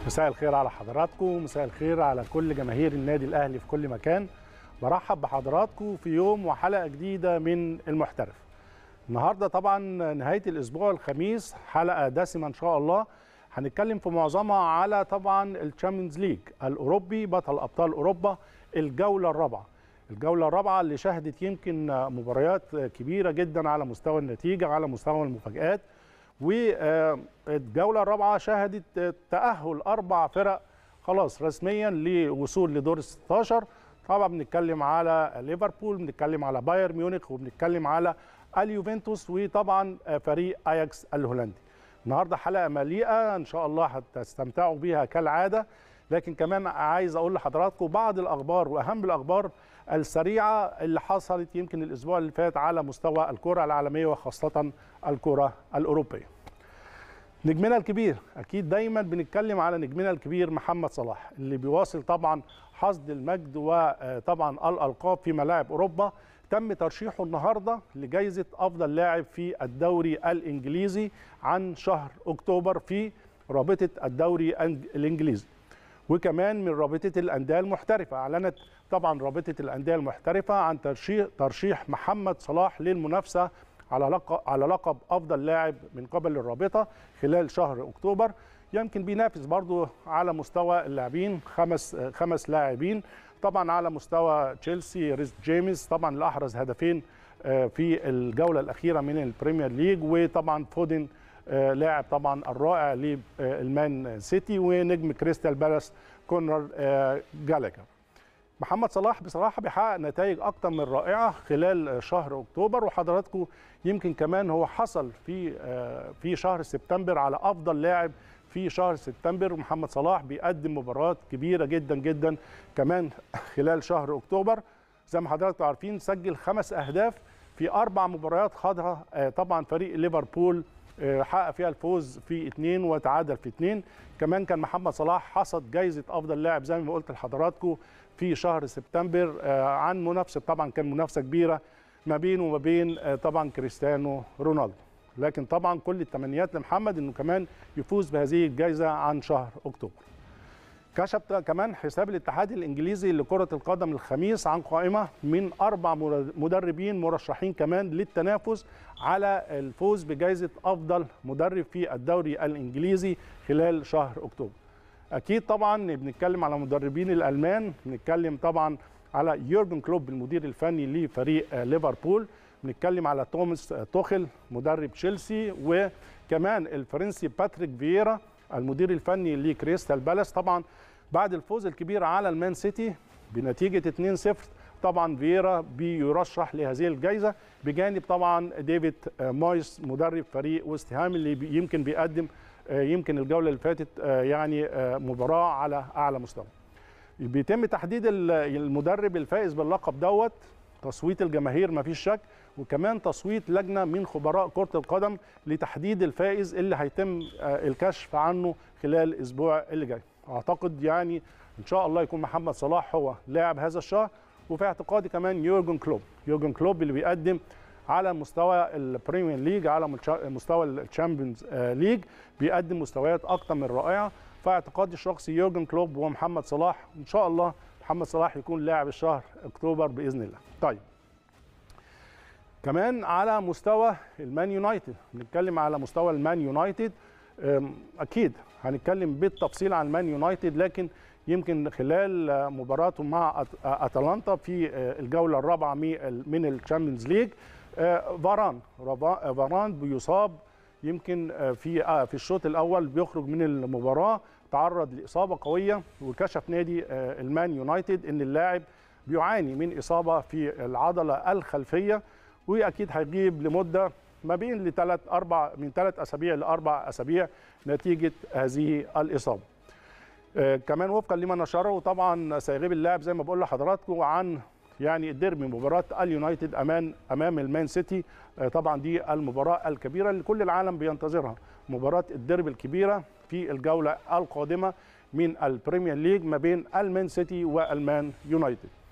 مساء الخير على حضراتكم مساء الخير على كل جماهير النادي الاهلي في كل مكان برحب بحضراتكم في يوم وحلقه جديده من المحترف النهارده طبعا نهايه الاسبوع الخميس حلقه دسمه ان شاء الله هنتكلم في معظمها على طبعا الشامبيونز ليج الاوروبي بطل ابطال اوروبا الجوله الرابعه الجوله الرابعه اللي شهدت يمكن مباريات كبيره جدا على مستوى النتيجه على مستوى المفاجات والجوله الرابعه شهدت تاهل اربع فرق خلاص رسميا لوصول لدور ال 16 طبعا بنتكلم على ليفربول بنتكلم على بايرن ميونخ وبنتكلم على اليوفنتوس وطبعا فريق اياكس الهولندي النهارده حلقه مليئه ان شاء الله هتستمتعوا بيها كالعاده لكن كمان عايز اقول لحضراتكم بعض الاخبار واهم الاخبار السريعه اللي حصلت يمكن الاسبوع اللي فات على مستوى الكره العالميه وخاصه الكره الاوروبيه. نجمنا الكبير اكيد دايما بنتكلم على نجمنا الكبير محمد صلاح اللي بيواصل طبعا حصد المجد وطبعا الالقاب في ملاعب اوروبا تم ترشيحه النهارده لجائزه افضل لاعب في الدوري الانجليزي عن شهر اكتوبر في رابطه الدوري الانجليزي. وكمان من رابطه الانديه المحترفه اعلنت طبعا رابطه الانديه المحترفه عن ترشيح ترشيح محمد صلاح للمنافسه على لقب على لقب افضل لاعب من قبل الرابطه خلال شهر اكتوبر يمكن بينافس برضو على مستوى اللاعبين خمس خمس لاعبين طبعا على مستوى تشيلسي ريس جيمس طبعا اللي احرز هدفين في الجوله الاخيره من البريمير ليج وطبعا فودن لاعب طبعا الرائع للمان سيتي ونجم كريستال بالاس كونر جالاجر محمد صلاح بصراحه بيحقق نتائج اكتر من رائعه خلال شهر اكتوبر وحضراتكم يمكن كمان هو حصل في في شهر سبتمبر على افضل لاعب في شهر سبتمبر محمد صلاح بيقدم مباريات كبيره جدا جدا كمان خلال شهر اكتوبر زي ما حضراتكم عارفين سجل خمس اهداف في اربع مباريات خاضها طبعا فريق ليفربول حقق فيها الفوز في اثنين وتعادل في اثنين كمان كان محمد صلاح حصد جائزه افضل لاعب زي ما قلت لحضراتكم في شهر سبتمبر عن منافسه طبعا كان منافسه كبيره ما بينه وما بين طبعا كريستيانو رونالدو لكن طبعا كل التمنيات لمحمد انه كمان يفوز بهذه الجائزه عن شهر اكتوبر كشف كمان حساب الاتحاد الانجليزي لكره القدم الخميس عن قائمه من اربع مدربين مرشحين كمان للتنافس على الفوز بجائزه افضل مدرب في الدوري الانجليزي خلال شهر اكتوبر. اكيد طبعا بنتكلم على مدربين الالمان بنتكلم طبعا على يورجن كلوب المدير الفني لفريق ليفربول بنتكلم على توماس توخل مدرب تشيلسي وكمان الفرنسي باتريك فييرا المدير الفني لكريستال بالاس طبعا بعد الفوز الكبير على المان سيتي بنتيجه 2-0 طبعا فييرا بيرشح لهذه الجائزه بجانب طبعا ديفيد مويس مدرب فريق ويست هام اللي بي يمكن بيقدم يمكن الجوله اللي فاتت يعني مباراه على اعلى مستوى. بيتم تحديد المدرب الفائز باللقب دوت تصويت الجماهير ما فيش شك وكمان تصويت لجنه من خبراء كره القدم لتحديد الفائز اللي هيتم الكشف عنه خلال الاسبوع اللي جاي اعتقد يعني ان شاء الله يكون محمد صلاح هو لاعب هذا الشهر وفي اعتقادي كمان يورجن كلوب يورجن كلوب اللي بيقدم على مستوى البريمير ليج على مستوى الشامبيونز ليج بيقدم مستويات اكتر من رائعه فاعتقادي الشخصي يورجن كلوب ومحمد صلاح ان شاء الله محمد صلاح يكون لاعب الشهر اكتوبر باذن الله طيب كمان على مستوى المان يونايتد بنتكلم على مستوى المان يونايتد اكيد هنتكلم بالتفصيل عن المان يونايتد لكن يمكن خلال مباراته مع اتلانتا في الجوله الرابعه من الشامبيونز ليج فاران فاران بيصاب يمكن في في الشوط الاول بيخرج من المباراه تعرض لاصابه قويه وكشف نادي المان يونايتد ان اللاعب بيعاني من اصابه في العضله الخلفيه واكيد هيغيب لمده ما بين لثلاث اربع من ثلاث اسابيع لاربع اسابيع نتيجه هذه الاصابه. آه كمان وفقا لما نشره طبعا سيغيب اللاعب زي ما بقول لحضراتكم عن يعني الديربي مباراه اليونايتد امام امام المان سيتي آه طبعا دي المباراه الكبيره اللي كل العالم بينتظرها مباراه الديربي الكبيره في الجوله القادمه من البريمير ليج ما بين المان سيتي والمان يونايتد.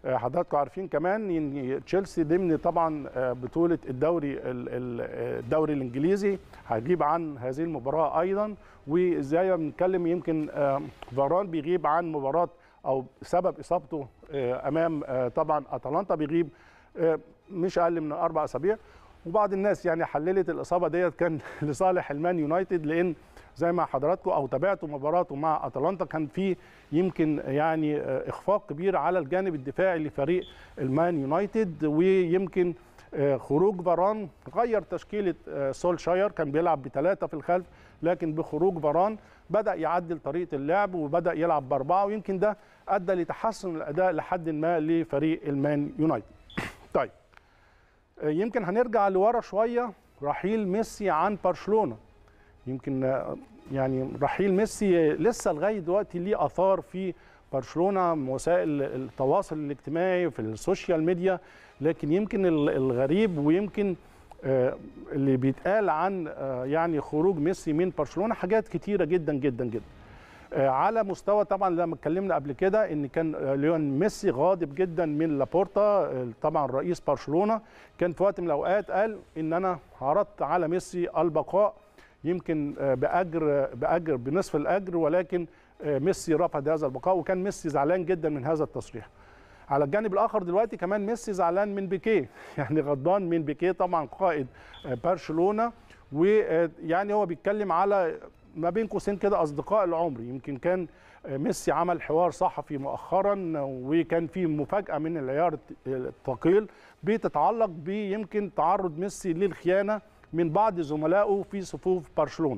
آه، حضراتكم عارفين كمان ان تشيلسي ضمن طبعا آه، بطوله الدوري ال- ال- الدوري الانجليزي هيغيب عن هذه المباراه ايضا وزي ما بنتكلم يمكن آه، فاران بيغيب عن مباراه او سبب اصابته آه، امام آه، طبعا اتلانتا بيغيب آه، مش اقل من اربع اسابيع وبعض الناس يعني حللت الاصابه ديت كان لصالح المان يونايتد لان زي ما حضراتكم او تابعتوا مباراته مع اتلانتا كان في يمكن يعني آه، اخفاق كبير على الجانب الدفاعي لفريق المان يونايتد ويمكن آه، خروج فاران غير تشكيله آه، سولشاير كان بيلعب بثلاثه في الخلف لكن بخروج فاران بدا يعدل طريقه اللعب وبدا يلعب باربعه ويمكن ده ادى لتحسن الاداء لحد ما لفريق المان يونايتد. طيب آه، يمكن هنرجع لورا شويه رحيل ميسي عن برشلونه يمكن آه، يعني رحيل ميسي لسه لغايه دلوقتي ليه اثار في برشلونه وسائل التواصل الاجتماعي في السوشيال ميديا لكن يمكن ال- الغريب ويمكن آه، اللي بيتقال عن آه، يعني خروج ميسي من برشلونه حاجات كتيره جدا جدا جدا آه، على مستوى طبعا لما اتكلمنا قبل كده ان كان آه، ليون ميسي غاضب جدا من لابورتا آه، طبعا رئيس برشلونه كان في وقت من الاوقات قال ان انا عرضت على ميسي البقاء يمكن آه، باجر باجر بنصف الاجر ولكن آه، ميسي رفض هذا البقاء وكان ميسي زعلان جدا من هذا التصريح على الجانب الاخر دلوقتي كمان ميسي زعلان من بيكيه يعني غضبان من بيكيه طبعا قائد آه، برشلونه ويعني هو بيتكلم على ما بين قوسين كده اصدقاء العمر يمكن كان آه، ميسي عمل حوار صحفي مؤخرا وكان في مفاجاه من العيار الثقيل بتتعلق بيمكن تعرض ميسي للخيانه من بعض زملائه في صفوف برشلونه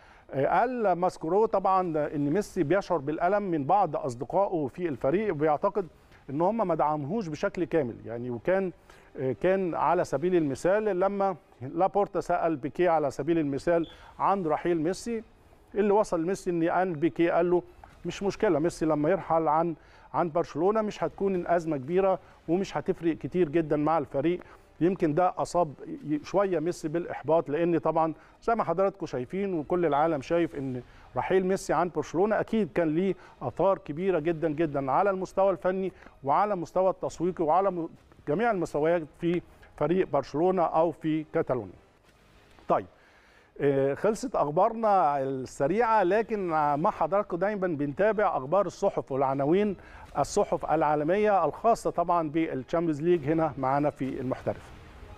قال ماسكورو طبعا ان ميسي بيشعر بالالم من بعض اصدقائه في الفريق وبيعتقد ان هم ما دعموهوش بشكل كامل يعني وكان كان على سبيل المثال لما لابورتا سال بيكيه على سبيل المثال عن رحيل ميسي اللي وصل ميسي ان قال بيكيه قال له مش مشكله ميسي لما يرحل عن عن برشلونه مش هتكون الازمه كبيره ومش هتفرق كتير جدا مع الفريق يمكن ده اصاب شويه ميسي بالاحباط لان طبعا زي ما حضراتكم شايفين وكل العالم شايف ان رحيل ميسي عن برشلونه اكيد كان ليه اثار كبيره جدا جدا على المستوى الفني وعلى المستوى التسويقي وعلى م- جميع المستويات في فريق برشلونه او في كاتالونيا. طيب آه، خلصت اخبارنا السريعه لكن مع حضراتكم دايما بنتابع اخبار الصحف والعناوين الصحف العالميه الخاصه طبعا بالتشامبيونز ليج هنا معانا في المحترف.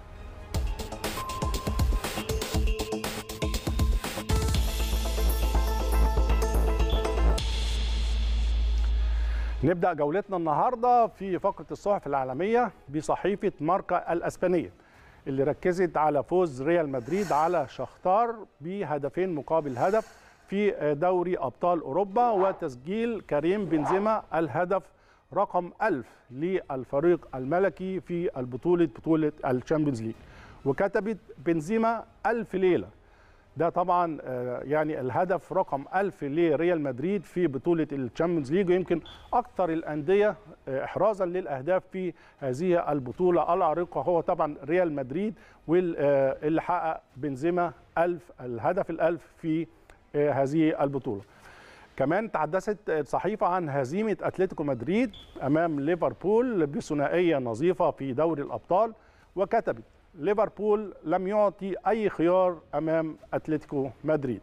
نبدا جولتنا النهارده في فقره الصحف العالميه بصحيفه ماركا الاسبانيه اللي ركزت على فوز ريال مدريد على شختار بهدفين مقابل هدف في دوري ابطال اوروبا وتسجيل كريم بنزيما الهدف رقم 1000 للفريق الملكي في البطوله بطوله الشامبيونز ليج وكتبت بنزيما ألف ليله ده طبعا آه، يعني الهدف رقم 1000 لريال مدريد في بطوله الشامبيونز ليج ويمكن اكثر الانديه آه، احرازا للاهداف في هذه البطوله العريقه هو طبعا ريال مدريد واللي حقق بنزيما 1000 الهدف الألف في آه، هذه البطوله كمان تحدثت الصحيفة عن هزيمة أتلتيكو مدريد أمام ليفربول بثنائية نظيفة في دوري الأبطال وكتبت ليفربول لم يعطي أي خيار أمام أتلتيكو مدريد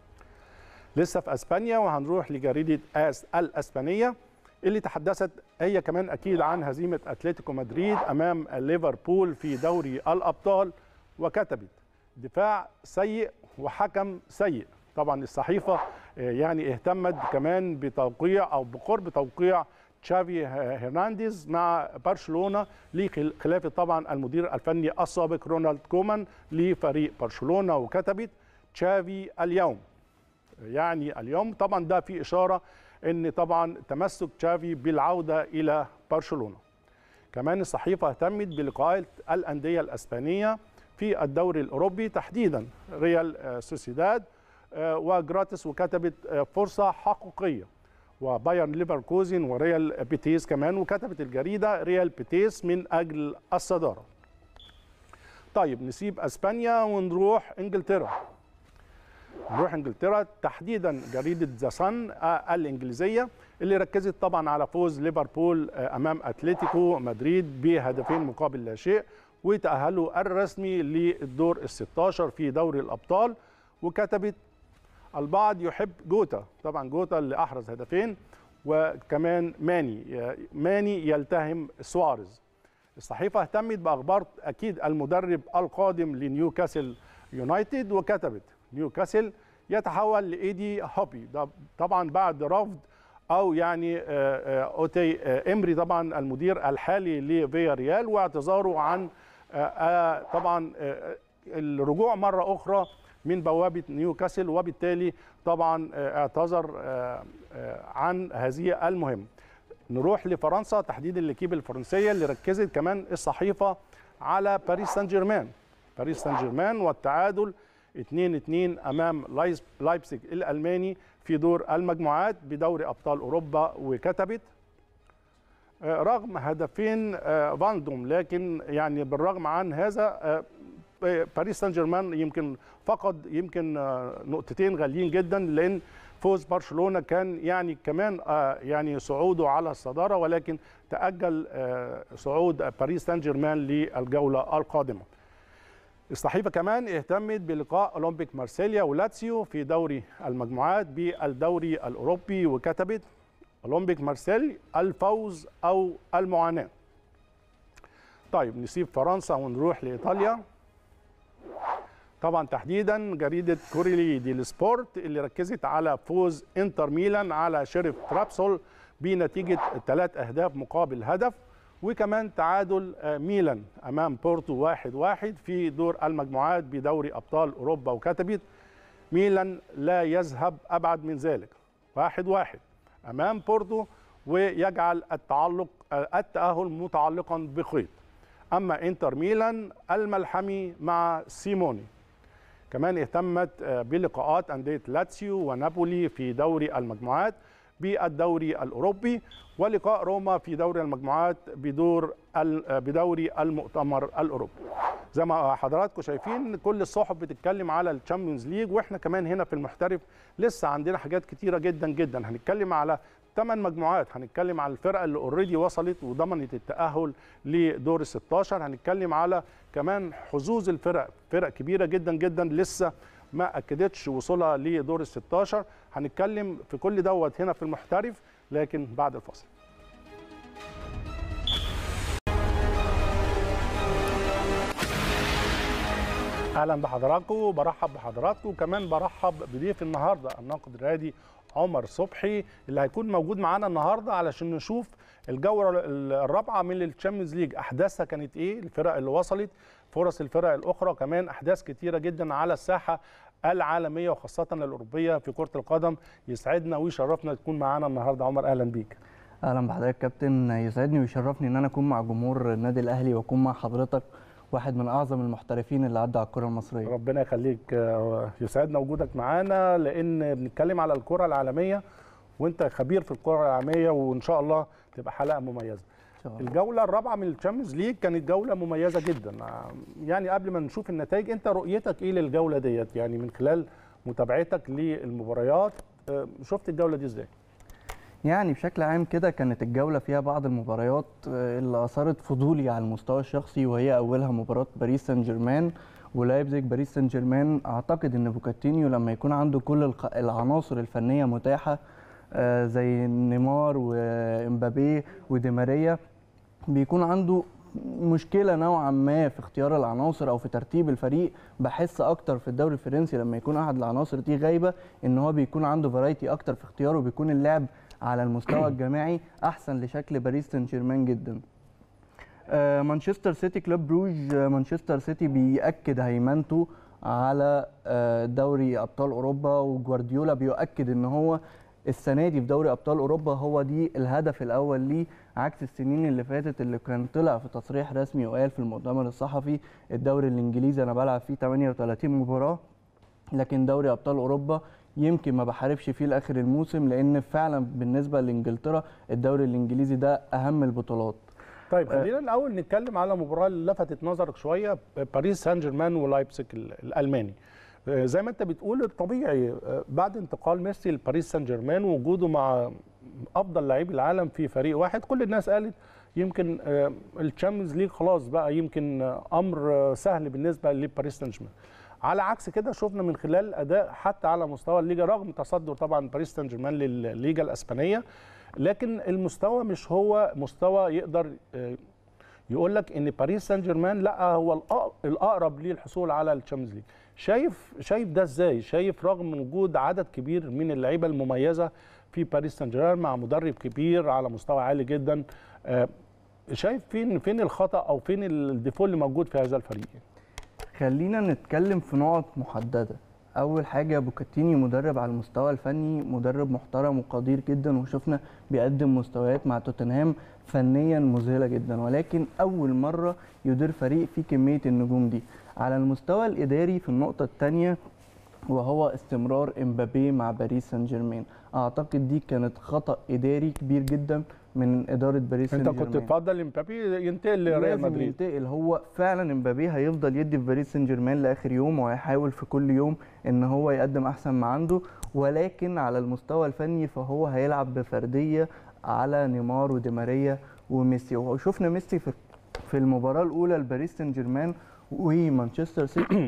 لسه في أسبانيا وهنروح لجريدة آس الأسبانية اللي تحدثت هي كمان أكيد عن هزيمة أتلتيكو مدريد أمام ليفربول في دوري الأبطال وكتبت دفاع سيء وحكم سيء طبعا الصحيفة آه، يعني اهتمت كمان بتوقيع أو بقرب توقيع تشافي هرنانديز مع برشلونة لخلافة طبعا المدير الفني السابق رونالد كومان لفريق برشلونة وكتبت تشافي اليوم يعني اليوم طبعا ده في إشارة أن طبعا تمسك تشافي بالعودة إلى برشلونة كمان الصحيفة اهتمت بلقاءات الأندية الأسبانية في الدوري الأوروبي تحديدا ريال آه، سوسيداد آه، وجراتس وكتبت آه، فرصة حقيقية وبايرن ليفركوزن وريال بيتيس كمان وكتبت الجريدة ريال بيتيس من أجل الصدارة طيب نسيب أسبانيا ونروح إنجلترا نروح انجلترا تحديدا جريده ذا صن الانجليزيه اللي ركزت طبعا على فوز ليفربول آه، امام اتلتيكو مدريد بهدفين مقابل لا شيء وتاهلوا الرسمي للدور ال 16 في دوري الابطال وكتبت البعض يحب جوتا طبعا جوتا اللي احرز هدفين وكمان ماني ماني يلتهم سواريز الصحيفه اهتمت باخبار اكيد المدرب القادم لنيوكاسل يونايتد وكتبت نيوكاسل يتحول لايدي هوبي ده طبعا بعد رفض او يعني آه، آه، اوتي آه، امري طبعا المدير الحالي لفيا ريال واعتذاره عن آه، آه، طبعا آه، الرجوع مره اخرى من بوابه نيوكاسل وبالتالي طبعا آه، اعتذر آه، آه، عن هذه المهمه نروح لفرنسا تحديدا لكيب الفرنسيه اللي ركزت كمان الصحيفه على باريس سان جيرمان باريس سان جيرمان والتعادل 2-2 امام لايز- لايبزيج الالماني في دور المجموعات بدوري ابطال اوروبا وكتبت آه، رغم هدفين آه، فاندوم لكن يعني بالرغم عن هذا آه، باريس سان جيرمان يمكن فقد يمكن آه، نقطتين غاليين جدا لان فوز برشلونه كان يعني كمان آه، يعني صعوده على الصداره ولكن تاجل آه، صعود باريس سان جيرمان للجوله القادمه. الصحيفه كمان اهتمت بلقاء اولمبيك مارسيليا ولاتسيو في دوري المجموعات بالدوري الاوروبي وكتبت اولمبيك مارسيل الفوز او المعاناه. طيب نسيب فرنسا ونروح لايطاليا. طبعا تحديدا جريده كوريلي دي السبورت اللي ركزت على فوز انتر ميلان على شيريف ترابسول بنتيجه ثلاث اهداف مقابل هدف وكمان تعادل آه، ميلان امام بورتو واحد واحد في دور المجموعات بدوري ابطال اوروبا وكتبت ميلان لا يذهب ابعد من ذلك واحد واحد امام بورتو ويجعل التعلق آه، التاهل متعلقا بخيط اما انتر ميلان الملحمي مع سيموني كمان اهتمت آه، بلقاءات أندية لاتسيو ونابولي في دوري المجموعات بالدوري الأوروبي ولقاء روما في دوري المجموعات بدور ال- آه، بدوري المؤتمر الأوروبي زي ما حضراتكم شايفين كل الصحف بتتكلم على الشامبيونز ليج واحنا كمان هنا في المحترف لسه عندنا حاجات كتيرة جدا جدا هنتكلم على ثمان مجموعات هنتكلم على الفرق اللي اوريدي وصلت وضمنت التأهل لدور ال 16 هنتكلم على كمان حظوظ الفرق فرق كبيرة جدا جدا لسه ما اكدتش وصولها لدور ال 16 هنتكلم في كل دوت هنا في المحترف لكن بعد الفاصل اهلا بحضراتكم برحب بحضراتكم كمان برحب بضيف النهارده الناقد الرياضي عمر صبحي اللي هيكون موجود معانا النهارده علشان نشوف الجوله الرابعه من الشامبيونز ليج احداثها كانت ايه الفرق اللي وصلت فرص الفرق الاخرى كمان احداث كتيره جدا على الساحه العالميه وخاصه الاوروبيه في كره القدم يسعدنا ويشرفنا تكون معانا النهارده عمر اهلا بيك اهلا بحضرتك كابتن يسعدني ويشرفني ان انا اكون مع جمهور النادي الاهلي واكون مع حضرتك واحد من اعظم المحترفين اللي عدوا على الكره المصريه ربنا يخليك آه، يسعدنا وجودك معانا لان بنتكلم على الكره العالميه وانت خبير في الكره العالميه وان شاء الله تبقى حلقه مميزه إن شاء الله. الجوله الرابعه من الشامبيونز ليج كانت جوله مميزه جدا آه، يعني قبل ما نشوف النتائج انت رؤيتك ايه للجوله ديت يعني من خلال متابعتك للمباريات آه، شفت الجوله دي ازاي يعني بشكل عام كده كانت الجوله فيها بعض المباريات آه، اللي اثارت فضولي على المستوى الشخصي وهي اولها مباراه باريس سان جيرمان ولايبزيج باريس سان جيرمان اعتقد ان بوكاتينيو لما يكون عنده كل الق- العناصر الفنيه متاحه آه، زي نيمار وامبابي ودي ماريا بيكون عنده مشكله نوعا ما في اختيار العناصر او في ترتيب الفريق بحس اكتر في الدوري الفرنسي لما يكون احد العناصر دي غايبه ان هو بيكون عنده فرايتي اكتر في اختياره وبيكون اللعب على المستوى الجماعي احسن لشكل باريس سان جيرمان جدا آه، مانشستر سيتي كلوب بروج آه، مانشستر سيتي بيأكد هيمنته على آه، دوري ابطال اوروبا وجوارديولا بيؤكد ان هو السنه دي في دوري ابطال اوروبا هو دي الهدف الاول ليه عكس السنين اللي فاتت اللي كان طلع في تصريح رسمي وقال في المؤتمر الصحفي الدوري الانجليزي انا بلعب فيه 38 مباراه لكن دوري ابطال اوروبا يمكن ما بحاربش فيه لاخر الموسم لان فعلا بالنسبه لانجلترا الدوري الانجليزي ده اهم البطولات طيب خلينا الاول نتكلم على مباراه اللي لفتت نظرك شويه باريس سان جيرمان ولايبسك ال- الالماني آه، زي ما انت بتقول الطبيعي آه، بعد انتقال ميسي لباريس سان جيرمان ووجوده مع افضل لاعبي العالم في فريق واحد كل الناس قالت يمكن الشامبيونز ليج خلاص بقى يمكن آه، امر آه، سهل بالنسبه لباريس سان جيرمان على عكس كده شفنا من خلال الاداء حتى على مستوى الليجا رغم تصدر طبعا باريس سان جيرمان للليجا الاسبانيه لكن المستوى مش هو مستوى يقدر آه، يقول لك ان باريس سان جيرمان لا هو الأق- الاقرب للحصول على الشامبيونز ليج شايف شايف ده ازاي شايف رغم وجود عدد كبير من اللعيبه المميزه في باريس سان جيرمان مع مدرب كبير على مستوى عالي جدا آه، شايف فين فين الخطا او فين الديفول اللي موجود في هذا الفريق خلينا نتكلم في نقط محدده اول حاجه بوكاتيني مدرب على المستوى الفني مدرب محترم وقدير جدا وشفنا بيقدم مستويات مع توتنهام فنيا مذهله جدا ولكن اول مره يدير فريق فيه كميه النجوم دي على المستوى الاداري في النقطه الثانيه وهو استمرار امبابي مع باريس سان جيرمان اعتقد دي كانت خطا اداري كبير جدا من اداره باريس سان انت جيرمان كنت تفضل امبابي ينتقل لريال لازم مدريد ينتقل هو فعلا امبابي هيفضل يدي في باريس سان جيرمان لاخر يوم وهيحاول في كل يوم ان هو يقدم احسن ما عنده ولكن على المستوى الفني فهو هيلعب بفرديه على نيمار ودي ماريا وميسي وشفنا ميسي في في المباراه الاولى لباريس سان جيرمان ومانشستر سيتي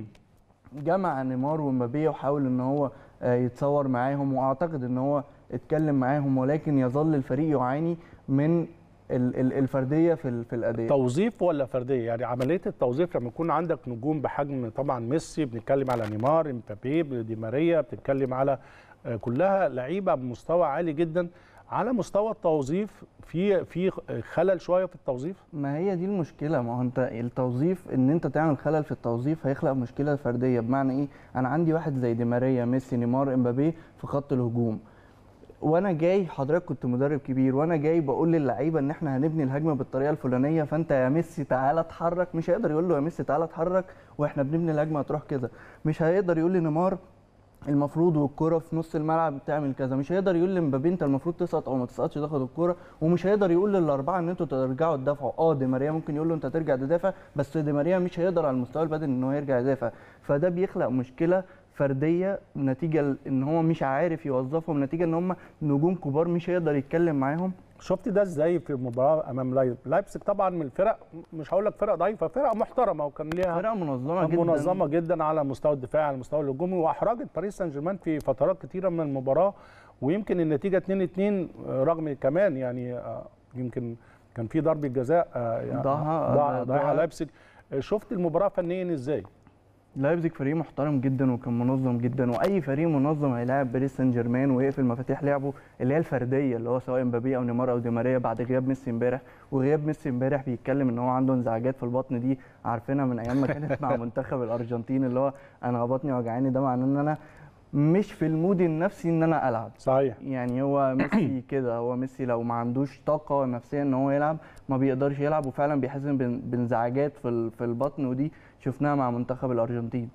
جمع نيمار ومبابي وحاول ان هو آه، يتصور معاهم واعتقد ان هو اتكلم معاهم ولكن يظل الفريق يعاني من ال- ال- الفرديه في ال- في الاداء توظيف ولا فرديه يعني عمليه التوظيف لما يكون عندك نجوم بحجم طبعا ميسي بنتكلم على نيمار امبابي دي ماريا بتتكلم على آه، كلها لعيبه بمستوى عالي جدا على مستوى التوظيف في في خلل شويه في التوظيف ما هي دي المشكله ما هو انت التوظيف ان انت تعمل خلل في التوظيف هيخلق مشكله فرديه بمعنى ايه انا عندي واحد زي دي ماريا ميسي نيمار امبابي في خط الهجوم وانا جاي حضرتك كنت مدرب كبير وانا جاي بقول للعيبه ان احنا هنبني الهجمه بالطريقه الفلانيه فانت يا ميسي تعالى اتحرك مش هيقدر يقول له يا ميسي تعالى اتحرك واحنا بنبني الهجمه هتروح كده مش هيقدر يقول لنيمار المفروض والكرة في نص الملعب بتعمل كذا مش هيقدر يقول لمبابي انت المفروض تسقط او ما تسقطش تاخد الكرة ومش هيقدر يقول للاربعه ان انتوا ترجعوا تدافعوا اه دي ماريا ممكن يقول له انت ترجع تدافع بس دي ماريا مش هيقدر على المستوى البدني ان هو يرجع يدافع فده بيخلق مشكله فرديه نتيجه ان هو مش عارف يوظفهم نتيجه ان هم نجوم كبار مش هيقدر يتكلم معاهم شفت ده ازاي في المباراه امام لايب لايبسك طبعا من الفرق مش هقول لك فرق ضعيفه فرقه محترمه وكان ليها فرقه منظمه جدا منظمه جدا على مستوى الدفاع على المستوى الهجومي واحرجت باريس سان جيرمان في فترات كتيره من المباراه ويمكن النتيجه 2 2 رغم كمان يعني آه، يمكن كان في ضربه جزاء آه، يعني ضاعها- ضاع- ضايعها ضاع- لايبسك آه، شفت المباراه فنيا ازاي لايبزيج فريق محترم جدا وكان منظم جدا واي فريق منظم هيلاعب باريس سان جيرمان ويقفل مفاتيح لعبه اللي هي الفرديه اللي هو سواء مبابي او نيمار او دي ماريا بعد غياب ميسي امبارح وغياب ميسي امبارح بيتكلم ان هو عنده انزعاجات في البطن دي عارفينها من ايام ما كانت مع منتخب الارجنتين اللي هو انا بطني وجعاني ده معناه ان انا مش في المود النفسي ان انا العب صحيح يعني هو ميسي كده هو ميسي لو ما عندوش طاقه نفسيه ان هو يلعب ما بيقدرش يلعب وفعلا بيحس بان- بانزعاجات في ال- في البطن ودي شفناها مع منتخب الارجنتين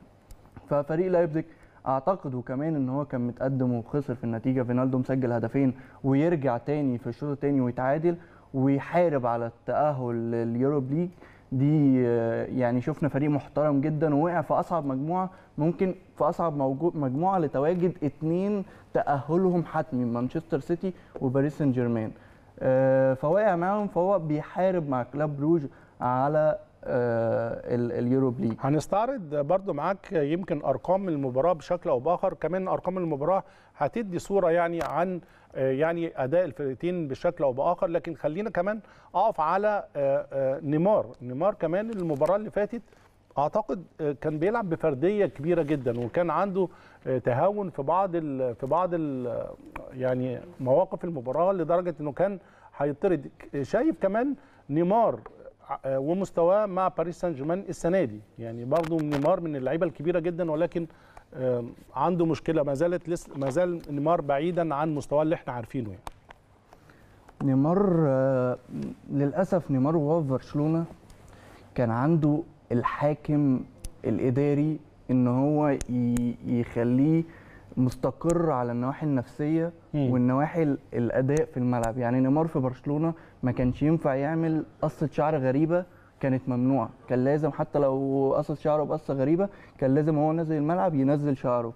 ففريق لايبزيج اعتقد وكمان ان هو كان متقدم وخسر في النتيجه فينالدو مسجل هدفين ويرجع تاني في الشوط التاني ويتعادل ويحارب على التاهل لليوروب ليج دي آه، يعني شفنا فريق محترم جدا ووقع في اصعب مجموعه ممكن في اصعب موجو- مجموعه لتواجد اتنين تاهلهم حتمي مانشستر سيتي وباريس سان جيرمان آه، فواقع معاهم فهو بيحارب مع كلاب بروج على آه، ال- اليوروب ليج هنستعرض برضو معاك يمكن ارقام المباراه بشكل او باخر كمان ارقام المباراه هتدي صوره يعني عن آه، يعني اداء الفرقتين بشكل او باخر لكن خلينا كمان اقف على آه، آه، نيمار نيمار كمان المباراه اللي فاتت اعتقد آه، كان بيلعب بفرديه كبيره جدا وكان عنده آه، تهاون في بعض ال في بعض ال يعني مواقف المباراه لدرجه انه كان هيطرد شايف كمان نيمار آه، ومستواه مع باريس سان جيرمان السنه دي يعني برضه نيمار من اللعيبه الكبيره جدا ولكن آه، عنده مشكله ما زالت لسه ما زال نيمار بعيدا عن مستواه اللي احنا عارفينه يعني نيمار آه، للاسف نيمار وهو في برشلونه كان عنده الحاكم الاداري ان هو ي- يخليه مستقر على النواحي النفسيه مم. والنواحي ال- الاداء في الملعب يعني نيمار في برشلونه ما كانش ينفع يعمل قصه شعر غريبه كانت ممنوعه كان لازم حتى لو قصص شعره بقصه غريبه كان لازم هو نازل الملعب ينزل شعره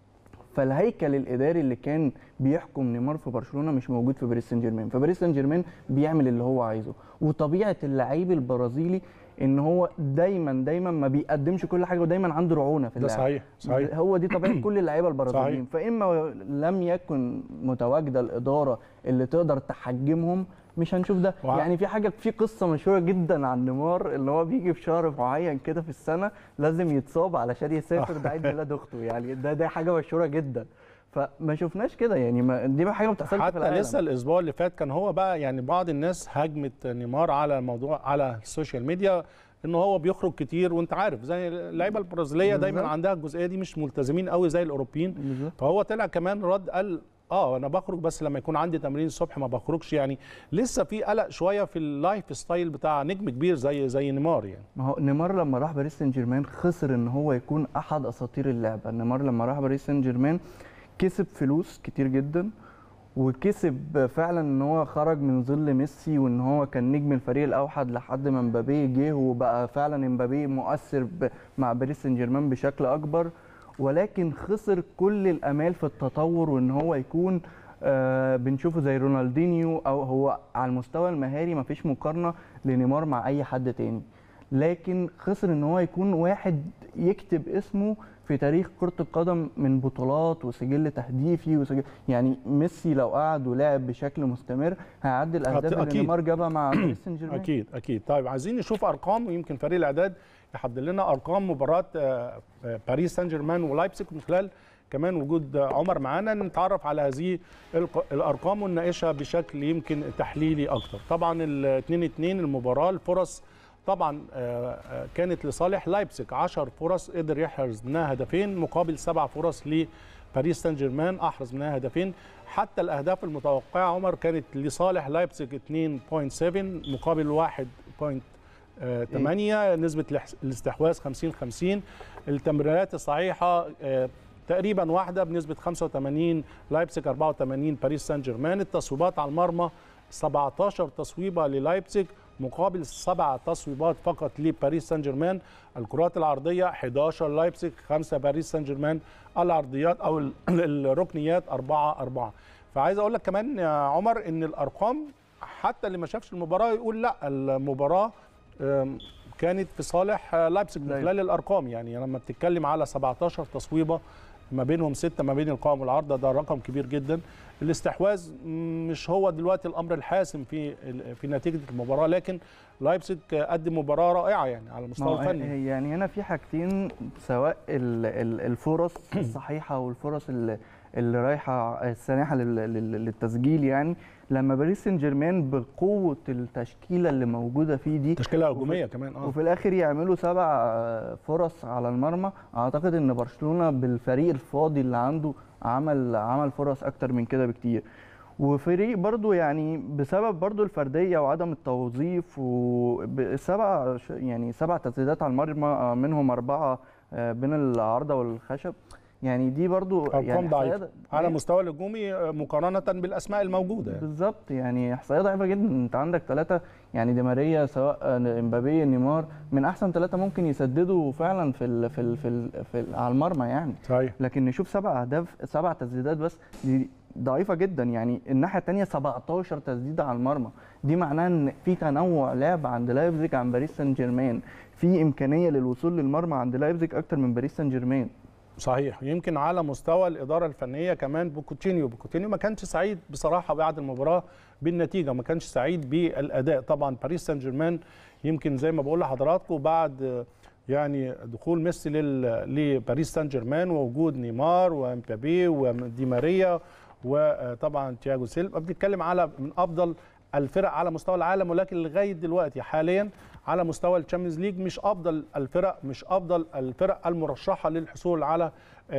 فالهيكل الاداري اللي كان بيحكم نيمار في برشلونه مش موجود في باريس سان جيرمان فباريس سان جيرمان بيعمل اللي هو عايزه وطبيعه اللعيب البرازيلي ان هو دايما دايما ما بيقدمش كل حاجه ودايما عنده رعونه في ده اللعب صحيح صحيح هو دي طبيعه كل اللعيبه البرازيليين صحيح. فاما لم يكن متواجده الاداره اللي تقدر تحجمهم مش هنشوف ده وع- يعني في حاجه في قصه مشهوره جدا عن نيمار اللي هو بيجي في شهر معين كده في السنه لازم يتصاب علشان يسافر ده عيد ميلاد اخته يعني ده ده حاجه مشهوره جدا فما شفناش كده يعني ما دي بقى حاجه ما بتحصلش في حتى العالم لسه الاسبوع اللي فات كان هو بقى يعني بعض الناس هاجمت نيمار على الموضوع على السوشيال ميديا ان هو بيخرج كتير وانت عارف زي اللعيبه البرازيليه دايما بالظبط. عندها الجزئيه دي مش ملتزمين قوي زي الاوروبيين بالظبط. فهو طلع كمان رد قال اه انا بخرج بس لما يكون عندي تمرين الصبح ما بخرجش يعني لسه في قلق شويه في اللايف ستايل بتاع نجم كبير زي زي نيمار يعني ما هو نيمار لما راح باريس سان جيرمان خسر ان هو يكون احد اساطير اللعبه نيمار لما راح باريس سان جيرمان كسب فلوس كتير جدا وكسب فعلا ان هو خرج من ظل ميسي وان هو كان نجم الفريق الاوحد لحد ما مبابي جه وبقى فعلا مبابي مؤثر ب- مع باريس سان جيرمان بشكل اكبر ولكن خسر كل الامال في التطور وان هو يكون آه بنشوفه زي رونالدينيو او هو على المستوى المهاري مفيش مقارنه لنيمار مع اي حد تاني لكن خسر ان هو يكون واحد يكتب اسمه في تاريخ كرة القدم من بطولات وسجل تهديفي وسجل يعني ميسي لو قعد ولعب بشكل مستمر هيعدي الاهداف اللي أكيد. نيمار جابها مع باريس سان جيرمان اكيد اكيد طيب عايزين نشوف ارقام ويمكن فريق الاعداد يحضر لنا ارقام مباراه آه، آه، باريس سان جيرمان ولايبسك من خلال كمان وجود آه، عمر معانا نتعرف على هذه الق- الارقام ونناقشها بشكل يمكن تحليلي اكتر طبعا ال 2 2 المباراه الفرص طبعا آه، آه، كانت لصالح لايبسك 10 فرص قدر يحرز منها هدفين مقابل سبع فرص لباريس سان جيرمان احرز منها هدفين حتى الاهداف المتوقعه عمر كانت لصالح لايبسك 2.7 مقابل 1.8 نسبه الاحس- الاستحواذ 50 50 التمريرات الصحيحه آه، تقريبا واحده بنسبه 85 لايبسك 84 باريس سان جيرمان التصويبات على المرمى 17 تصويبه للايبزيج مقابل سبع تصويبات فقط لباريس سان جيرمان الكرات العرضيه 11 لايبزيج 5 باريس سان جيرمان العرضيات او ال- الركنيات 4 4 فعايز اقول لك كمان يا عمر ان الارقام حتى اللي ما شافش المباراه يقول لا المباراه آم، كانت في صالح آه، لايبزيج من لايبزيج. خلال الارقام يعني لما بتتكلم على 17 تصويبه ما بينهم ستة ما بين القائم والعارضة ده رقم كبير جدا الاستحواذ مش هو دلوقتي الامر الحاسم في في نتيجه المباراه لكن لايبزيج قدم مباراه رائعه يعني على ما المستوى هو الفني هي- يعني هنا في حاجتين سواء ال- ال- الفرص الصحيحه والفرص اللي, اللي رايحه السانحه لل- لل- للتسجيل يعني لما باريس سان جيرمان بقوه التشكيله اللي موجوده فيه دي تشكيله هجوميه كمان اه وفي الاخر يعملوا سبع آه، فرص على المرمى اعتقد ان برشلونه بالفريق الفاضي اللي عنده عمل عمل فرص اكتر من كده بكتير وفريق برضو يعني بسبب برضو الفرديه وعدم التوظيف وسبع يعني سبع تسديدات على المرمى آه، منهم اربعه آه، بين العارضه والخشب يعني دي برضو ارقام يعني ضعيفه إحصائيات- على المستوى الهجومي آه، مقارنه بالاسماء الموجوده يعني. بالظبط يعني احصائيه ضعيفه جدا انت عندك ثلاثه يعني دي ماريا سواء امبابي نيمار من احسن ثلاثه ممكن يسددوا فعلا في ال في ال في, ال في ال على المرمى يعني صحيح لكن نشوف سبع اهداف سبع تسديدات بس دي ضعيفه جدا يعني الناحيه الثانيه 17 تسديده على المرمى دي معناها ان في تنوع لعب عند لايبزيج عن باريس سان جيرمان في امكانيه للوصول للمرمى عند لايبزيج اكتر من باريس سان جيرمان صحيح يمكن على مستوى الاداره الفنيه كمان بوكوتينيو بوكوتينيو ما كانش سعيد بصراحه بعد المباراه بالنتيجه ما كانش سعيد بالاداء طبعا باريس سان جيرمان يمكن زي ما بقول لحضراتكم بعد آه، يعني دخول ميسي لل- لباريس سان جيرمان ووجود نيمار ومبابي ودي ماريا وطبعا تياجو سيلفا بنتكلم على من افضل الفرق على مستوى العالم ولكن لغايه دلوقتي حاليا على مستوى الشامبيونز ليج مش افضل الفرق مش افضل الفرق المرشحه للحصول على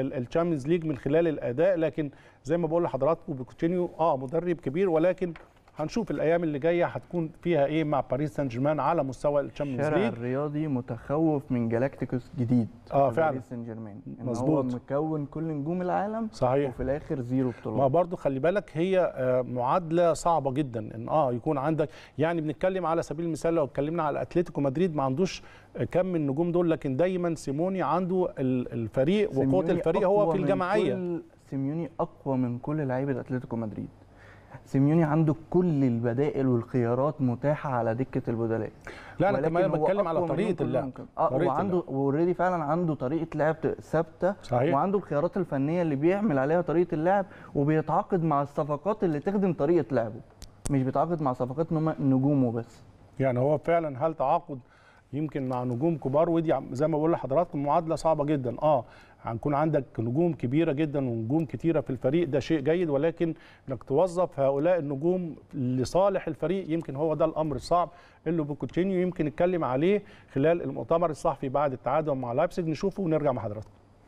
الشامبيونز ليج من خلال الاداء لكن زي ما بقول لحضراتكم بوكوتينيو اه مدرب كبير ولكن هنشوف الايام اللي جايه هتكون فيها ايه مع باريس سان جيرمان على مستوى الشامبيونز الشارع ليج الرياضي متخوف من جالاكتيكوس جديد آه، في فعلا. باريس سان جيرمان ان هو مظبوط. مكون كل نجوم العالم صحيح وفي الاخر زيرو ما بطولات برضو خلي بالك هي آه، معادله صعبه جدا ان اه يكون عندك يعني بنتكلم على سبيل المثال لو اتكلمنا على اتلتيكو مدريد ما عندوش آه، كم من النجوم دول لكن دايما سيموني عنده ال- الفريق وقوه سيميوني الفريق هو أقوى في من الجماعيه كل سيميوني اقوى من كل لعيبه اتلتيكو مدريد سيميوني عنده كل البدائل والخيارات متاحه على دكه البدلاء لا انا ولكن كمان هو بتكلم على أقوى منهم طريقه كلهم اللعب كمان. اه طريقة وعنده اوريدي فعلا عنده طريقه لعب ثابته صحيح. وعنده الخيارات الفنيه اللي بيعمل عليها طريقه اللعب وبيتعاقد مع الصفقات اللي تخدم طريقه لعبه مش بيتعاقد مع صفقات إن هم نجومه بس يعني هو فعلا هل تعاقد يمكن مع نجوم كبار ودي عم- زي ما بقول لحضراتكم معادله صعبه جدا اه هنكون عندك نجوم كبيره جدا ونجوم كتيره في الفريق ده شيء جيد ولكن انك توظف هؤلاء النجوم لصالح الفريق يمكن هو ده الامر الصعب اللي بوكوتشينيو يمكن نتكلم عليه خلال المؤتمر الصحفي بعد التعادل مع لايبزيج نشوفه ونرجع مع حضراتكم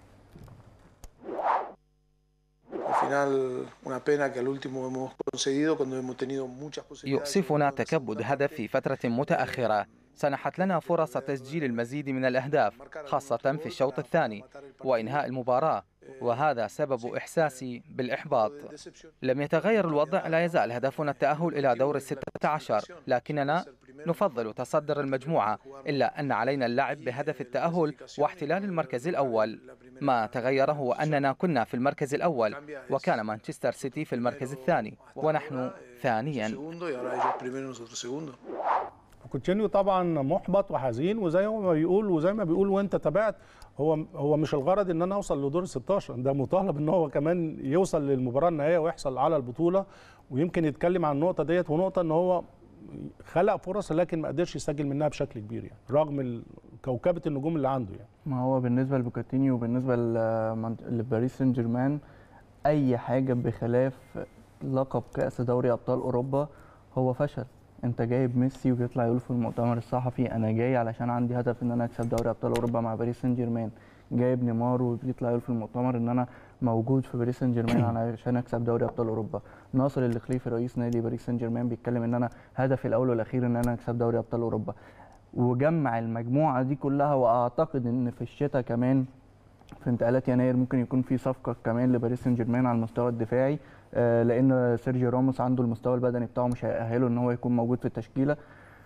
Al final, una pena que al último hemos conseguido cuando hemos tenido muchas posibilidades. يؤسفنا تكبد هدف في فترة متأخرة سنحت لنا فرص تسجيل المزيد من الأهداف خاصة في الشوط الثاني وإنهاء المباراة وهذا سبب إحساسي بالإحباط لم يتغير الوضع لا يزال هدفنا التأهل إلى دور الستة عشر لكننا نفضل تصدر المجموعة إلا أن علينا اللعب بهدف التأهل واحتلال المركز الأول ما تغير هو أننا كنا في المركز الأول وكان مانشستر سيتي في المركز الثاني ونحن ثانيا Segundo y ahora ellos primero y nosotros segundo. كوتشينيو طبعا محبط وحزين وزي ما بيقول وزي ما بيقول وانت تابعت هو هو مش الغرض ان انا اوصل لدور ال 16 ده مطالب ان هو كمان يوصل للمباراه النهائيه ويحصل على البطوله ويمكن يتكلم عن النقطه ديت ونقطه ان هو خلق فرص لكن ما قدرش يسجل منها بشكل كبير يعني رغم ال- كوكبه النجوم اللي عنده يعني ما هو بالنسبه لبوكاتينيو وبالنسبه لمن- لباريس سان جيرمان اي حاجه بخلاف لقب كاس دوري ابطال اوروبا هو فشل انت جايب ميسي وبيطلع يقول في المؤتمر الصحفي انا جاي علشان عندي هدف ان انا اكسب دوري ابطال اوروبا مع باريس سان جيرمان جايب نيمار وبيطلع يقول في المؤتمر ان انا موجود في باريس سان جيرمان علشان اكسب دوري ابطال اوروبا ناصر الخليفي رئيس نادي باريس سان جيرمان بيتكلم ان انا هدفي الاول والاخير ان انا اكسب دوري ابطال اوروبا وجمع المجموعه دي كلها واعتقد ان في الشتاء كمان في انتقالات يناير ممكن يكون في صفقه كمان لباريس سان جيرمان على المستوى الدفاعي آه، لان سيرجيو راموس عنده المستوى البدني بتاعه مش هيأهله ان هو يكون موجود في التشكيله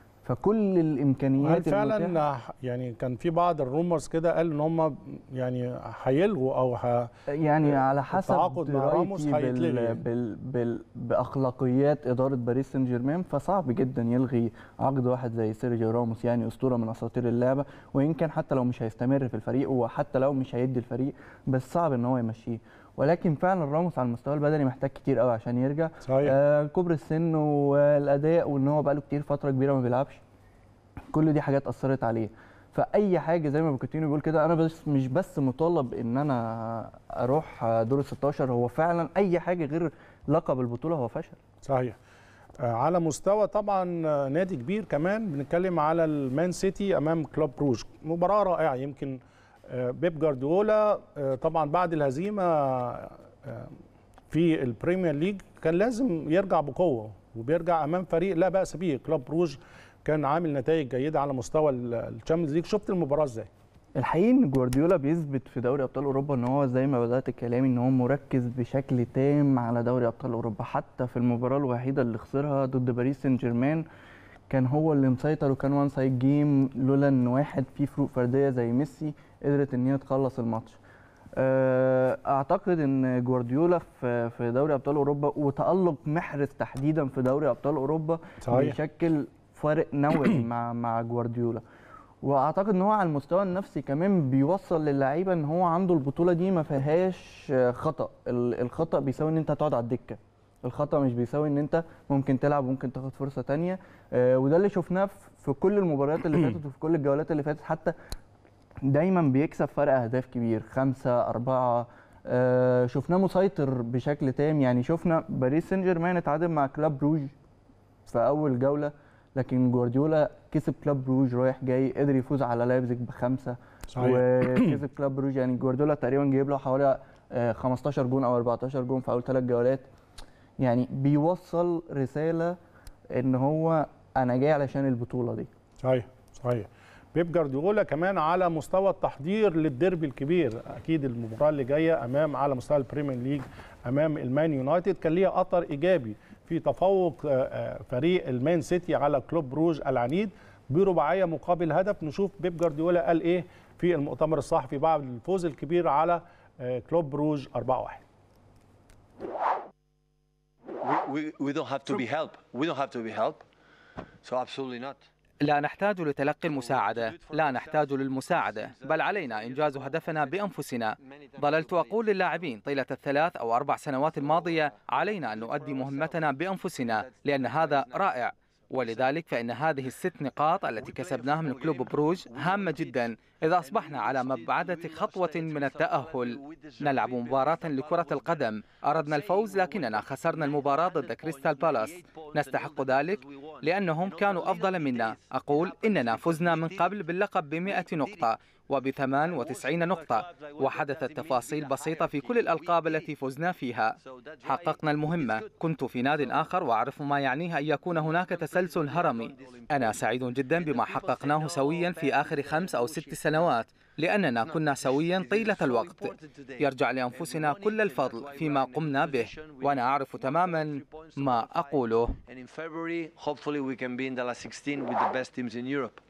فكل هل الامكانيات المتاحة- فعلا يعني كان في بعض الرومرز كده قال ان هم يعني هيلغوا او ه... يعني على حسب التعاقد مع راموس درايتي هيتلغي بال... يعني. بال... بال... باخلاقيات اداره باريس سان جيرمان فصعب جدا يلغي عقد واحد زي سيرجيو راموس يعني اسطوره من اساطير اللعبه وان كان حتى لو مش هيستمر في الفريق وحتى لو مش هيدي الفريق بس صعب ان هو يمشيه ولكن فعلا راموس على المستوى البدني محتاج كتير قوي عشان يرجع صحيح آه كبر السن والاداء وان هو بقاله كتير فتره كبيره ما بيلعبش كل دي حاجات اثرت عليه فاي حاجه زي ما بوكيتينو بيقول كده انا بس مش بس مطالب ان انا اروح دور ال 16 هو فعلا اي حاجه غير لقب البطوله هو فشل صحيح آه، على مستوى طبعا آه، نادي كبير كمان بنتكلم على المان سيتي امام كلوب روج مباراه رائعه يمكن آه، بيب جارديولا آه، طبعا بعد الهزيمه آه، في البريمير ليج كان لازم يرجع بقوه وبيرجع امام فريق لا باس به كلوب روج كان عامل نتائج جيده على مستوى الشامبيونز ليج شفت المباراه ازاي الحقيقه ان جوارديولا بيثبت في دوري ابطال اوروبا ان هو زي ما بدات كلامي ان هو مركز بشكل تام على دوري ابطال اوروبا حتى في المباراه الوحيده اللي خسرها ضد باريس سان جيرمان كان هو اللي مسيطر وكان وان سايد جيم لولا ان واحد فيه فروق فرديه زي ميسي قدرت ان هي تخلص الماتش آه، اعتقد ان جوارديولا في في دوري ابطال اوروبا وتالق محرز تحديدا في دوري ابطال اوروبا صحيح. بيشكل فارق نوعي مع مع جوارديولا واعتقد ان هو على المستوى النفسي كمان بيوصل للعيبه ان هو عنده البطوله دي ما فيهاش آه، خطا ال- الخطا بيساوي ان انت تقعد على الدكه الخطا مش بيساوي ان انت ممكن تلعب وممكن تاخد فرصه تانية آه، وده اللي شفناه في- في كل المباريات اللي فاتت وفي كل الجولات اللي فاتت حتى دايما بيكسب فرق اهداف كبير خمسة أربعة آه شفناه مسيطر بشكل تام يعني شفنا باريس سان جيرمان اتعادل مع كلاب بروج في أول جولة لكن جوارديولا كسب كلاب بروج رايح جاي قدر يفوز على لايبزيج بخمسة صحيح. وكسب كلاب بروج يعني جوارديولا تقريبا جايب له حوالي آه، 15 جون أو 14 جون في أول ثلاث جولات يعني بيوصل رسالة ان هو انا جاي علشان البطوله دي صحيح صحيح بيب جارديولا كمان على مستوى التحضير للديربي الكبير اكيد المباراه اللي جايه امام على مستوى البريمير ليج امام المان يونايتد كان ليها اثر ايجابي في تفوق آه، آه، فريق المان سيتي على كلوب بروج العنيد برباعيه مقابل هدف نشوف بيب جارديولا قال ايه في المؤتمر الصحفي بعد الفوز الكبير على آه، كلوب بروج 4-1 we, we, we don't have to be helped. We don't have to be helped. So absolutely not. لا نحتاج لتلقي المساعدة لا نحتاج للمساعدة بل علينا إنجاز هدفنا بأنفسنا ظللت أقول للاعبين طيلة الثلاث أو أربع سنوات الماضية علينا أن نؤدي مهمتنا بأنفسنا لأن هذا رائع ولذلك فإن هذه الست نقاط التي كسبناها من كلوب بروج هامة جدا إذا أصبحنا على مبعدة خطوة من التأهل نلعب مباراة لكرة القدم أردنا الفوز لكننا خسرنا المباراة ضد كريستال بالاس نستحق ذلك لأنهم كانوا أفضل منا أقول إننا فزنا من قبل باللقب بمئة نقطة وبثمان وتسعين نقطة وحدثت تفاصيل بسيطة في كل الألقاب التي فزنا فيها حققنا المهمة كنت في ناد آخر وأعرف ما يعنيه أن يكون هناك تسلسل هرمي أنا سعيد جدا بما حققناه سويا في آخر خمس أو ست سنوات لأننا كنا سويا طيلة الوقت يرجع لأنفسنا كل الفضل فيما قمنا به وأنا أعرف تماما ما أقوله And in February, hopefully, we can be in the last 16 with the best teams in Europe.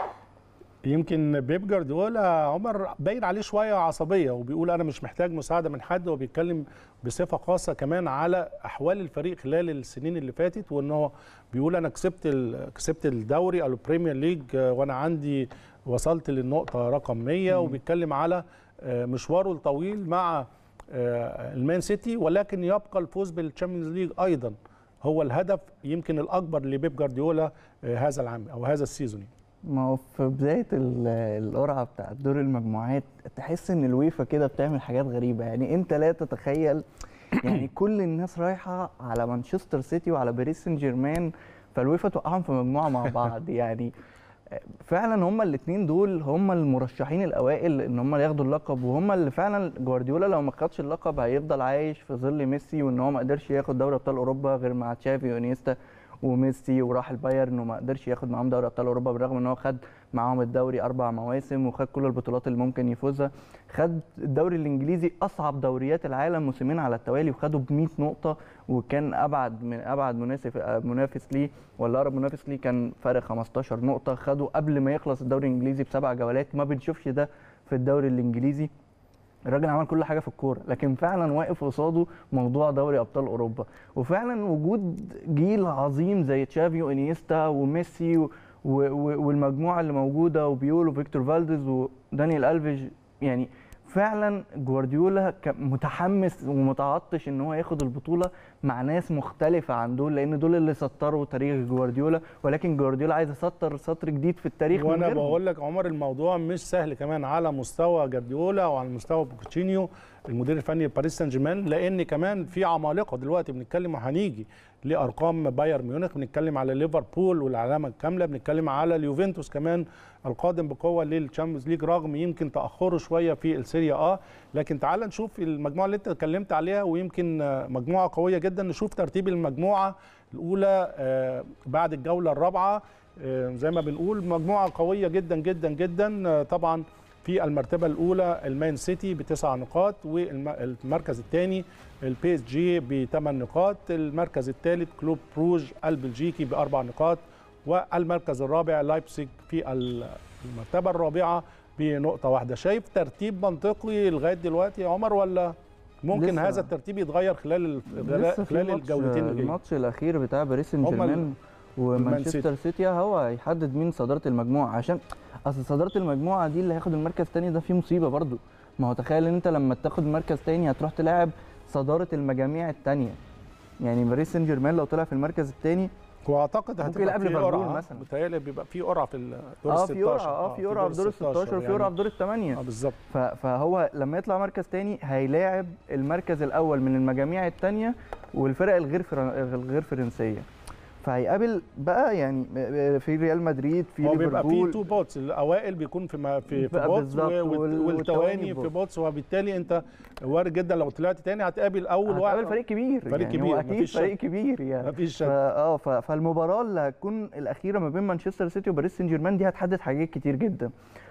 يمكن بيب جارديولا عمر باين عليه شويه عصبيه وبيقول انا مش محتاج مساعده من حد وبيتكلم بصفه خاصه كمان على احوال الفريق خلال السنين اللي فاتت وان هو بيقول انا كسبت ال- كسبت الدوري او البريمير ليج آه، وانا عندي وصلت للنقطه رقم 100 وبيتكلم على آه، مشواره الطويل مع آه، المان سيتي ولكن يبقى الفوز بالتشامبيونز ليج ايضا هو الهدف يمكن الاكبر لبيب جارديولا آه، هذا العام او هذا السيزون ما هو في بداية ال- القرعة بتاع دور المجموعات تحس ان الويفا كده بتعمل حاجات غريبة يعني انت لا تتخيل يعني كل الناس رايحة على مانشستر سيتي وعلى باريس سان جيرمان فالويفا توقعهم في مجموعة مع بعض يعني فعلا هما الاثنين دول هما المرشحين الاوائل ان هما ياخدوا اللقب وهما اللي فعلا جوارديولا لو ما خدش اللقب هيفضل عايش في ظل ميسي وان هو ما قدرش ياخد دوري ابطال اوروبا غير مع تشافي وانيستا وميسي وراح البايرن وما قدرش ياخد معاهم دوري ابطال اوروبا بالرغم ان هو خد معاهم الدوري اربع مواسم وخد كل البطولات اللي ممكن يفوزها خد الدوري الانجليزي اصعب دوريات العالم موسمين على التوالي وخده ب 100 نقطه وكان ابعد من ابعد منافس منافس ليه ولا اقرب منافس ليه كان فارق 15 نقطه خده قبل ما يخلص الدوري الانجليزي بسبع جولات ما بنشوفش ده في الدوري الانجليزي الراجل عمل كل حاجه في الكوره لكن فعلا واقف قصاده موضوع دوري ابطال اوروبا وفعلا وجود جيل عظيم زي تشافي وانيستا وميسي و و و والمجموعه اللي موجوده وبيول وفيكتور فالديز ودانيال الفيج يعني فعلا جوارديولا كان متحمس ومتعطش ان هو ياخد البطوله مع ناس مختلفه عن دول لان دول اللي سطروا تاريخ جوارديولا ولكن جوارديولا عايز يسطر سطر جديد في التاريخ من وانا غيرهم. بقول لك عمر الموضوع مش سهل كمان على مستوى جارديولا وعلى مستوى بوكوتشينيو المدير الفني لباريس سان جيرمان لان كمان في عمالقه دلوقتي بنتكلم وهنيجي لارقام بايرن ميونخ بنتكلم على ليفربول والعلامه الكامله بنتكلم على اليوفنتوس كمان القادم بقوه للتشامبيونز ليج رغم يمكن تاخره شويه في السيريا اه لكن تعال نشوف المجموعه اللي انت اتكلمت عليها ويمكن آه، مجموعه قويه جدا نشوف ترتيب المجموعه الاولى آه، بعد الجوله الرابعه آه، زي ما بنقول مجموعه قويه جدا جدا جدا آه، طبعا في المرتبه الاولى المان سيتي بتسع نقاط والمركز الثاني البي اس جي بثمان نقاط المركز الثالث كلوب بروج البلجيكي باربع نقاط والمركز الرابع لايبسيج في المرتبه الرابعه بنقطه واحده شايف ترتيب منطقي لغايه دلوقتي يا عمر ولا ممكن لسه. هذا الترتيب يتغير خلال لسه في خلال ماتش- الجولتين اللي جايين الماتش الاخير بتاع باريس سان هما ال- جيرمان ومانشستر سيتي هو هيحدد مين صداره المجموعه عشان اصل صداره المجموعه دي اللي هياخد المركز الثاني ده فيه مصيبه برضو ما هو تخيل ان انت لما تاخد مركز تاني هتروح تلاعب صداره المجاميع الثانيه يعني باريس سان جيرمان لو طلع في المركز الثاني واعتقد ممكن هتبقى يلعب في ليفربول قرعه مثلا. متهيألي بيبقى في قرعه في الدور ال اه 16 في قرعه اه في قرعه في دور ال 16 وفي قرعه في دور اه الثمانيه بالظبط ف- فهو لما يطلع مركز تاني هيلاعب المركز الاول من المجاميع التانية والفرق الغير فرن... الغير فرنسيه فهيقابل بقى يعني في ريال مدريد في هو بيبقى في ليفربول تو بوتس الاوائل بيكون في ما في, في بقى بوتس بالظبط، و- وال- والت- والتواني والتواني في بوتس. بوتس وبالتالي انت وارد جدا لو طلعت تاني هتقابل اول هتقابل واحد فريق كبير فريق يعني كبير، هو اكيد مفيش فريق شك. كبير يعني مفيش فا- شك اه ف- فالمباراه اللي هتكون الاخيره ما بين مانشستر سيتي وباريس سان جيرمان دي هتحدد حاجات كتير جدا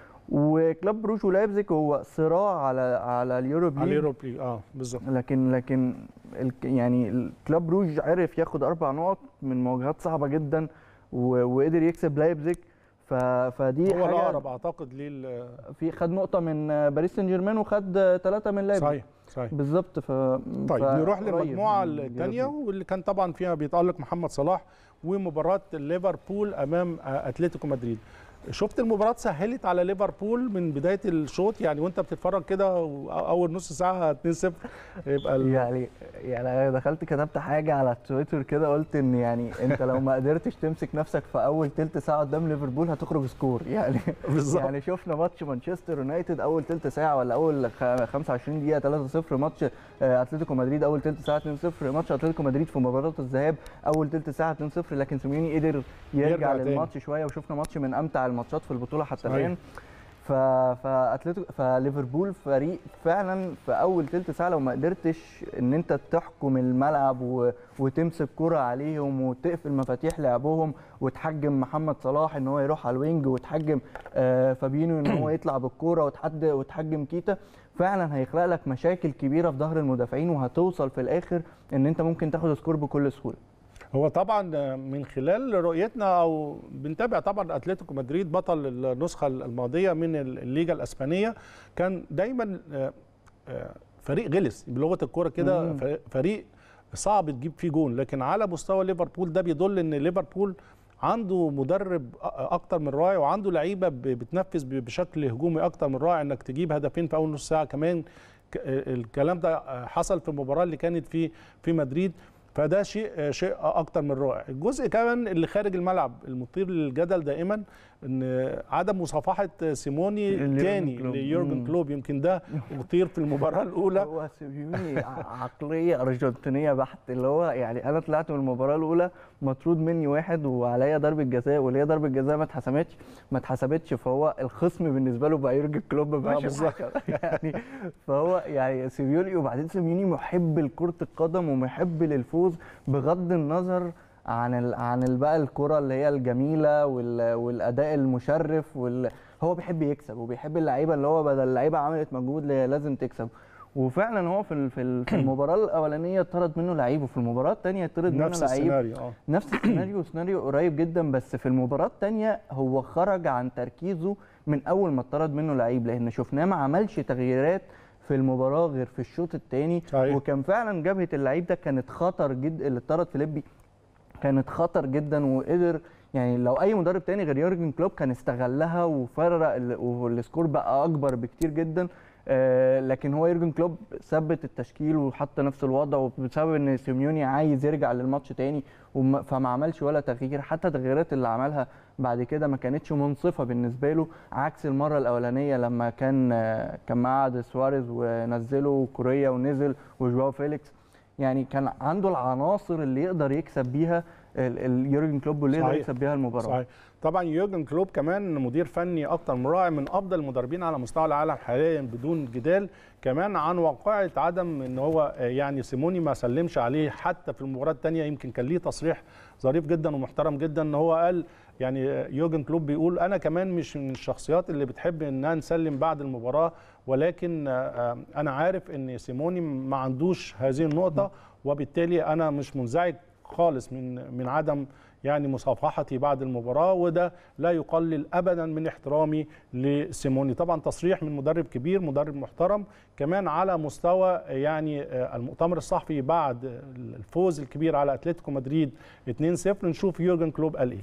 وكلوب بروج ولايبزيج هو صراع على على اليوروب على ليج اليوروب ليج اه بالظبط لكن لكن ال- يعني الكلوب روج عرف ياخد اربع نقط من مواجهات صعبه جدا و- وقدر يكسب لايبزيج ف- فدي هو حاجه الاقرب اعتقد ليه ال- في خد نقطه من باريس سان جيرمان وخد ثلاثه من لايبزيج صحيح صحيح بالظبط ف طيب ف- نروح قريب للمجموعه من اليوروب الثانيه ليج. واللي كان طبعا فيها بيتالق محمد صلاح ومباراه ليفربول امام آه، اتلتيكو مدريد شفت المباراه سهلت على ليفربول من بدايه الشوط يعني وانت بتتفرج كده اول نص ساعه 2-0 يبقى ال- يعني يعني انا دخلت كتبت حاجه على تويتر كده قلت ان يعني انت لو ما قدرتش تمسك نفسك في اول تلت ساعه قدام ليفربول هتخرج سكور يعني بالظبط. يعني شفنا ماتش مانشستر يونايتد اول تلت ساعه ولا اول خ- 25 دقيقه 3-0 ماتش آه، اتلتيكو مدريد اول تلت ساعه 2-0 ماتش اتلتيكو مدريد في مباراه الذهاب اول تلت ساعه 2-0 لكن سيميوني قدر يرجع, يرجع تاني. للماتش شويه وشفنا ماتش من امتع الماتشات في البطوله حتى صحيح. الان ف فاتلتيكو فليفربول فريق فعلا في اول تلت ساعه لو ما قدرتش ان انت تحكم الملعب و... وتمسك كرة عليهم وتقفل مفاتيح لعبهم وتحجم محمد صلاح ان هو يروح على الوينج وتحجم آه فابينو ان هو يطلع بالكوره وتحد وتحجم كيتا فعلا هيخلق لك مشاكل كبيره في ظهر المدافعين وهتوصل في الاخر ان انت ممكن تاخد سكور بكل سهوله هو طبعا من خلال رؤيتنا او بنتابع طبعا اتلتيكو مدريد بطل النسخه الماضيه من الليجا الاسبانيه كان دايما آه، آه، فريق غلس بلغه الكوره كده مم. ف- فريق صعب تجيب فيه جون لكن على مستوى ليفربول ده بيدل ان ليفربول عنده مدرب أ- اكتر من رائع وعنده لعيبه ب- بتنفذ ب- بشكل هجومي اكتر من رائع انك تجيب هدفين في اول نص ساعه كمان ك- الكلام ده حصل في المباراه اللي كانت في في مدريد فده شيء شيء اكتر من رائع الجزء كمان اللي خارج الملعب المثير للجدل دائما ان عدم مصافحه سيموني ليورجن تاني كلوب. ليورجن مم. كلوب يمكن ده مثير في المباراه الاولى هو سيميوني ع- عقليه ارجنتينيه بحت اللي هو يعني انا طلعت من المباراه الاولى مطرود مني واحد وعليا ضربه جزاء واللي هي ضربه جزاء ما اتحسمتش ما اتحسبتش فهو الخصم بالنسبه له بقى يورجن كلوب ماشي بالظبط. يعني فهو يعني سيميوني وبعدين سيميوني محب لكره القدم ومحب للفوز بغض النظر عن ال... عن ال- بقى الكره اللي هي الجميله وال... والاداء المشرف وال... هو بيحب يكسب وبيحب اللعيبه اللي هو بدل اللعيبه عملت مجهود اللي لازم تكسب وفعلا هو في ال- في ال- في المباراه الاولانيه اتطرد منه لعيب وفي المباراه الثانيه اتطرد منه نفس لعيب السيناريو اه نفس السيناريو سيناريو قريب جدا بس في المباراه الثانيه هو خرج عن تركيزه من اول ما اتطرد منه لعيب لان شفناه ما عملش تغييرات في المباراه غير في الشوط الثاني صحيح. وكان فعلا جبهه اللعيب ده كانت خطر جدا اللي اتطرد فيليبي كانت خطر جدا وقدر يعني لو اي مدرب تاني غير يورجن كلوب كان استغلها وفرق ال- والسكور بقى اكبر بكتير جدا آه، لكن هو يورجن كلوب ثبت التشكيل وحط نفس الوضع وبسبب ان سيميوني عايز يرجع للماتش تاني وما- فما عملش ولا تغيير حتى التغييرات اللي عملها بعد كده ما كانتش منصفه بالنسبه له عكس المره الاولانيه لما كان آه، كان معاه سواريز ونزله كوريا ونزل وجواو فيليكس يعني كان عنده العناصر اللي يقدر يكسب بيها ال- ال- يورجن كلوب واللي يقدر صحيح. يكسب بيها المباراه صحيح طبعا يورجن كلوب كمان مدير فني اكتر من رائع من افضل المدربين على مستوى العالم حاليا بدون جدال كمان عن واقعه عدم ان هو آه، يعني سيموني ما سلمش عليه حتى في المباراه الثانيه يمكن كان ليه تصريح ظريف جدا ومحترم جدا ان هو قال يعني آه، يورجن كلوب بيقول انا كمان مش من الشخصيات اللي بتحب انها نسلم بعد المباراه ولكن آه، آه، انا عارف ان سيموني ما عندوش هذه النقطه وبالتالي انا مش منزعج خالص من من عدم يعني مصافحتي بعد المباراه وده لا يقلل ابدا من احترامي لسيموني طبعا تصريح من مدرب كبير مدرب محترم كمان على مستوى يعني آه، المؤتمر الصحفي بعد الفوز الكبير على اتلتيكو مدريد 2-0 نشوف يورجن كلوب قال ايه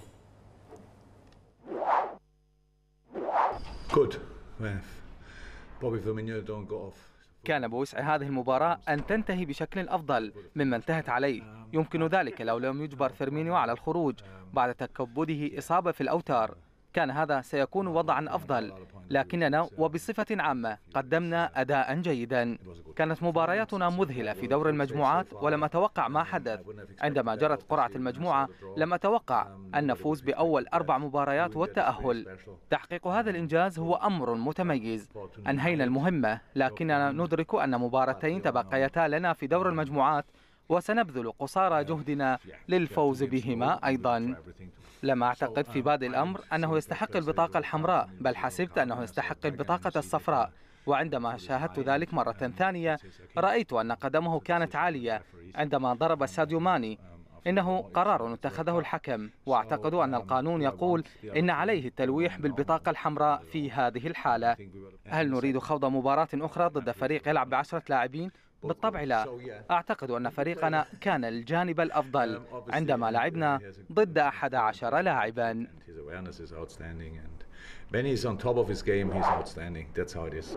Good. Yeah. Bobby Firmino don't go off. كان بوسع هذه المباراة أن تنتهي بشكل أفضل مما انتهت عليه يمكن ذلك لو لم يجبر فيرمينيو على الخروج بعد تكبده إصابة في الأوتار كان هذا سيكون وضعا أفضل لكننا وبصفة عامة قدمنا أداء جيدا كانت مبارياتنا مذهلة في دور المجموعات ولم أتوقع ما حدث عندما جرت قرعة المجموعة لم أتوقع أن نفوز بأول أربع مباريات والتأهل تحقيق هذا الإنجاز هو أمر متميز أنهينا المهمة لكننا ندرك أن مباراتين تبقيتا لنا في دور المجموعات وسنبذل قصارى جهدنا للفوز بهما أيضا لم أعتقد في بادئ الأمر أنه يستحق البطاقة الحمراء بل حسبت أنه يستحق البطاقة الصفراء وعندما شاهدت ذلك مرة ثانية رأيت أن قدمه كانت عالية عندما ضرب ساديو ماني إنه قرار اتخذه الحكم وأعتقد أن القانون يقول إن عليه التلويح بالبطاقة الحمراء في هذه الحالة هل نريد خوض مباراة أخرى ضد فريق يلعب بعشرة لاعبين؟ بالطبع لا أعتقد أن فريقنا كان الجانب الأفضل عندما لعبنا ضد أحد عشر لاعبا His awareness is outstanding, and when he's on top of his game, he's outstanding. That's how it is.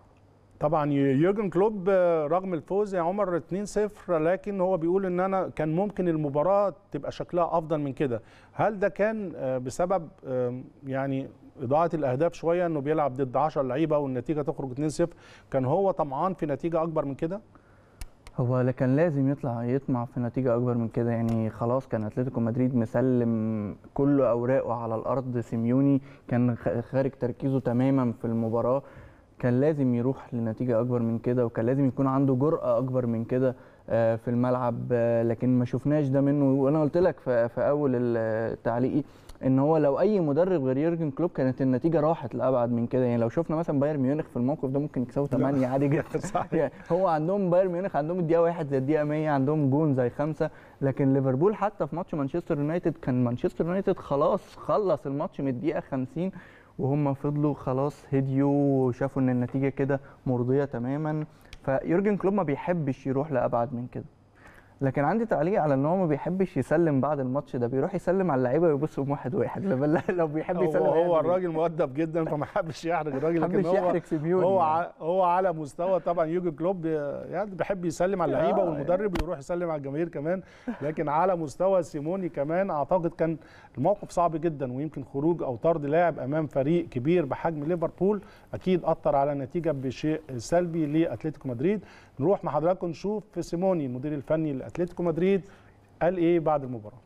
طبعا يورجن كلوب آه، رغم الفوز يا عمر 2-0 لكن هو بيقول ان انا كان ممكن المباراه تبقى شكلها افضل من كده هل ده كان آه، بسبب آم، يعني اضاعه الاهداف شويه انه بيلعب ضد 10 لعيبه والنتيجه تخرج 2-0 كان هو طمعان في نتيجه اكبر من كده هو اللي كان لازم يطلع يطمع في نتيجة أكبر من كده يعني خلاص كان أتلتيكو مدريد مسلم كل أوراقه على الأرض سيميوني كان خ- خارج تركيزه تماما في المباراة كان لازم يروح لنتيجة أكبر من كده وكان لازم يكون عنده جرأة أكبر من كده آه، في الملعب آه، لكن ما شفناش ده منه وأنا قلت لك في في أول التعليقي ان هو لو اي مدرب غير يورجن كلوب كانت النتيجه راحت لابعد من كده يعني لو شفنا مثلا بايرن ميونخ في الموقف ده ممكن يكسبوا 8 عادي جدا صحيح. يعني هو عندهم بايرن ميونخ عندهم الدقيقه واحد زي الدقيقه 100 عندهم جون زي خمسه لكن ليفربول حتى في ماتش مانشستر يونايتد كان مانشستر يونايتد خلاص خلص الماتش من الدقيقه 50 وهم فضلوا خلاص هديوا وشافوا ان النتيجه كده مرضيه تماما فيورجن كلوب ما بيحبش يروح لابعد من كده لكن عندي تعليق على ان هو ما بيحبش يسلم بعد الماتش ده بيروح يسلم على اللعيبه ويبصهم واحد واحد لو- لو بيحب هو, يسلم هو هيعمل إيه؟ الراجل مؤدب جدا فما حبش يحرج الراجل ما لكن حبش هو يحرج سيميوني هو يعني. ع- هو على مستوى طبعا يوجي كلوب يعني بيحب يسلم على اللعيبه آه، والمدرب يروح يسلم على الجماهير كمان لكن على مستوى سيموني كمان اعتقد كان الموقف صعب جدا ويمكن خروج او طرد لاعب امام فريق كبير بحجم ليفربول اكيد اثر على النتيجه بشيء سلبي لاتلتيكو مدريد نروح مع حضراتكم نشوف سيموني المدير الفني لاتلتيكو مدريد قال ايه بعد المباراه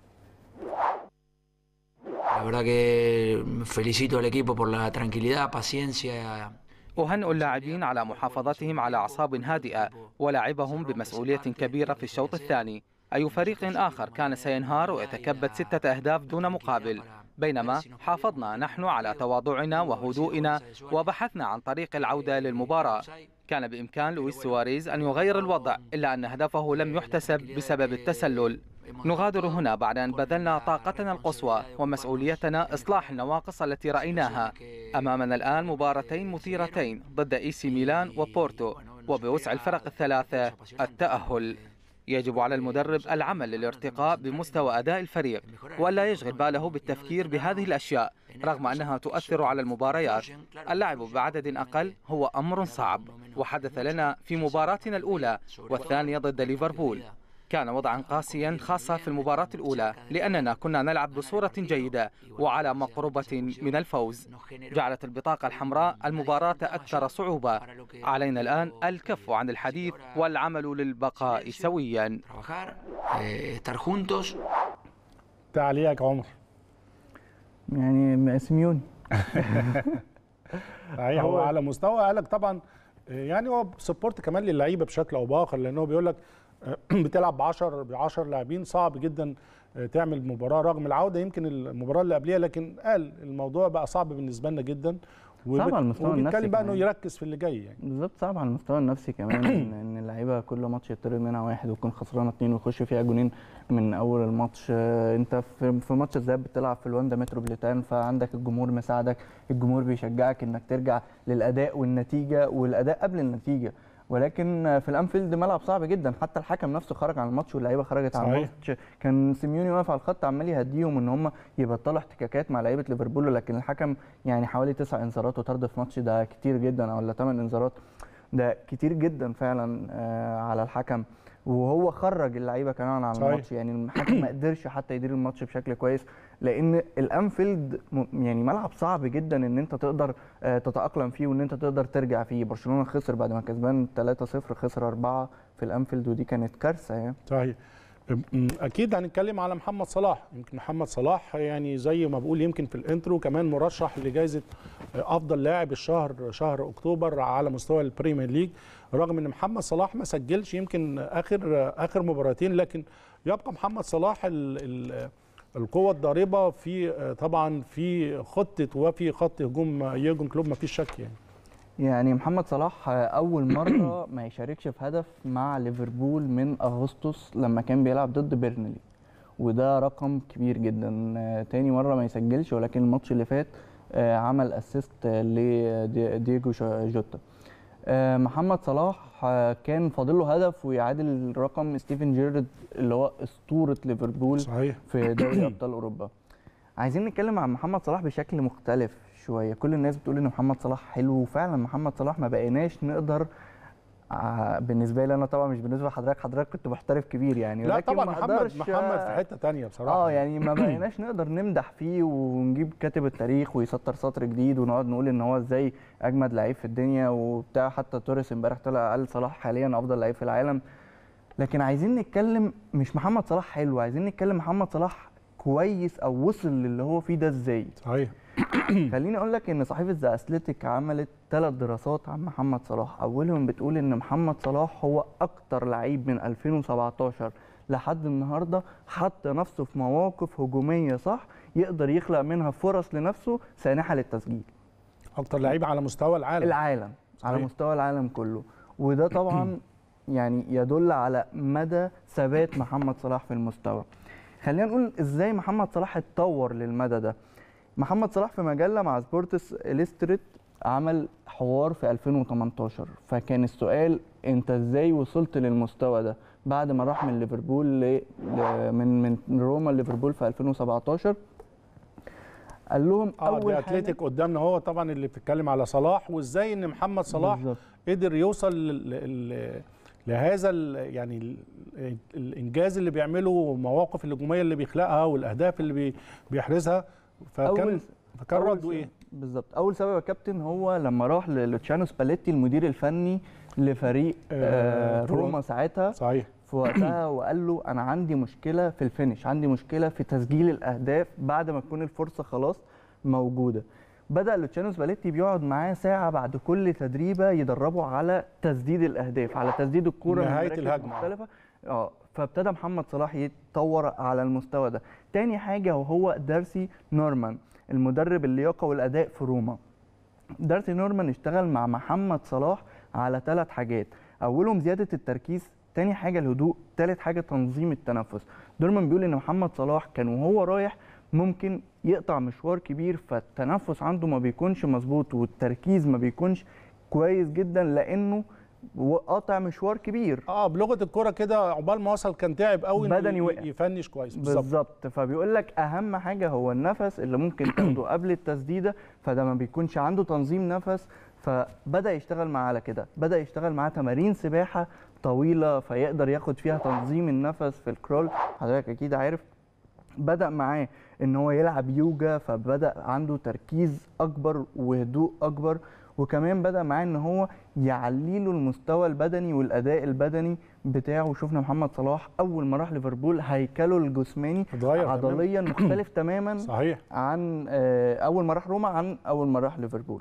La verdad que felicito al equipo por la tranquilidad, paciencia. أهنئ اللاعبين على محافظتهم على أعصاب هادئة ولعبهم بمسؤولية كبيرة في الشوط الثاني أي فريق آخر كان سينهار ويتكبد ستة أهداف دون مقابل بينما حافظنا نحن على تواضعنا وهدوئنا وبحثنا عن طريق العودة للمباراة كان بإمكان لويس سواريز أن يغير الوضع إلا أن هدفه لم يحتسب بسبب التسلل نغادر هنا بعد أن بذلنا طاقتنا القصوى ومسؤوليتنا إصلاح النواقص التي رأيناها أمامنا الآن مباراتين مثيرتين ضد إي سي ميلان وبورتو وبوسع الفرق الثلاثة التأهل يجب على المدرب العمل للارتقاء بمستوى أداء الفريق ولا يشغل باله بالتفكير بهذه الأشياء رغم أنها تؤثر على المباريات اللعب بعدد أقل هو أمر صعب وحدث لنا في مباراتنا الأولى والثانية ضد ليفربول كان وضعا قاسيا خاصة في المباراة الأولى لأننا كنا نلعب بصورة جيدة وعلى مقربة من الفوز جعلت البطاقة الحمراء المباراة أكثر صعوبة علينا الآن الكف عن الحديث والعمل للبقاء سويا Trabajar, eh, estar juntos. تعليقك عمر يعني سيميوني صحيح هو على مستوى قالك طبعا يعني هو سبورت كمان للعيبه بشكل او باخر لان هو بيقول لك بتلعب ب 10 ب 10 لاعبين صعب جدا تعمل مباراه رغم العوده يمكن المباراه اللي قبلها لكن قال الموضوع بقى صعب بالنسبه لنا جدا صعب على المستوى النفسي وبيتكلم بقى انه كمان. يركز في اللي جاي يعني بالظبط صعب على المستوى النفسي كمان ان إن اللعيبه كل ماتش يطرد منها واحد ويكون خسرانه اتنين ويخش فيها جونين من اول الماتش آه، انت في في ماتش الذهاب بتلعب في الواندا متروبوليتان فعندك الجمهور مساعدك الجمهور بيشجعك انك ترجع للاداء والنتيجه والاداء قبل النتيجه ولكن آه، في الانفيلد ملعب صعب جدا حتى الحكم نفسه خرج عن الماتش واللعيبه خرجت عن صحيح. الماتش كان سيميوني واقف على الخط عمال يهديهم ان هم يبطلوا احتكاكات مع لعيبه ليفربول لكن الحكم يعني حوالي تسع انذارات وطرد في ماتش ده كتير جدا ولا ثمان انذارات ده كتير جدا فعلا آه، على الحكم وهو خرج اللعيبه كمان عن صحيح. الماتش يعني الحكم ما قدرش حتى يدير الماتش بشكل كويس لان الانفيلد م- يعني ملعب صعب جدا ان انت تقدر آه، تتاقلم فيه وان انت تقدر ترجع فيه برشلونه خسر بعد ما كسبان 3-0 خسر 4 في الانفيلد ودي كانت كارثه يعني صحيح أم، اكيد هنتكلم على محمد صلاح يمكن محمد صلاح يعني زي ما بقول يمكن في الانترو كمان مرشح لجائزه افضل لاعب الشهر شهر اكتوبر على مستوى البريمير ليج رغم ان محمد صلاح ما سجلش يمكن اخر اخر مباراتين لكن يبقى محمد صلاح ال ال القوة الضاربة في طبعا في خطة وفي خط هجوم يورجن كلوب ما فيش شك يعني يعني محمد صلاح اول مره ما يشاركش في هدف مع ليفربول من اغسطس لما كان بيلعب ضد بيرنلي وده رقم كبير جدا آه، تاني مره ما يسجلش ولكن الماتش اللي فات آه، عمل اسيست لدييجو جوتا آه، محمد صلاح آه، كان فاضل له هدف ويعادل رقم ستيفن جيرارد اللي هو اسطوره ليفربول صحيح في دوري ابطال اوروبا عايزين نتكلم عن محمد صلاح بشكل مختلف شويه كل الناس بتقول ان محمد صلاح حلو وفعلا محمد صلاح ما بقيناش نقدر ع- بالنسبه لي انا طبعا مش بالنسبه لحضرتك حضرتك كنت محترف كبير يعني لا ولكن طبعا ما محمد أقدرش- محمد في حتة تانية بصراحة اه يعني ما بقيناش نقدر نمدح فيه ونجيب كاتب التاريخ ويسطر سطر جديد ونقعد نقول ان هو ازاي اجمد لعيب في الدنيا وبتاع حتى توريس امبارح طلع قال صلاح حاليا افضل لعيب في العالم لكن عايزين نتكلم مش محمد صلاح حلو عايزين نتكلم محمد صلاح كويس او وصل للي هو فيه ده ازاي صحيح خليني اقول لك ان صحيفه ذا اثليتيك عملت ثلاث دراسات عن محمد صلاح اولهم بتقول ان محمد صلاح هو اكتر لعيب من 2017 لحد النهارده حط نفسه في مواقف هجوميه صح يقدر يخلق منها فرص لنفسه سانحه للتسجيل اكتر لعيب على مستوى العالم العالم على صحيح. مستوى العالم كله وده طبعا يعني يدل على مدى ثبات محمد صلاح في المستوى خلينا نقول ازاي محمد صلاح اتطور للمدى ده محمد صلاح في مجله مع سبورتس اليستريت عمل حوار في 2018 فكان السؤال انت ازاي وصلت للمستوى ده بعد ما راح من ليفربول ل... ل... من من روما ليفربول في 2017 قال لهم اه اول دي حاجه اتلتيك قدامنا هو طبعا اللي بتتكلم على صلاح وازاي ان محمد صلاح بالظبط. قدر يوصل ل- ل- لهذا ال- يعني ال- الانجاز اللي بيعمله والمواقف الهجوميه اللي بيخلقها والاهداف اللي بي- بيحرزها فكان أول- فكان أول رده سبب- ايه؟ بالظبط اول سبب يا كابتن هو لما راح لوتشانو سباليتي المدير الفني لفريق آه، آه روما ساعتها صحيح في وقتها وقال له انا عندي مشكله في الفينش عندي مشكله في تسجيل الاهداف بعد ما تكون الفرصه خلاص موجوده بدا لوتشانو سباليتي بيقعد معاه ساعه بعد كل تدريبه يدربه على تسديد الاهداف على تسديد الكوره من نهاية مراكز الهجمة. مختلفه اه فابتدى محمد صلاح يتطور على المستوى ده تاني حاجه وهو دارسي نورمان المدرب اللياقه والاداء في روما دارسي نورمان اشتغل مع محمد صلاح على ثلاث حاجات اولهم زياده التركيز تاني حاجه الهدوء تالت حاجه تنظيم التنفس نورمان بيقول ان محمد صلاح كان وهو رايح ممكن يقطع مشوار كبير فالتنفس عنده ما بيكونش مظبوط والتركيز ما بيكونش كويس جدا لانه قاطع مشوار كبير اه بلغه الكوره كده عقبال ما وصل كان تعب قوي إنه بدني ي- وقع. يفنش كويس بالظبط بالظبط فبيقول لك اهم حاجه هو النفس اللي ممكن تاخده قبل التسديده فده ما بيكونش عنده تنظيم نفس فبدا يشتغل معاه على كده بدا يشتغل معاه تمارين سباحه طويله فيقدر ياخد فيها تنظيم النفس في الكرول حضرتك اكيد عارف بدا معاه ان هو يلعب يوجا فبدا عنده تركيز اكبر وهدوء اكبر وكمان بدا معاه ان هو يعلي له المستوى البدني والاداء البدني بتاعه شفنا محمد صلاح اول ما راح ليفربول هيكله الجسماني اتغير تماماً. عضليا مختلف تماما صحيح عن آه، اول ما راح روما عن اول ما راح ليفربول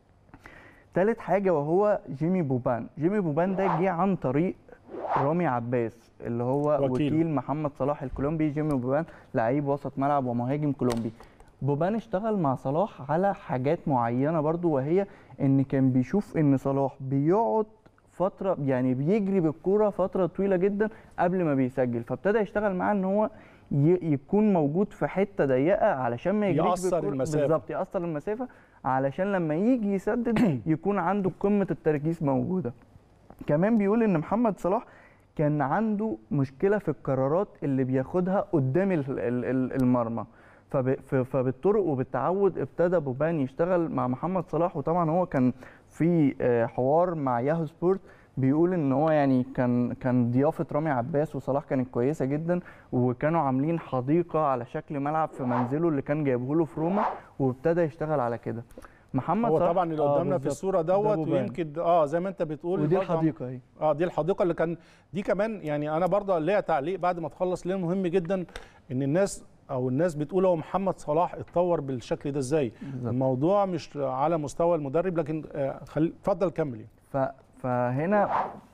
تالت حاجة وهو جيمي بوبان جيمي بوبان ده جه عن طريق رامي عباس اللي هو وكيله. وكيل محمد صلاح الكولومبي جيمي بوبان لعيب وسط ملعب ومهاجم كولومبي بوبان اشتغل مع صلاح على حاجات معينة برضو وهي ان كان بيشوف ان صلاح بيقعد فترة يعني بيجري بالكورة فترة طويلة جدا قبل ما بيسجل فابتدى يشتغل معاه ان هو ي- يكون موجود في حتة ضيقة علشان ما يجريش يقصر بالكرة- المسافة. بالظبط يقصر المسافة علشان لما يجي يسدد يكون عنده قمة التركيز موجودة كمان بيقول ان محمد صلاح كان عنده مشكله في القرارات اللي بياخدها قدام ال- ال- ال- المرمى فب- ف- فبالطرق وبالتعود ابتدى بوبان يشتغل مع محمد صلاح وطبعا هو كان في آه، حوار مع ياهو سبورت بيقول ان هو يعني كان كان ضيافه رامي عباس وصلاح كانت كويسه جدا وكانوا عاملين حديقه على شكل ملعب في منزله اللي كان جايبه له في روما وابتدى يشتغل على كده محمد هو صلاح طبعا اللي آه قدامنا في بالظبط. الصوره ده دوت بوبان. ويمكن اه زي ما انت بتقول ودي برضه الحديقه اهي اه دي الحديقه اللي كان دي كمان يعني انا برضه ليا تعليق بعد ما تخلص ليه مهم جدا ان الناس او الناس بتقول هو محمد صلاح اتطور بالشكل ده ازاي الموضوع مش على مستوى المدرب لكن آه خلي اتفضل كمل ف... فهنا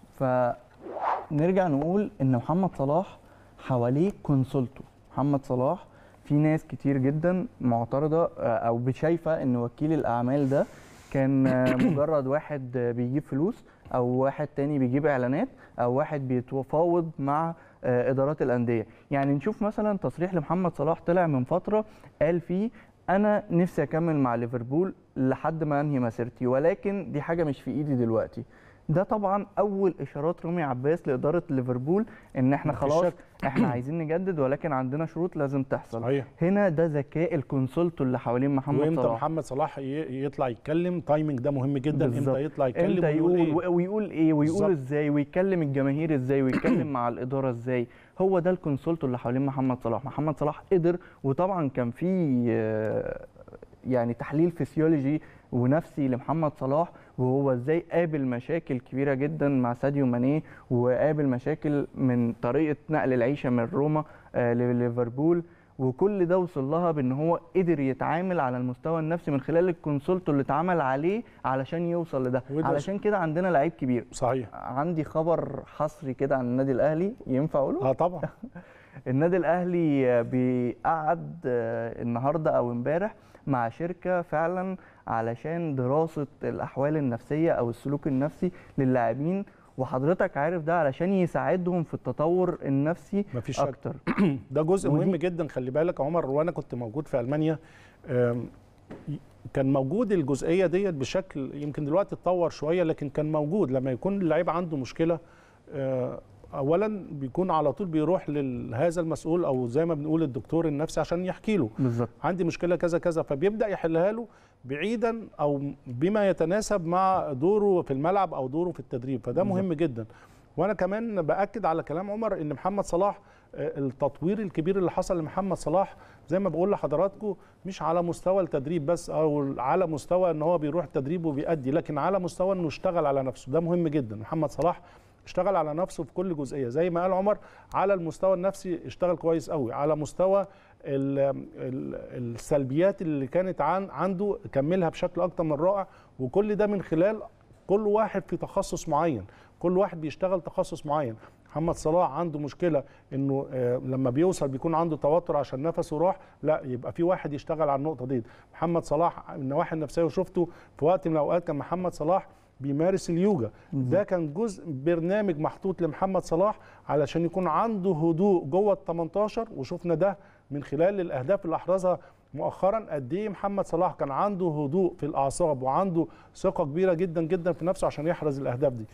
فنرجع نقول ان محمد صلاح حواليه كونسولته محمد صلاح في ناس كتير جدا معترضه آه، او شايفه ان وكيل الاعمال ده كان آه، مجرد واحد آه، بيجيب فلوس او واحد تاني بيجيب اعلانات او واحد بيتفاوض مع آه، ادارات الانديه يعني نشوف مثلا تصريح لمحمد صلاح طلع من فتره قال فيه انا نفسي اكمل مع ليفربول لحد ما انهي مسيرتي ولكن دي حاجه مش في ايدي دلوقتي ده طبعا اول اشارات رامي عباس لاداره ليفربول ان احنا مفيش خلاص شك. احنا عايزين نجدد ولكن عندنا شروط لازم تحصل صحيح. هنا ده ذكاء الكونسولتو اللي حوالين محمد وامتى صلاح محمد صلاح ي- يطلع يتكلم تايمنج ده مهم جدا بالظبط. امتى يطلع يتكلم امتى ويقول يقول إيه؟ ويقول ايه ويقول بالظبط. ازاي ويكلم الجماهير ازاي ويتكلم مع الاداره ازاي هو ده الكونسولتو اللي حوالين محمد صلاح محمد صلاح قدر وطبعا كان في آه، يعني تحليل فسيولوجي ونفسي لمحمد صلاح وهو ازاي قابل مشاكل كبيره جدا مع ساديو ماني وقابل مشاكل من طريقه نقل العيشه من روما آه، لليفربول وكل ده وصل لها بان هو قدر يتعامل على المستوى النفسي من خلال الكونسولتو اللي اتعمل عليه علشان يوصل لده وده علشان كده عندنا لعيب كبير صحيح عندي خبر حصري كده عن النادي الاهلي ينفع اقوله اه طبعا النادي الاهلي آه، بيقعد آه، النهارده او امبارح مع شركه فعلا علشان دراسه الاحوال النفسيه او السلوك النفسي للاعبين وحضرتك عارف ده علشان يساعدهم في التطور النفسي مفيش شك. اكتر ده جزء ودي- مهم جدا خلي بالك يا عمر وانا كنت موجود في المانيا آم، ي- كان موجود الجزئيه ديت بشكل يمكن دلوقتي اتطور شويه لكن كان موجود لما يكون اللعيب عنده مشكله آه، اولا بيكون على طول بيروح لهذا المسؤول او زي ما بنقول الدكتور النفسي عشان يحكي له بالظبط عندي مشكله كذا كذا فبيبدا يحلها له بعيدا او بما يتناسب مع دوره في الملعب او دوره في التدريب فده مهم جدا وانا كمان باكد على كلام عمر ان محمد صلاح آه، التطوير الكبير اللي حصل لمحمد صلاح زي ما بقول لحضراتكم مش على مستوى التدريب بس او على مستوى ان هو بيروح تدريب وبيأدي لكن على مستوى انه اشتغل على نفسه ده مهم جدا محمد صلاح اشتغل على نفسه في كل جزئيه زي ما قال عمر على المستوى النفسي اشتغل كويس قوي على مستوى ال ال السلبيات اللي كانت عن عنده كملها بشكل اكتر من رائع وكل ده من خلال كل واحد في تخصص معين كل واحد بيشتغل تخصص معين محمد صلاح عنده مشكله انه آه، لما بيوصل بيكون عنده توتر عشان نفسه راح لا يبقى في واحد يشتغل على النقطه دي محمد صلاح من النواحي النفسيه وشفته في وقت من الاوقات كان محمد صلاح بيمارس اليوجا ده كان جزء برنامج محطوط لمحمد صلاح علشان يكون عنده هدوء جوه ال 18 وشفنا ده من خلال الاهداف اللي احرزها مؤخرا قد ايه محمد صلاح كان عنده هدوء في الاعصاب وعنده ثقه كبيره جدا جدا في نفسه عشان يحرز الاهداف دي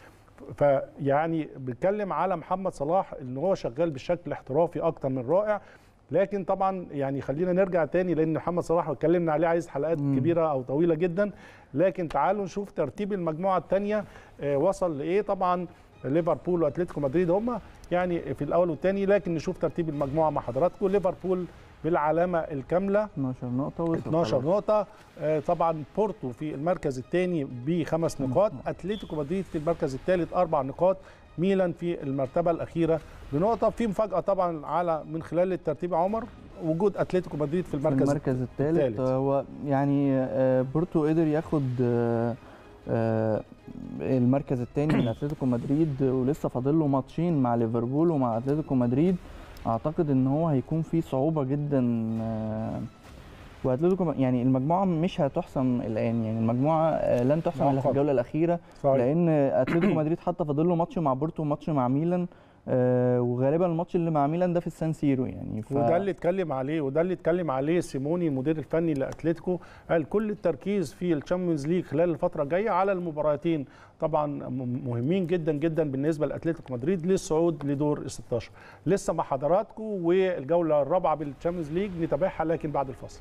فيعني بنتكلم على محمد صلاح ان هو شغال بشكل احترافي اكتر من رائع لكن طبعا يعني خلينا نرجع تاني لان محمد صلاح لو اتكلمنا عليه عايز حلقات مم. كبيره او طويله جدا لكن تعالوا نشوف ترتيب المجموعه الثانيه وصل لايه طبعا ليفربول واتلتيكو مدريد هم يعني في الاول والثاني لكن نشوف ترتيب المجموعه مع حضراتكم ليفربول بالعلامه الكامله 12 نقطه وصل 12 خلاص. نقطة آه، طبعا بورتو في المركز الثاني بخمس نقاط اتلتيكو مدريد في المركز الثالث اربع نقاط ميلان في المرتبة الأخيرة بنقطة في مفاجأة طبعا على من خلال الترتيب يا عمر وجود اتلتيكو مدريد في في المركز المركز الثالث الثالث. هو يعني آه، بورتو قدر ياخد آه، آه، المركز الثاني من اتلتيكو مدريد ولسه فاضل له ماتشين مع ليفربول ومع اتلتيكو مدريد اعتقد ان هو هيكون في صعوبه جدا آه، واتلتيكو يعني المجموعه مش هتحسم الان يعني المجموعه آه، لن تحسم الا في مؤقت. الجوله الاخيره صحيح. لان اتلتيكو مدريد حتى فاضل له ماتش مع بورتو وماتش مع ميلان آه، وغالبا الماتش اللي مع ميلان ده في السان سيرو يعني ف... وده اللي اتكلم عليه وده اللي اتكلم عليه سيموني المدير الفني لاتلتيكو قال كل التركيز في الشامبيونز ليج خلال الفتره الجايه على المباراتين طبعا م- مهمين جدا جدا بالنسبه لاتلتيكو مدريد للصعود لدور ال 16 لسه مع حضراتكم والجوله الرابعه بالشامبيونز ليج نتابعها لكن بعد الفاصل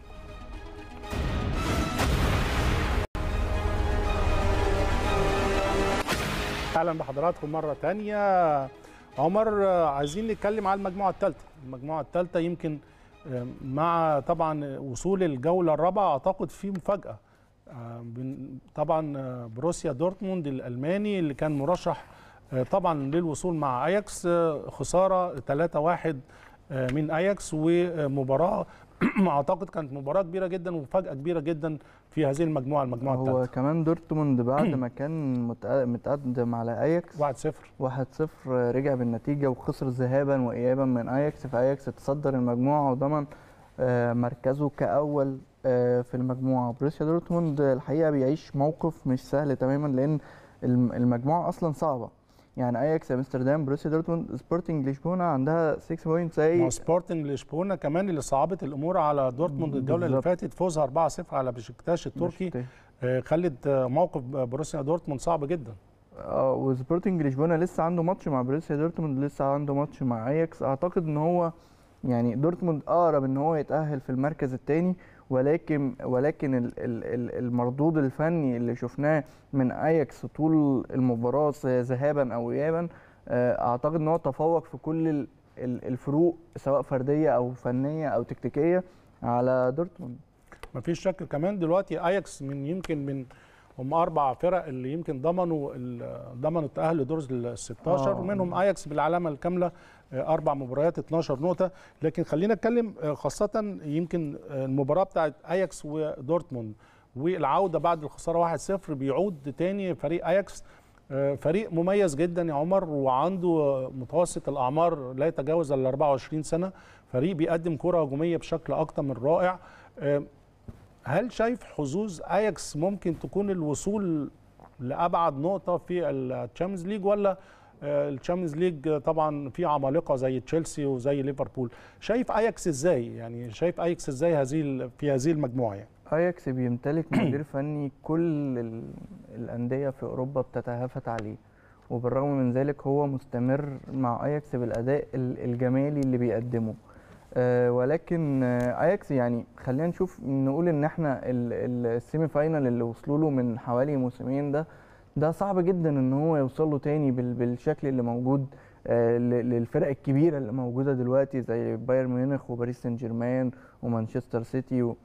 اهلا بحضراتكم مره تانية عمر آه، عايزين نتكلم على المجموعه الثالثه المجموعه الثالثه يمكن آه، مع طبعا وصول الجوله الرابعه اعتقد في مفاجاه آه، بن- طبعا آه، بروسيا دورتموند الالماني اللي كان مرشح آه، طبعا للوصول مع اياكس آه، خساره 3-1 آه، من اياكس ومباراه اعتقد كانت مباراه كبيره جدا ومفاجاه كبيره جدا في هذه المجموعه المجموعه هو الثالثه كمان دورتموند بعد ما كان متق- متقدم على اياكس 1-0 1-0 رجع بالنتيجة وخسر ذهابا وإيابا من أياكس فأياكس تصدر المجموعة وضمن آه، مركزه كأول آه، في المجموعة بروسيا دورتموند الحقيقة بيعيش موقف مش سهل تماما لأن الم- المجموعة أصلا صعبة يعني أياكس أمستردام بروسيا دورتموند سبورتنج لشبونة عندها 6 بوينتس ما هو زي سبورتنج لشبونه كمان اللي صعبت الامور على دورتموند الجوله اللي بالظبط. فاتت فوزها 4-0 على بشكتاش التركي بشكتاش. آه، خلت آه، موقف بروسيا دورتموند صعب جدا اه وسبورتنج لشبونه لسه عنده ماتش مع بروسيا دورتموند لسه عنده ماتش مع اياكس اعتقد ان هو يعني دورتموند اقرب ان هو يتاهل في المركز الثاني ولكن ولكن ال- ال- ال- المردود الفني اللي شفناه من اياكس طول المباراه سواء ذهابا او ايابا آه، اعتقد ان هو تفوق في كل ال- ال- الفروق سواء فرديه او فنيه او تكتيكيه على دورتموند ما فيش شك كمان دلوقتي اياكس من يمكن من هم اربع فرق اللي يمكن ضمنوا ال- ضمنوا التاهل لدور ال 16 آه. ومنهم اياكس بالعلامه الكامله آه، اربع مباريات 12 نقطه لكن خلينا نتكلم آه، خاصه يمكن آه، المباراه بتاعت اياكس ودورتموند والعوده بعد الخساره 1-0 بيعود تاني فريق اياكس آه، فريق مميز جدا يا عمر وعنده آه، متوسط الاعمار لا يتجاوز ال 24 سنه فريق بيقدم كره هجوميه بشكل اكتر من رائع آه، هل شايف حظوظ اياكس ممكن تكون الوصول لابعد نقطه في الشامبيونز ليج ولا آه، الشامبيونز ليج طبعا في عمالقه زي تشيلسي وزي ليفربول شايف اياكس ازاي يعني شايف اياكس ازاي هذه ال- في هذه المجموعه يعني اياكس بيمتلك مدير فني كل ال- الانديه في اوروبا بتتهافت عليه وبالرغم من ذلك هو مستمر مع اياكس بالاداء ال- الجمالي اللي بيقدمه آه، ولكن آه، اياكس يعني خلينا نشوف نقول ان احنا ال- ال- السيمي فاينال اللي وصلوا له من حوالي موسمين ده ده صعب جدا ان هو يوصل له تاني بال- بالشكل اللي موجود آه، ل- للفرق الكبيره اللي موجوده دلوقتي زي بايرن ميونخ وباريس سان جيرمان ومانشستر سيتي و...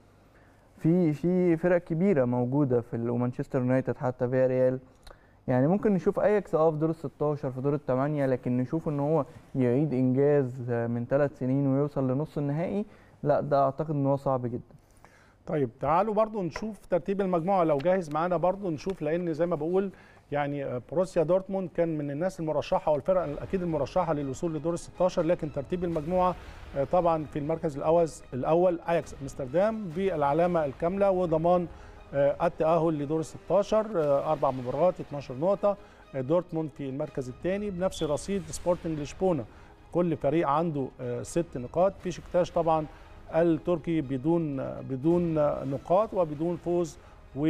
في في فرق كبيره موجوده في ال- ومانشستر يونايتد حتى فيا ريال يعني ممكن نشوف اياكس اه في دور ال 16 في دور الثمانيه لكن نشوف ان هو يعيد انجاز من ثلاث سنين ويوصل لنص النهائي لا ده اعتقد ان هو صعب جدا طيب تعالوا برضو نشوف ترتيب المجموعه لو جاهز معانا برضو نشوف لان زي ما بقول يعني آه، بروسيا دورتموند كان من الناس المرشحه والفرق اكيد المرشحه للوصول لدور ال 16 لكن ترتيب المجموعه آه، طبعا في المركز الاول الاول اياكس امستردام بالعلامه الكامله وضمان آه، التاهل لدور ال 16 آه، اربع مباريات 12 نقطه آه، دورتموند في المركز الثاني بنفس رصيد سبورتنج لشبونه كل فريق عنده آه، ست نقاط في شكتاش طبعا التركي بدون بدون نقاط وبدون فوز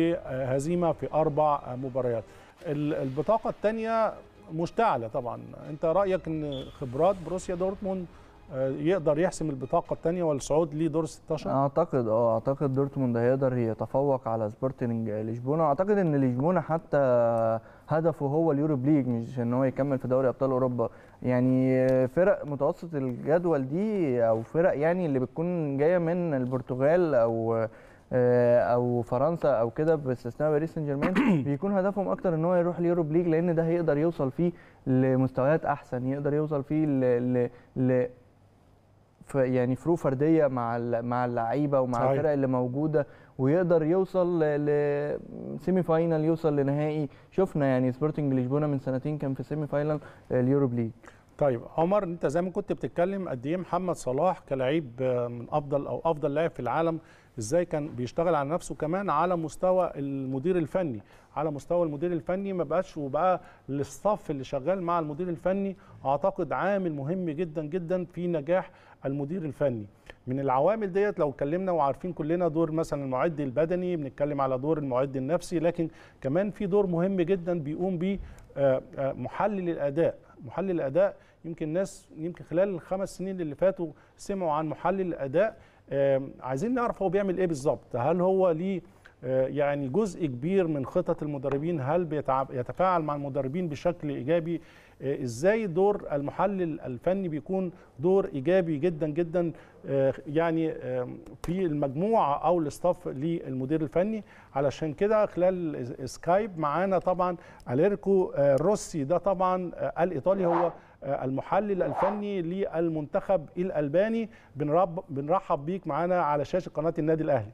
وهزيمه في اربع مباريات ال- البطاقه الثانيه مشتعله طبعا انت رايك ان خبرات بروسيا دورتموند آه، يقدر يحسم البطاقه الثانيه والصعود لدور 16 اعتقد اه اعتقد دورتموند هيقدر يتفوق على سبورتنج لشبونه اعتقد ان لشبونه حتى هدفه هو اليوروب ليج مش ان هو يكمل في دوري ابطال اوروبا يعني فرق متوسط الجدول دي او فرق يعني اللي بتكون جايه من البرتغال او آه، او فرنسا او كده باستثناء باريس سان جيرمان بيكون هدفهم اكتر ان هو يروح اليوروب ليج لان ده هيقدر يوصل فيه لمستويات احسن يقدر يوصل فيه ل, ل... ل... ف- يعني فروق فرديه مع ال- مع اللعيبه ومع صحيح. الفرق اللي موجوده ويقدر يوصل لسيمي فاينال يوصل لنهائي شفنا يعني سبورتنج لشبونه من سنتين كان في سيمي فاينال اليوروب ليج طيب عمر انت زي ما كنت بتتكلم قد ايه محمد صلاح كلاعب آه، من افضل او افضل لاعب في العالم ازاي كان بيشتغل على نفسه كمان على مستوى المدير الفني على مستوى المدير الفني ما بقاش وبقى الاستاف اللي شغال مع المدير الفني اعتقد عامل مهم جدا جدا في نجاح المدير الفني من العوامل ديت لو اتكلمنا وعارفين كلنا دور مثلا المعد البدني بنتكلم على دور المعد النفسي لكن كمان في دور مهم جدا بيقوم بيه آه، آه، محلل الاداء محلل الاداء يمكن ناس يمكن خلال الخمس سنين اللي فاتوا سمعوا عن محلل الاداء آم، عايزين نعرف هو بيعمل ايه بالظبط هل هو ليه آه، يعني جزء كبير من خطط المدربين هل بيتع- يتفاعل مع المدربين بشكل ايجابي آه، ازاي دور المحلل الفني بيكون دور ايجابي جدا جدا آه، يعني آه، في المجموعه او الاستاف للمدير الفني علشان كده خلال سكايب معانا طبعا اليركو آه، روسي ده طبعا آه، الايطالي هو آه، المحلل الفني للمنتخب الالباني بنرب بنرحب بيك معانا على شاشه قناه النادي الاهلي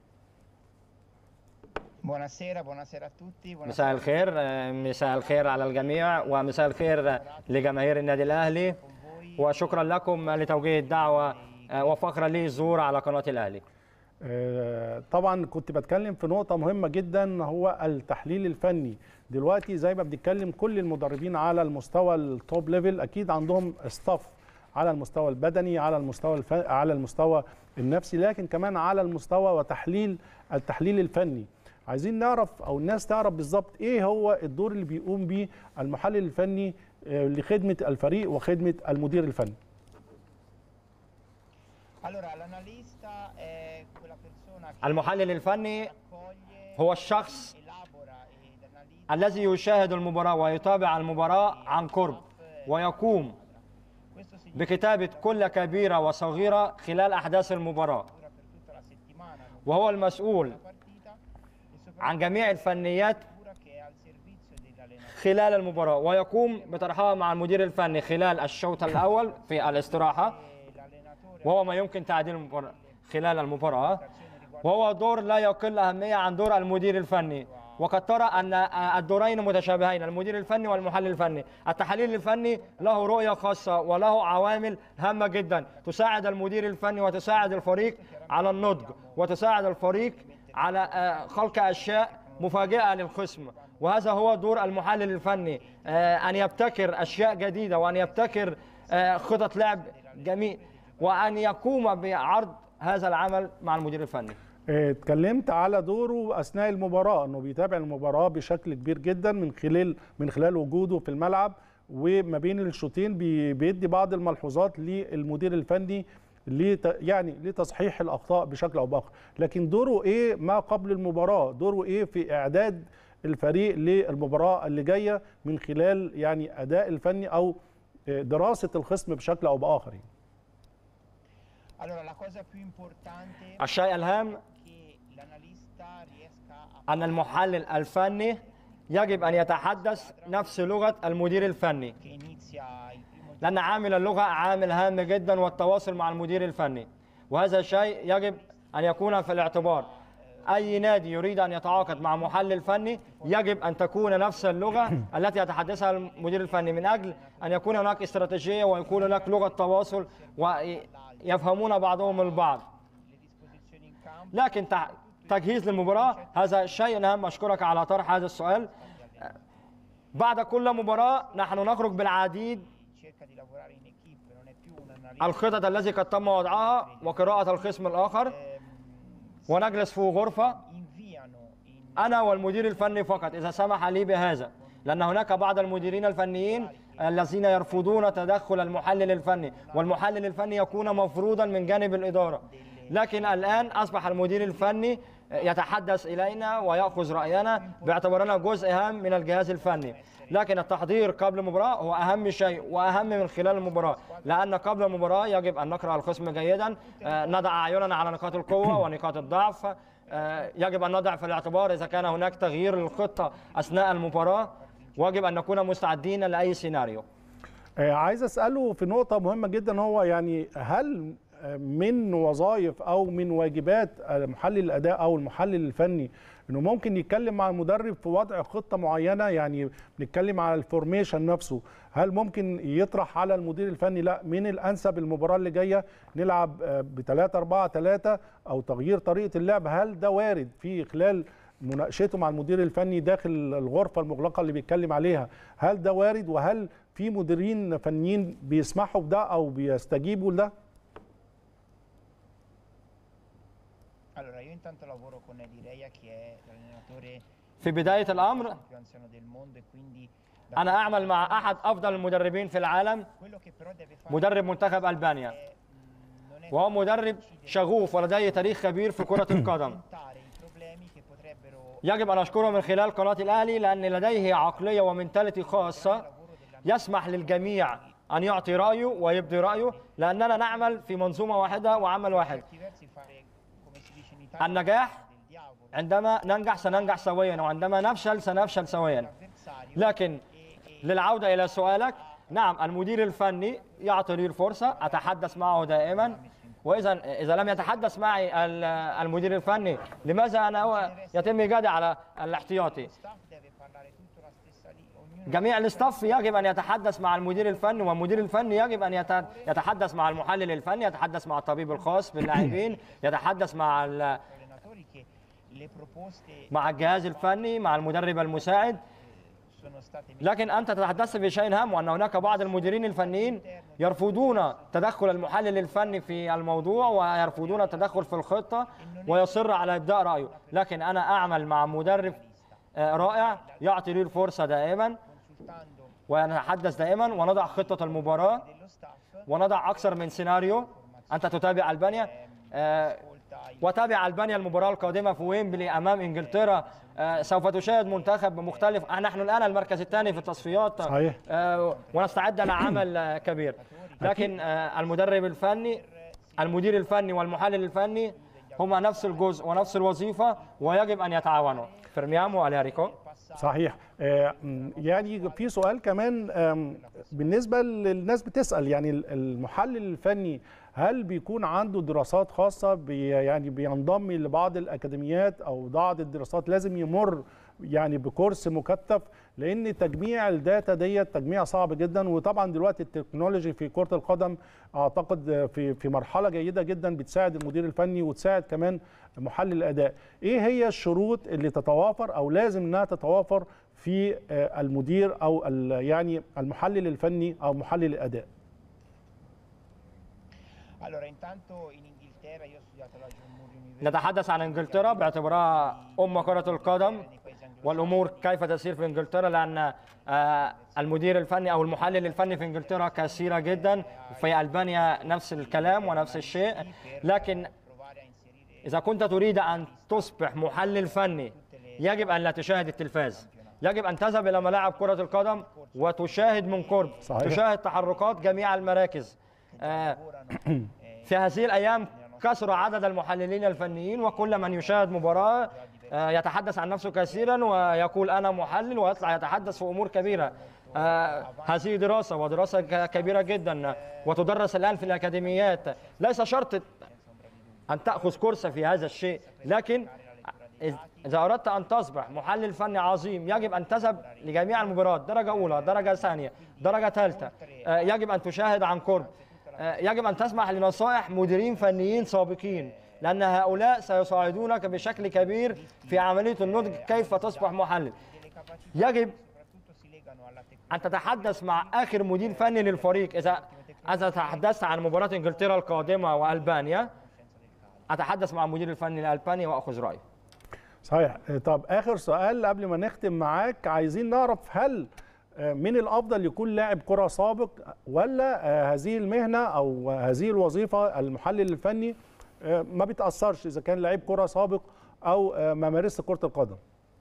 Buonasera, buonasera a tutti. مساء buonasera الخير آه، مساء الخير على الجميع ومساء الخير آه، لجماهير النادي الأهلي وشكرا لكم لتوجيه الدعوة آه، وفخرا لي الظهور على قناة الأهلي آه، طبعا كنت بتكلم في نقطة مهمة جدا هو التحليل الفني دلوقتي زي ما بنتكلم كل المدربين على المستوى التوب ليفل أكيد عندهم ستاف على المستوى البدني على المستوى الف... على المستوى النفسي لكن كمان على المستوى وتحليل التحليل الفني عايزين نعرف او الناس تعرف بالظبط ايه هو الدور اللي بيقوم بيه المحلل الفني آه، لخدمة الفريق وخدمة المدير الفني Allora, l'analista è quella persona che المحلل الفني raccoglie, هو الشخص elabora ed analizza الذي يشاهد المباراة ويتابع المباراة عن قرب ويقوم questo significa بكتابة كل كبيرة وصغيرة خلال أحداث المباراة per tutta la settimana non وهو المسؤول partita e soprattutto عن جميع الفنيات figura che è al servizio degli allenatori. خلال المباراة ويقوم بطرحها مع المدير الفني خلال الشوط الأول في الاستراحة E l'allenatore وهو ما يمكن تعديل المباراة خلال المباراة وهو دور لا يقل أهمية عن دور المدير الفني وقد ترى أن الدورين متشابهين المدير الفني والمحلل الفني التحليل الفني له رؤية خاصة وله عوامل هامة جدا تساعد المدير الفني وتساعد الفريق على النضج وتساعد الفريق على آه، خلق أشياء مفاجئة للخصم وهذا هو دور المحلل الفني آه، أن يبتكر أشياء جديدة وأن يبتكر آه، خطط لعب جميل وأن يقوم بعرض هذا العمل مع المدير الفني آه، اتكلمت على دوره اثناء المباراه انه بيتابع المباراه بشكل كبير جدا من خلال من خلال وجوده في الملعب وما بين الشوطين بي- بيدي بعض الملحوظات للمدير الفني لت يعني لتصحيح الاخطاء بشكل او باخر لكن دوره ايه ما قبل المباراه دوره ايه في اعداد الفريق للمباراه اللي جايه من خلال يعني اداء الفني او آه، دراسه الخصم بشكل او باخر يعني. Allora, la cosa più importante الشيء الهام è che l'analista riesca a أن المحلل الفني يجب أن يتحدث نفس لغة المدير الفني che inizia il primo لأن عامل اللغة عامل هام جدا والتواصل مع المدير الفني وهذا الشيء يجب أن يكون في الاعتبار أي نادي يريد أن يتعاقد مع محلل فني يجب أن تكون نفس اللغة التي يتحدثها المدير الفني من أجل أن يكون هناك استراتيجية ويكون هناك لغة تواصل ويفهمون بعضهم البعض le disposizioni in campo لكن تع- تجهيز للمباراة هذا شيء هام أشكرك على طرح هذا السؤال بعد كل مباراة نحن نخرج بالعديد cerca di lavorare in equipe, non è più un analista الخطط التي قد تم وضعها وقراءة الخصم الآخر ونجلس في غرفة inviano in أنا والمدير الفني فقط إذا سمح لي بهذا لأن هناك بعض المديرين الفنيين الذين يرفضون تدخل المحلل الفني والمحلل الفني يكون مفروضا من جانب الإدارة لكن الآن أصبح المدير الفني يتحدث إلينا ويأخذ رأينا باعتبارنا جزء هام من الجهاز الفني لكن التحضير قبل المباراة هو أهم شيء وأهم من خلال المباراة لأن قبل المباراة يجب أن نقرأ الخصم جيدا آه، نضع أعيننا على نقاط القوة ونقاط الضعف آه، يجب أن نضع في الاعتبار إذا كان هناك تغيير للخطة أثناء المباراة ويجب أن نكون مستعدين لأي سيناريو آه، عايز اساله في نقطه مهمه جدا هو يعني هل آه، من وظائف او من واجبات محلل الاداء او المحلل الفني انه ممكن يتكلم مع المدرب في وضع خطه معينه يعني بنتكلم على الفورميشن نفسه هل ممكن يطرح على المدير الفني لا من الانسب المباراه اللي جايه نلعب ب 3 4 3 او تغيير طريقه اللعب هل ده وارد في خلال مناقشته مع المدير الفني داخل الغرفه المغلقه اللي بيتكلم عليها هل ده وارد وهل في مديرين فنيين بيسمحوا بده او بيستجيبوا لده Allora, io intanto lavoro con Edi Reia che è l'allenatore في بداية الأمر più anziano del mondo e quindi أنا أعمل مع أحد أفضل المدربين في العالم quello che però deve fare مدرب منتخب ألبانيا è mh, non è وهو مدرب شغوف ولديه تاريخ كبير في كرة القدم affrontare i problemi يجب ان اشكره من خلال قناه الاهلي لان لديه عقليه ومنتاليتي خاصه يسمح للجميع ان يعطي رايه ويبدي رايه لاننا نعمل في منظومه واحده وعمل واحد النجاح عندما ننجح سننجح سويا وعندما نفشل سنفشل سويا لكن للعودة إلى سؤالك نعم المدير الفني يعطي لي الفرصة أتحدث معه دائما وإذا إذا لم يتحدث معي ال- المدير الفني لماذا أنا يتم إيجادي على الاحتياطي جميع الاستاف يجب ان يتحدث مع المدير الفني والمدير الفني يجب ان يت- يتحدث مع المحلل الفني يتحدث مع الطبيب الخاص باللاعبين يتحدث مع ال- مع الجهاز الفني مع المدرب المساعد لكن انت تتحدث بشيء هام وان هناك بعض المديرين الفنيين يرفضون تدخل المحلل الفني في الموضوع ويرفضون التدخل في الخطه ويصر على ابداء رايه لكن انا اعمل مع مدرب آه، رائع يعطي لي الفرصه دائما ونتحدث دائما ونضع خطه المباراه ونضع اكثر من سيناريو انت تتابع البانيا آه، وتابع البانيا المباراه القادمه في ويمبلي امام انجلترا آه، سوف تشاهد منتخب مختلف آه، نحن الان المركز الثاني في التصفيات صحيح. آه، ونستعد لعمل آه، كبير لكن آه، المدرب الفني المدير الفني والمحلل الفني هما نفس الجزء ونفس الوظيفه ويجب ان يتعاونوا فيرميامو الياريكو صحيح آه، م، يعني في سؤال كمان آم، بالنسبة للناس بتسأل يعني ال- المحلل الفني هل بيكون عنده دراسات خاصة بي يعني بينضم لبعض الأكاديميات أو بعض الدراسات لازم يمر يعني بكورس مكثف لأن تجميع الداتا ديت تجميع صعب جدا وطبعا دلوقتي التكنولوجي في كرة القدم أعتقد في في مرحلة جيدة جدا بتساعد المدير الفني وتساعد كمان محلل الأداء إيه هي الشروط اللي تتوافر أو لازم إنها تتوافر في آه، المدير او ال- يعني المحلل الفني او محلل الاداء Allora, intanto in Inghilterra io ho studiato la John Moore University. نتحدث عن انجلترا باعتبارها ام كره القدم والامور كيف تسير في انجلترا لان آه، المدير الفني او المحلل الفني في انجلترا كثيره جدا في البانيا نفس الكلام ونفس الشيء لكن اذا كنت تريد ان تصبح محلل فني يجب ان لا تشاهد التلفاز يجب ان تذهب الى ملاعب كره القدم وتشاهد من قرب صحيح. تشاهد تحركات جميع المراكز آه، في هذه الايام كثر عدد المحللين الفنيين وكل من يشاهد مباراه آه، يتحدث عن نفسه كثيرا ويقول انا محلل ويطلع يتحدث في امور كبيره آه، هذه دراسه ودراسه ك- كبيره جدا وتدرس الان في الاكاديميات ليس شرط ان تاخذ كورس في هذا الشيء لكن إذ- اذا اردت ان تصبح محلل فني عظيم يجب ان تذهب لجميع المباريات درجه اولى درجه ثانيه درجه ثالثه آه، يجب ان تشاهد عن قرب آه، يجب ان تسمح لنصائح مديرين فنيين سابقين لان هؤلاء سيساعدونك بشكل كبير في عمليه النضج كيف تصبح محلل يجب ان تتحدث مع اخر مدير فني للفريق اذا اذا تحدثت عن مباراه انجلترا القادمه والبانيا اتحدث مع المدير الفني لالبانيا واخذ رايه صحيح آه، طب اخر سؤال قبل ما نختم معاك عايزين نعرف هل آه، من الافضل يكون لاعب كره سابق ولا آه، هذه المهنه او هذه الوظيفه المحلل الفني آه، ما بيتاثرش اذا كان لاعب كره سابق او آه، ما مارس كره القدم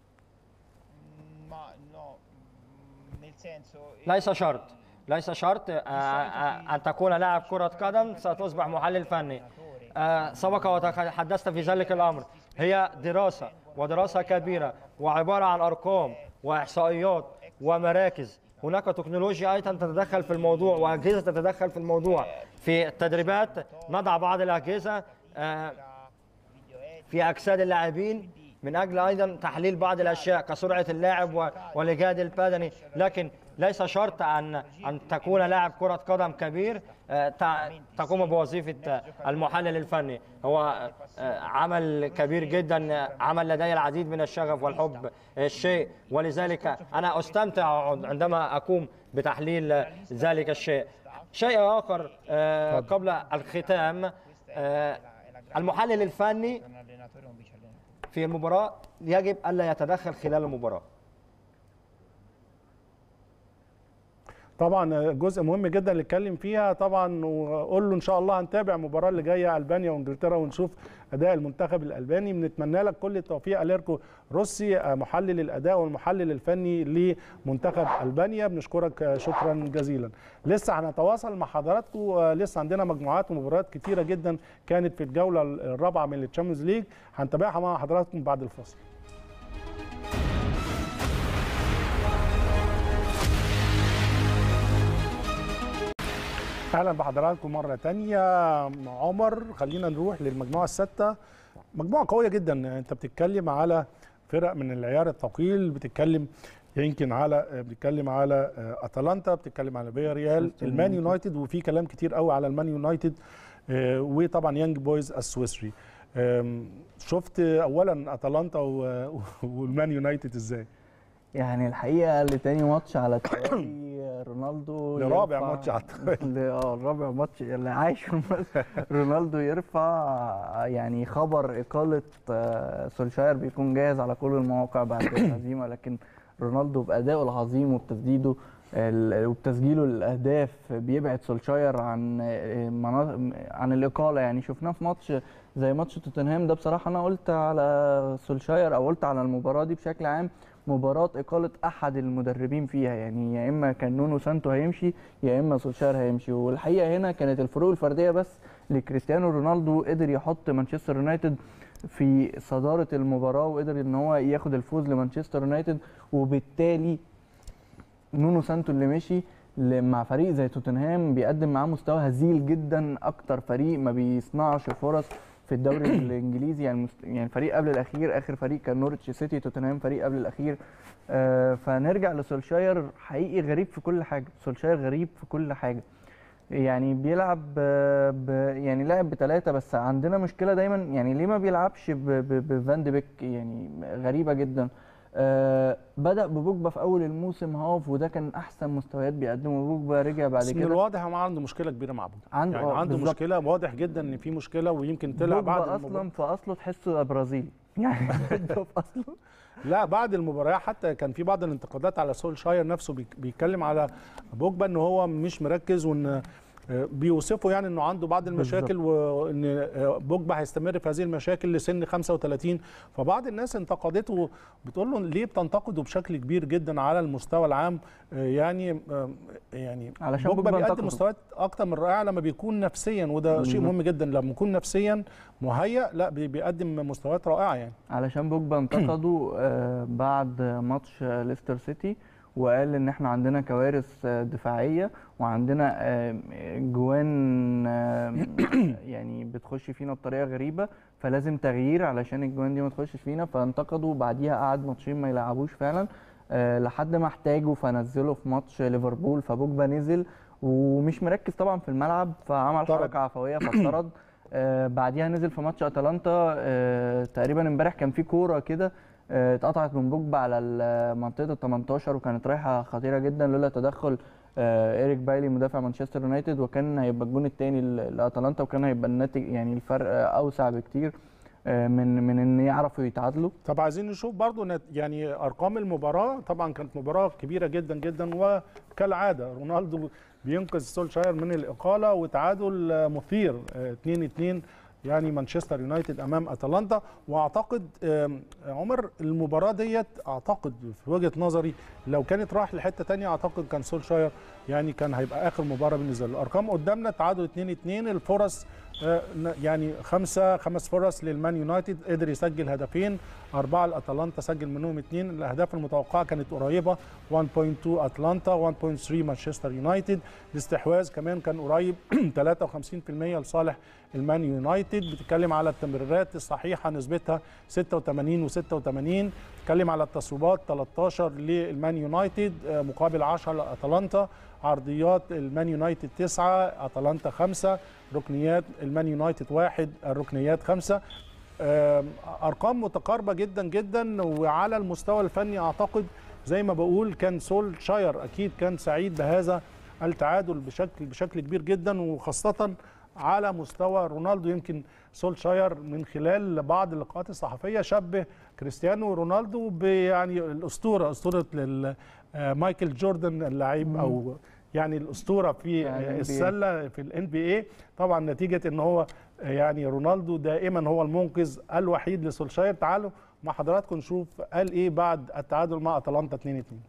Ma no, mm, nel senso... ليس شرط ليس شرط آه، آه، ان تكون لاعب كره قدم ستصبح محلل فني آه، سبق وتحدثت في ذلك الامر هي دراسه ودراسه كبيره وعباره عن ارقام واحصائيات ومراكز هناك تكنولوجيا ايضا تتدخل في الموضوع واجهزه تتدخل في الموضوع في التدريبات نضع بعض الاجهزه آه، في اجساد اللاعبين من اجل ايضا تحليل بعض الاشياء كسرعه اللاعب و- والاجهاد البدني لكن ليس شرط ان ان تكون لاعب كره قدم كبير آه، تع- تقوم بوظيفه آه، المحلل الفني هو آه، عمل كبير جدا آه، عمل لدي العديد من الشغف والحب الشيء ولذلك انا استمتع عندما اقوم بتحليل آه، ذلك الشيء شيء اخر آه، قبل الختام آه، المحلل الفني Un allenatore o un vice allenatore. في المباراة يجب ألا يتدخل خلال المباراة طبعا جزء مهم جدا اللي اتكلم فيها طبعا وقول له ان شاء الله هنتابع المباراه اللي جايه البانيا وانجلترا ونشوف اداء المنتخب الالباني بنتمنى لك كل التوفيق اليركو روسي محلل الاداء والمحلل الفني لمنتخب البانيا بنشكرك شكرا جزيلا لسه هنتواصل مع حضراتكم لسه عندنا مجموعات ومباريات كتيره جدا كانت في الجوله الرابعه من التشامبيونز ليج هنتابعها مع حضراتكم بعد الفاصل اهلا بحضراتكم مره تانية عمر خلينا نروح للمجموعه السادسه مجموعه قويه جدا انت بتتكلم على فرق من العيار الثقيل بتتكلم يمكن على بتتكلم على اتلانتا بتتكلم على بيا ريال المان يونايتد وفي كلام كتير قوي على المان يونايتد وطبعا يانج بويز السويسري شفت اولا اتلانتا والمان يونايتد ازاي يعني الحقيقه لتاني ماتش على التوالي رونالدو لرابع ماتش على التوالي اه الرابع ماتش اللي عايش رونالدو يرفع يعني خبر اقاله سولشاير بيكون جاهز على كل المواقع بعد الهزيمه لكن رونالدو بادائه العظيم وبتسديده وبتسجيله للاهداف بيبعد سولشاير عن عن الاقاله يعني شفناه في ماتش زي ماتش توتنهام ده بصراحه انا قلت على سولشاير او قلت على المباراه دي بشكل عام مباراة إقالة أحد المدربين فيها يعني يا إما كان نونو سانتو هيمشي يا إما سولشاير هيمشي والحقيقة هنا كانت الفروق الفردية بس لكريستيانو رونالدو قدر يحط مانشستر يونايتد في صدارة المباراة وقدر إن هو ياخد الفوز لمانشستر يونايتد وبالتالي نونو سانتو اللي مشي مع فريق زي توتنهام بيقدم معاه مستوى هزيل جدا أكتر فريق ما بيصنعش فرص في الدوري الانجليزي يعني يعني الفريق قبل الاخير اخر فريق كان نورتش سيتي توتنهام فريق قبل الاخير آه فنرجع لسولشاير حقيقي غريب في كل حاجه سولشاير غريب في كل حاجه يعني بيلعب ب يعني لعب بثلاثه بس عندنا مشكله دايما يعني ليه ما بيلعبش بفان دي بيك يعني غريبه جدا آه بدا ببوجبا في اول الموسم هاف وده كان احسن مستويات بيقدمه بوجبا رجع بعد كده كده الواضح هو عنده مشكله كبيره مع بوجبا عنده يعني عنده بالزبط. مشكله واضح جدا ان في مشكله ويمكن طلع بعد بوجبا اصلا في اصله تحسه برازيلي يعني في اصله لا بعد المباراه حتى كان في بعض الانتقادات على سول شاير نفسه بيتكلم على بوجبا ان هو مش مركز وان بيوصفوا يعني انه عنده بعض المشاكل وان بوجبا هيستمر في هذه المشاكل لسن 35 فبعض الناس انتقدته بتقول له ليه بتنتقده بشكل كبير جدا على المستوى العام يعني يعني علشان بوجبا بيقدم مستويات اكتر من رائعه لما بيكون نفسيا وده شيء مهم جدا لما يكون نفسيا مهيأ لا بيقدم مستويات رائعه يعني علشان بوجبا انتقده بعد ماتش ليستر سيتي وقال ان احنا عندنا كوارث دفاعيه وعندنا جوان يعني بتخش فينا بطريقه غريبه فلازم تغيير علشان الجوان دي ما تخشش فينا فانتقدوا بعديها قعد ماتشين ما يلعبوش فعلا لحد ما احتاجوا فنزله في ماتش ليفربول فبوجبا نزل ومش مركز طبعا في الملعب فعمل طرد. حركه عفويه فاطرد آه بعديها نزل في ماتش اتلانتا آه تقريبا امبارح كان في كوره كده اتقطعت من بوجبا على منطقه ال 18 وكانت رايحه خطيره جدا لولا تدخل ايريك بايلي مدافع مانشستر يونايتد وكان هيبقى الجون الثاني لاتلانتا وكان هيبقى الناتج يعني الفرق اوسع بكتير من من ان يعرفوا يتعادلوا طب عايزين نشوف برضو يعني ارقام المباراه طبعا كانت مباراه كبيره جدا جدا وكالعاده رونالدو بينقذ سولشاير من الاقاله وتعادل مثير 2 2 يعني مانشستر يونايتد امام اتلانتا واعتقد عمر المباراه ديت اعتقد في وجهه نظري لو كانت راح لحته ثانيه اعتقد كان سولشاير يعني كان هيبقى اخر مباراه بالنسبه له الارقام قدامنا تعادل 2 2 الفرص يعني خمسه خمس فرص للمان يونايتد قدر يسجل هدفين اربعه لاتلانتا سجل منهم اثنين الاهداف المتوقعه كانت قريبه 1.2 اتلانتا 1.3 مانشستر يونايتد الاستحواذ كمان كان قريب 53% لصالح المان يونايتد بتتكلم على التمريرات الصحيحه نسبتها 86 و86 بتتكلم على التصويبات 13 للمان يونايتد مقابل 10 لاتلانتا عرضيات المان يونايتد 9 اتلانتا 5 ركنيات المان يونايتد 1 الركنيات 5 ارقام متقاربه جدا جدا وعلى المستوى الفني اعتقد زي ما بقول كان سول شاير اكيد كان سعيد بهذا التعادل بشكل بشكل كبير جدا وخاصه على مستوى رونالدو يمكن سولشاير من خلال بعض اللقاءات الصحفيه شبه كريستيانو رونالدو يعني الاسطوره اسطوره مايكل جوردن اللاعب او يعني الاسطوره في يعني NBA. السله في الان بي اي طبعا نتيجه ان هو يعني رونالدو دائما هو المنقذ الوحيد لسولشاير تعالوا مع حضراتكم نشوف قال ايه بعد التعادل مع اتلانتا 2 2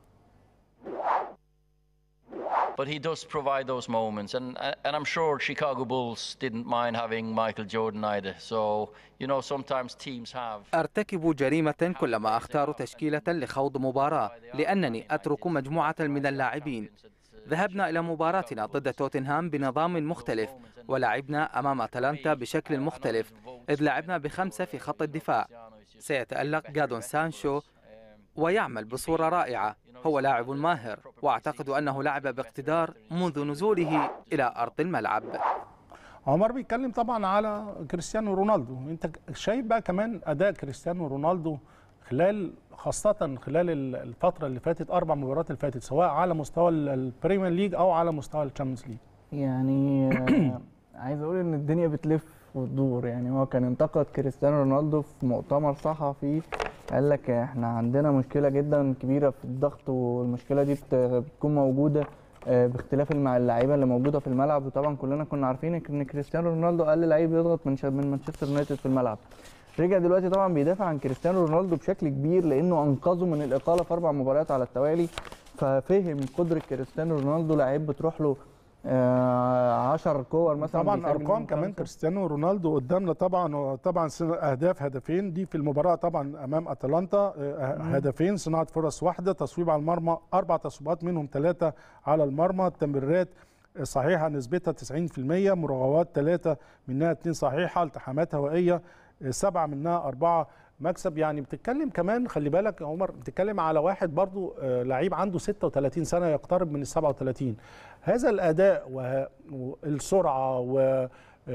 But he does provide those moments, and and I'm sure Chicago Bulls didn't mind having Michael Jordan either. So you know sometimes teams have. أرتكب جريمة كلما أختار تشكيلة لخوض مباراة لأنني أترك مجموعة من اللاعبين ذهبنا إلى مباراتنا ضد توتنهام بنظام مختلف ولعبنا أمام أتلانتا بشكل مختلف إذ لعبنا بخمسة في خط الدفاع سيتألق جادون سانشو ويعمل بصورة رائعة هو لاعب ماهر وأعتقد أنه لعب باقتدار منذ نزوله إلى أرض الملعب عمر بيتكلم طبعا على كريستيانو رونالدو انت شايف بقى كمان اداء كريستيانو رونالدو خلال خاصة خلال ال- الفترة اللي فاتت أربع مباريات اللي فاتت سواء على مستوى ال- البريمير ليج أو على مستوى الشامبيونز ليج يعني آه، عايز اقول ان الدنيا بتلف وتدور يعني هو كان انتقد كريستيانو رونالدو في مؤتمر صحفي قال لك احنا عندنا مشكله جدا كبيره في الضغط والمشكله دي بت- بتكون موجوده آه، باختلاف مع اللعيبه اللي موجوده في الملعب وطبعا كلنا كنا عارفين ان كريستيانو رونالدو اقل لعيب يضغط من شا- من مانشستر يونايتد في الملعب رجع دلوقتي طبعا بيدافع عن كريستيانو رونالدو بشكل كبير لانه انقذه من الاقاله في اربع مباريات على التوالي ففهم قدره كريستيانو رونالدو لعيب بتروح له 10 كور مثلا طبعا بيسجل ارقام منهم كمان خمسة. كريستيانو رونالدو قدامنا طبعا طبعا سن- اهداف هدفين دي في المباراه طبعا امام اتلانتا آه، هدفين صناعه فرص واحده تصويب على المرمى اربع تصويبات منهم ثلاثه على المرمى التمريرات صحيحه نسبتها 90% مراوغات ثلاثه منها اثنين صحيحه التحامات هوائيه آه، سبعه منها اربعه مكسب يعني بتتكلم كمان خلي بالك يا عمر بتتكلم على واحد برضو آه، لعيب عنده 36 سنه يقترب من ال 37 هذا الاداء وه- والسرعه و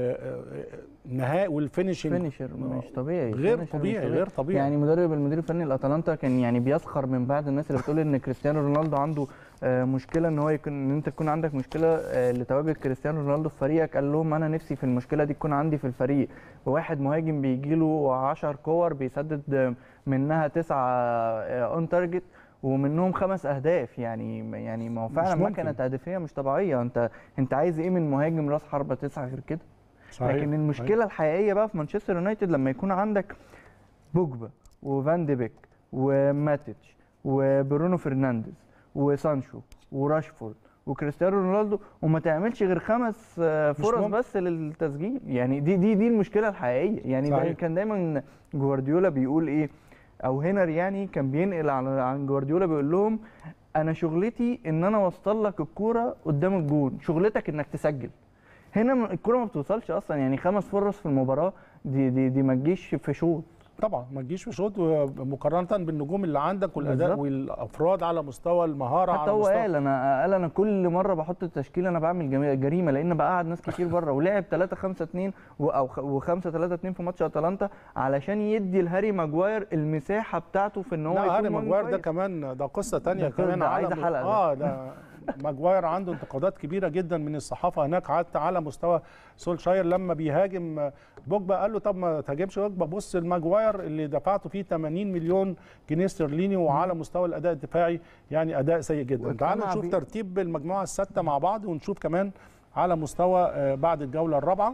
النهاء والفينشنج فينيشر مش طبيعي غير فينيشر مش طبيعي غير طبيعي يعني مدرب المدير الفني لاتلانتا كان يعني بيسخر من بعض الناس اللي بتقول ان كريستيانو رونالدو عنده آه، مشكله ان هو يكون ان انت تكون عندك مشكله آه، لتواجد كريستيانو رونالدو في فريقك قال لهم انا نفسي في المشكله دي تكون عندي في الفريق وواحد مهاجم بيجي له 10 كور بيسدد آه، منها تسعه اون تارجت ومنهم خمس اهداف يعني يعني ما هو فعلا ممكن. مكنه تهديفيه مش طبيعيه انت انت عايز ايه من مهاجم راس حربه تسعه غير كده صحيح. لكن المشكله الحقيقيه بقى في مانشستر يونايتد لما يكون عندك بوجبا وفان دي بيك وماتيتش وبرونو فرنانديز وسانشو وراشفورد وكريستيانو رونالدو وما تعملش غير خمس آه، فرص ممكن. بس للتسجيل يعني دي دي دي المشكله الحقيقيه يعني صحيح. دا كان دايما جوارديولا بيقول ايه او هنر يعني كان بينقل عن عن جوارديولا بيقول لهم انا شغلتي ان انا اوصل لك الكوره قدام الجون شغلتك انك تسجل هنا م- الكوره ما بتوصلش اصلا يعني خمس فرص في المباراه دي دي دي ما تجيش في شوط طبعا ما تجيش في شوط مقارنه بالنجوم اللي عندك والاداء بالظبط. والافراد على مستوى المهاره حتى على هو مستوى قال انا قال انا كل مره بحط التشكيله انا بعمل جمي- جريمه لان بقعد ناس كتير بره ولعب 3 5 2 و- او خ- و5 3 2 في ماتش اتلانتا علشان يدي لهاري ماجواير المساحه بتاعته في ان هو لا يكون هاري مهاجم ماجواير ده كويس. كمان ده قصه تانية ده كمان ده على عايزة حلقة ده. اه ده ماجواير عنده انتقادات كبيره جدا من الصحافه هناك حتى على مستوى سولشاير لما بيهاجم بوجبا قال له طب ما تهاجمش بوجبا بص الماجواير اللي دفعته فيه 80 مليون جنيه استرليني وعلى مستوى الاداء الدفاعي يعني اداء سيء جدا واجتمع تعالوا نشوف بيه- ترتيب المجموعه السادسه مع بعض ونشوف كمان على مستوى آه، بعد الجوله الرابعه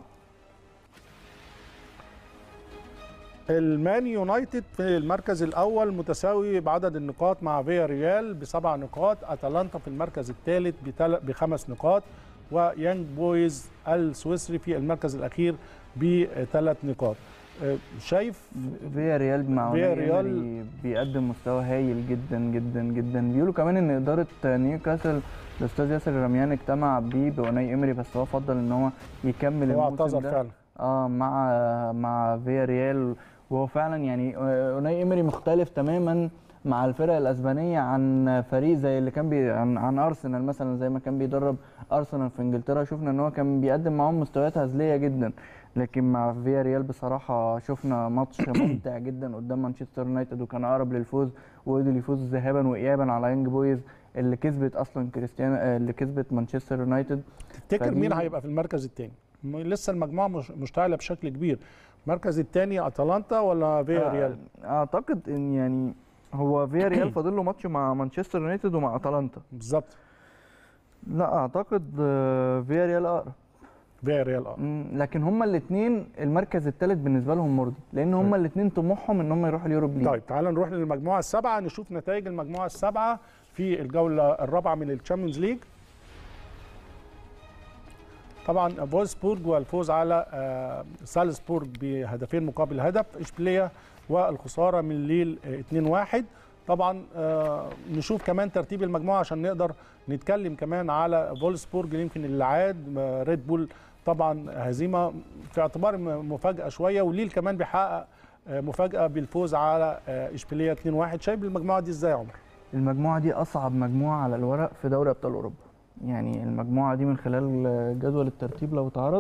المان يونايتد في المركز الاول متساوي بعدد النقاط مع فيا ريال بسبع نقاط اتلانتا في المركز الثالث بتل- بخمس نقاط ويانج بويز السويسري في المركز الاخير بثلاث نقاط آه، شايف فيا ريال مع فيا أوناي ريال- إيمري بيقدم مستوى هايل جدا جدا جدا بيقولوا كمان ان اداره نيوكاسل الاستاذ ياسر رميان اجتمع بيه باوناي ايمري بس هو فضل ان هو يكمل هو الموسم اعتذر ده فعلا اه مع مع فيا ريال وهو فعلا يعني آه، اوناي ايمري مختلف تماما مع الفرق الاسبانيه عن فريق زي اللي كان بي عن, عن ارسنال مثلا زي ما كان بيدرب ارسنال في انجلترا شفنا ان هو كان بيقدم معاهم مستويات هزليه جدا لكن مع فيا ريال بصراحه شفنا ماتش ممتع جدا قدام مانشستر يونايتد وكان اقرب للفوز وقدر يفوز ذهابا وايابا على يانج بويز اللي كسبت اصلا كريستيانو آه، اللي كسبت مانشستر يونايتد تفتكر فدي- مين هيبقى في المركز الثاني لسه المجموعه مش مشتعله بشكل كبير المركز الثاني اتلانتا ولا فيا ريال اعتقد ان يعني هو فيا ريال فاضل له ماتش مع مانشستر يونايتد ومع اتلانتا بالظبط لا اعتقد آه، فيا ريال اقرب فيا ريال اه مم، لكن هما الاثنين المركز الثالث بالنسبه لهم مرضي لان هما الاثنين طموحهم ان هم يروحوا اليوروب ليج طيب تعال نروح للمجموعه السابعه نشوف نتائج المجموعه السابعه في الجوله الرابعه من الشامبيونز ليج طبعا فولسبورج والفوز على آه، سالزبورج بهدفين مقابل هدف اشبيليه والخساره من ليل آه، 2-1 طبعا آه، نشوف كمان ترتيب المجموعه عشان نقدر نتكلم كمان على فولسبورج يمكن اللي عاد آه، ريد بول طبعا هزيمه في اعتبار م- مفاجاه شويه وليل كمان بيحقق آه، مفاجاه بالفوز على آه، اشبيليه 2-1 شايف المجموعه دي ازاي يا عمر؟ المجموعه دي اصعب مجموعه على الورق في دوري ابطال اوروبا يعني المجموعه دي من خلال آه، جدول الترتيب لو اتعرض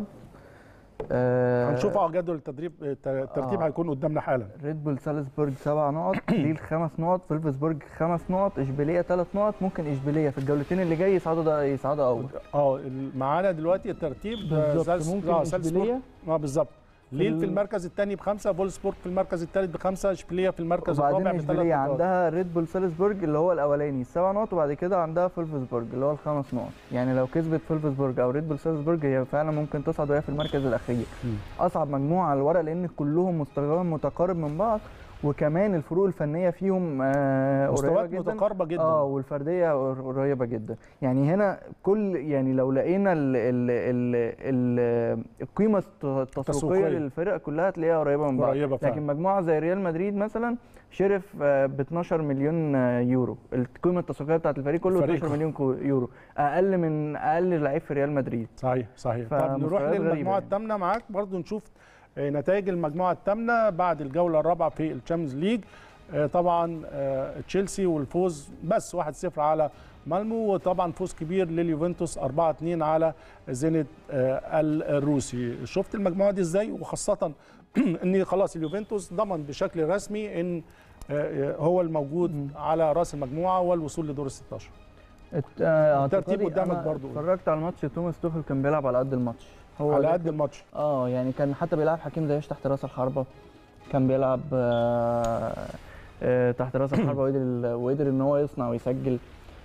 آه، هنشوف اه جدول التدريب الترتيب آه. هيكون قدامنا حالا ريد بول سالزبورج سبع نقط ليل خمس نقط فولفسبورج خمس نقط اشبيليه ثلاث نقط ممكن اشبيليه في الجولتين اللي جاي يصعدوا ده يصعدوا اول اه ال- معانا دلوقتي الترتيب آه، بالظبط، زالس- ممكن آه، سالزبورج. إشبيلية. اه بالظبط ليل في ال- المركز الثاني بخمسه فولسبورج في المركز الثالث بخمسه اشبيليه في المركز وبعدين الرابع بثلاث اشبيليه نقاط عندها ريد بول سالزبورج اللي هو الاولاني السبع نقط وبعد كده عندها فولفسبورج اللي هو الخمس نقط يعني لو كسبت فولفسبورج او ريد بول سالزبورج هي فعلا ممكن تصعد وهي في المركز الاخير اصعب مجموعه على الورق لان كلهم مستواهم متقارب من بعض وكمان الفروق الفنيه فيهم آه مستويات قريبة جدا. متقاربة جدا. اه والفرديه قر- قريبه جدا يعني هنا كل يعني لو لقينا ال ال ال ال القيمه الت- التسويقيه التسويقية. للفرق كلها هتلاقيها قريبه من بعض قريبة فعلا. لكن مجموعه زي ريال مدريد مثلا شرف ب 12 مليون آه، يورو القيمه التسويقيه بتاعت الفريق كله الفريق 12 مليون كو- يورو اقل من اقل لعيب في ريال مدريد صحيح صحيح طب نروح فمستويات غريبة للمجموعه يعني. الثامنه معاك برضو نشوف آه، نتائج المجموعه الثامنه بعد الجوله الرابعه في الشامبيونز ليج آه، طبعا آه، تشيلسي والفوز بس 1-0 على مالمو وطبعا فوز كبير لليوفنتوس 4-2 على زينت آه، الروسي شفت المجموعه دي ازاي وخاصه ان خلاص اليوفنتوس ضمن بشكل رسمي ان آه، هو الموجود على راس المجموعه والوصول لدور ال 16 الت- آه، الترتيب اعتقادي قدامك أنا برضو. اتفرجت على الماتش توماس توخل كان بيلعب على قد الماتش على لكن- قد الماتش اه يعني كان حتى بيلعب حكيم زياش تحت راس الحربه كان بيلعب آه آه تحت راس الحربه وقدر وقدر ان هو يصنع ويسجل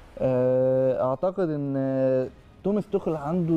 آه اعتقد ان آه، توماس توخل عنده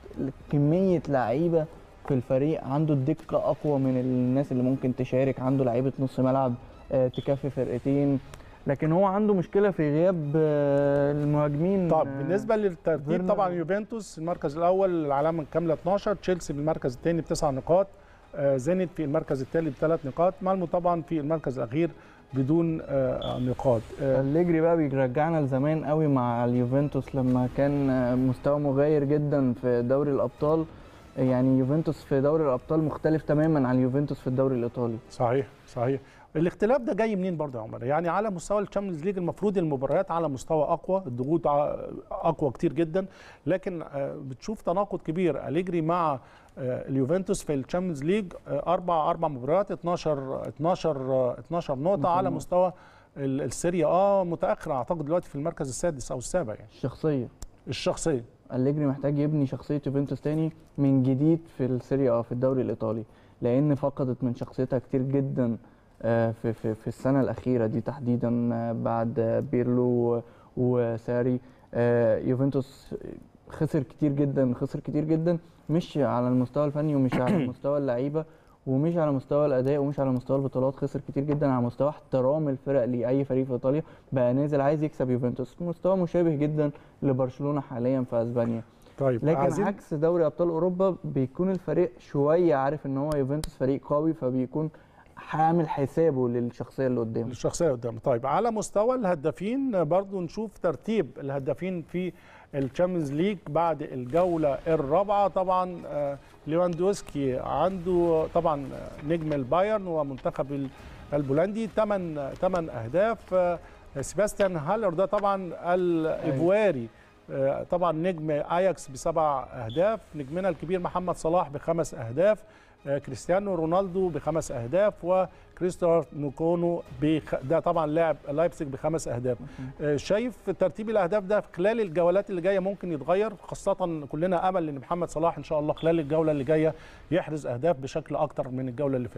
كميه لعيبه في الفريق عنده الدقه اقوى من الناس اللي ممكن تشارك عنده لعيبه نص ملعب آه تكفي فرقتين لكن هو عنده مشكله في غياب آه المهاجمين طب آه، بالنسبه للترتيب فيرنر طبعا يوفنتوس المركز الاول العلامه الكامله 12 تشيلسي بالمركز الثاني بتسع نقاط آه، زينت في المركز الثالث بثلاث نقاط مالمو طبعا في المركز الاخير بدون آه، نقاط آه، أليجري بقى بيرجعنا لزمان قوي مع اليوفنتوس لما كان آه، مستوى مغاير جدا في دوري الابطال يعني يوفنتوس في دوري الابطال مختلف تماما عن اليوفنتوس في الدوري الايطالي صحيح صحيح الاختلاف ده جاي منين برضه يا عمر يعني على مستوى الشامبيونز ليج المفروض المباريات على مستوى اقوى الضغوط ع- اقوى كتير جدا لكن آه، بتشوف تناقض كبير اليجري مع آه، اليوفنتوس في الشامبيونز ليج آه، اربع اربع مباريات 12 12 آه، 12 نقطه على نقطة. مستوى ال- السيريا اه متاخر اعتقد دلوقتي في المركز السادس او السابع يعني الشخصيه الشخصيه أليجري محتاج يبني شخصيه يوفنتوس تاني من جديد في السيريا اه في الدوري الايطالي لان فقدت من شخصيتها كتير جدا آه، في في في السنه الاخيره دي تحديدا آه، بعد آه، بيرلو وساري آه، يوفنتوس خسر كتير جدا خسر كتير جدا مش على المستوى الفني ومش على مستوى اللعيبه ومش على مستوى الاداء ومش على مستوى البطولات خسر كتير جدا على مستوى احترام الفرق لاي فريق في ايطاليا بقى نازل عايز يكسب يوفنتوس مستوى مشابه جدا لبرشلونه حاليا في اسبانيا طيب لكن عايزين- عكس دوري ابطال اوروبا بيكون الفريق شويه عارف ان هو يوفنتوس فريق قوي فبيكون عامل حسابه للشخصيه اللي قدامه الشخصيه قدام طيب على مستوى الهدافين برضو نشوف ترتيب الهدافين في الشامبيونز ليج بعد الجوله الرابعه طبعا آه، ليواندوسكي عنده طبعا نجم البايرن ومنتخب ال- البولندي 8 8 اهداف آه، سيباستيان هالر ده طبعا الايفواري آه، طبعا نجم اياكس بسبع اهداف نجمنا الكبير محمد صلاح بخمس اهداف آه، كريستيانو رونالدو بخمس اهداف وكريستوفر نوكونو بخ... ده طبعا لاعب لايبزيج بخمس اهداف آه، شايف ترتيب الاهداف ده خلال الجولات اللي جايه ممكن يتغير خاصه كلنا امل ان محمد صلاح ان شاء الله خلال الجوله اللي جايه يحرز اهداف بشكل اكتر من الجوله اللي فاتت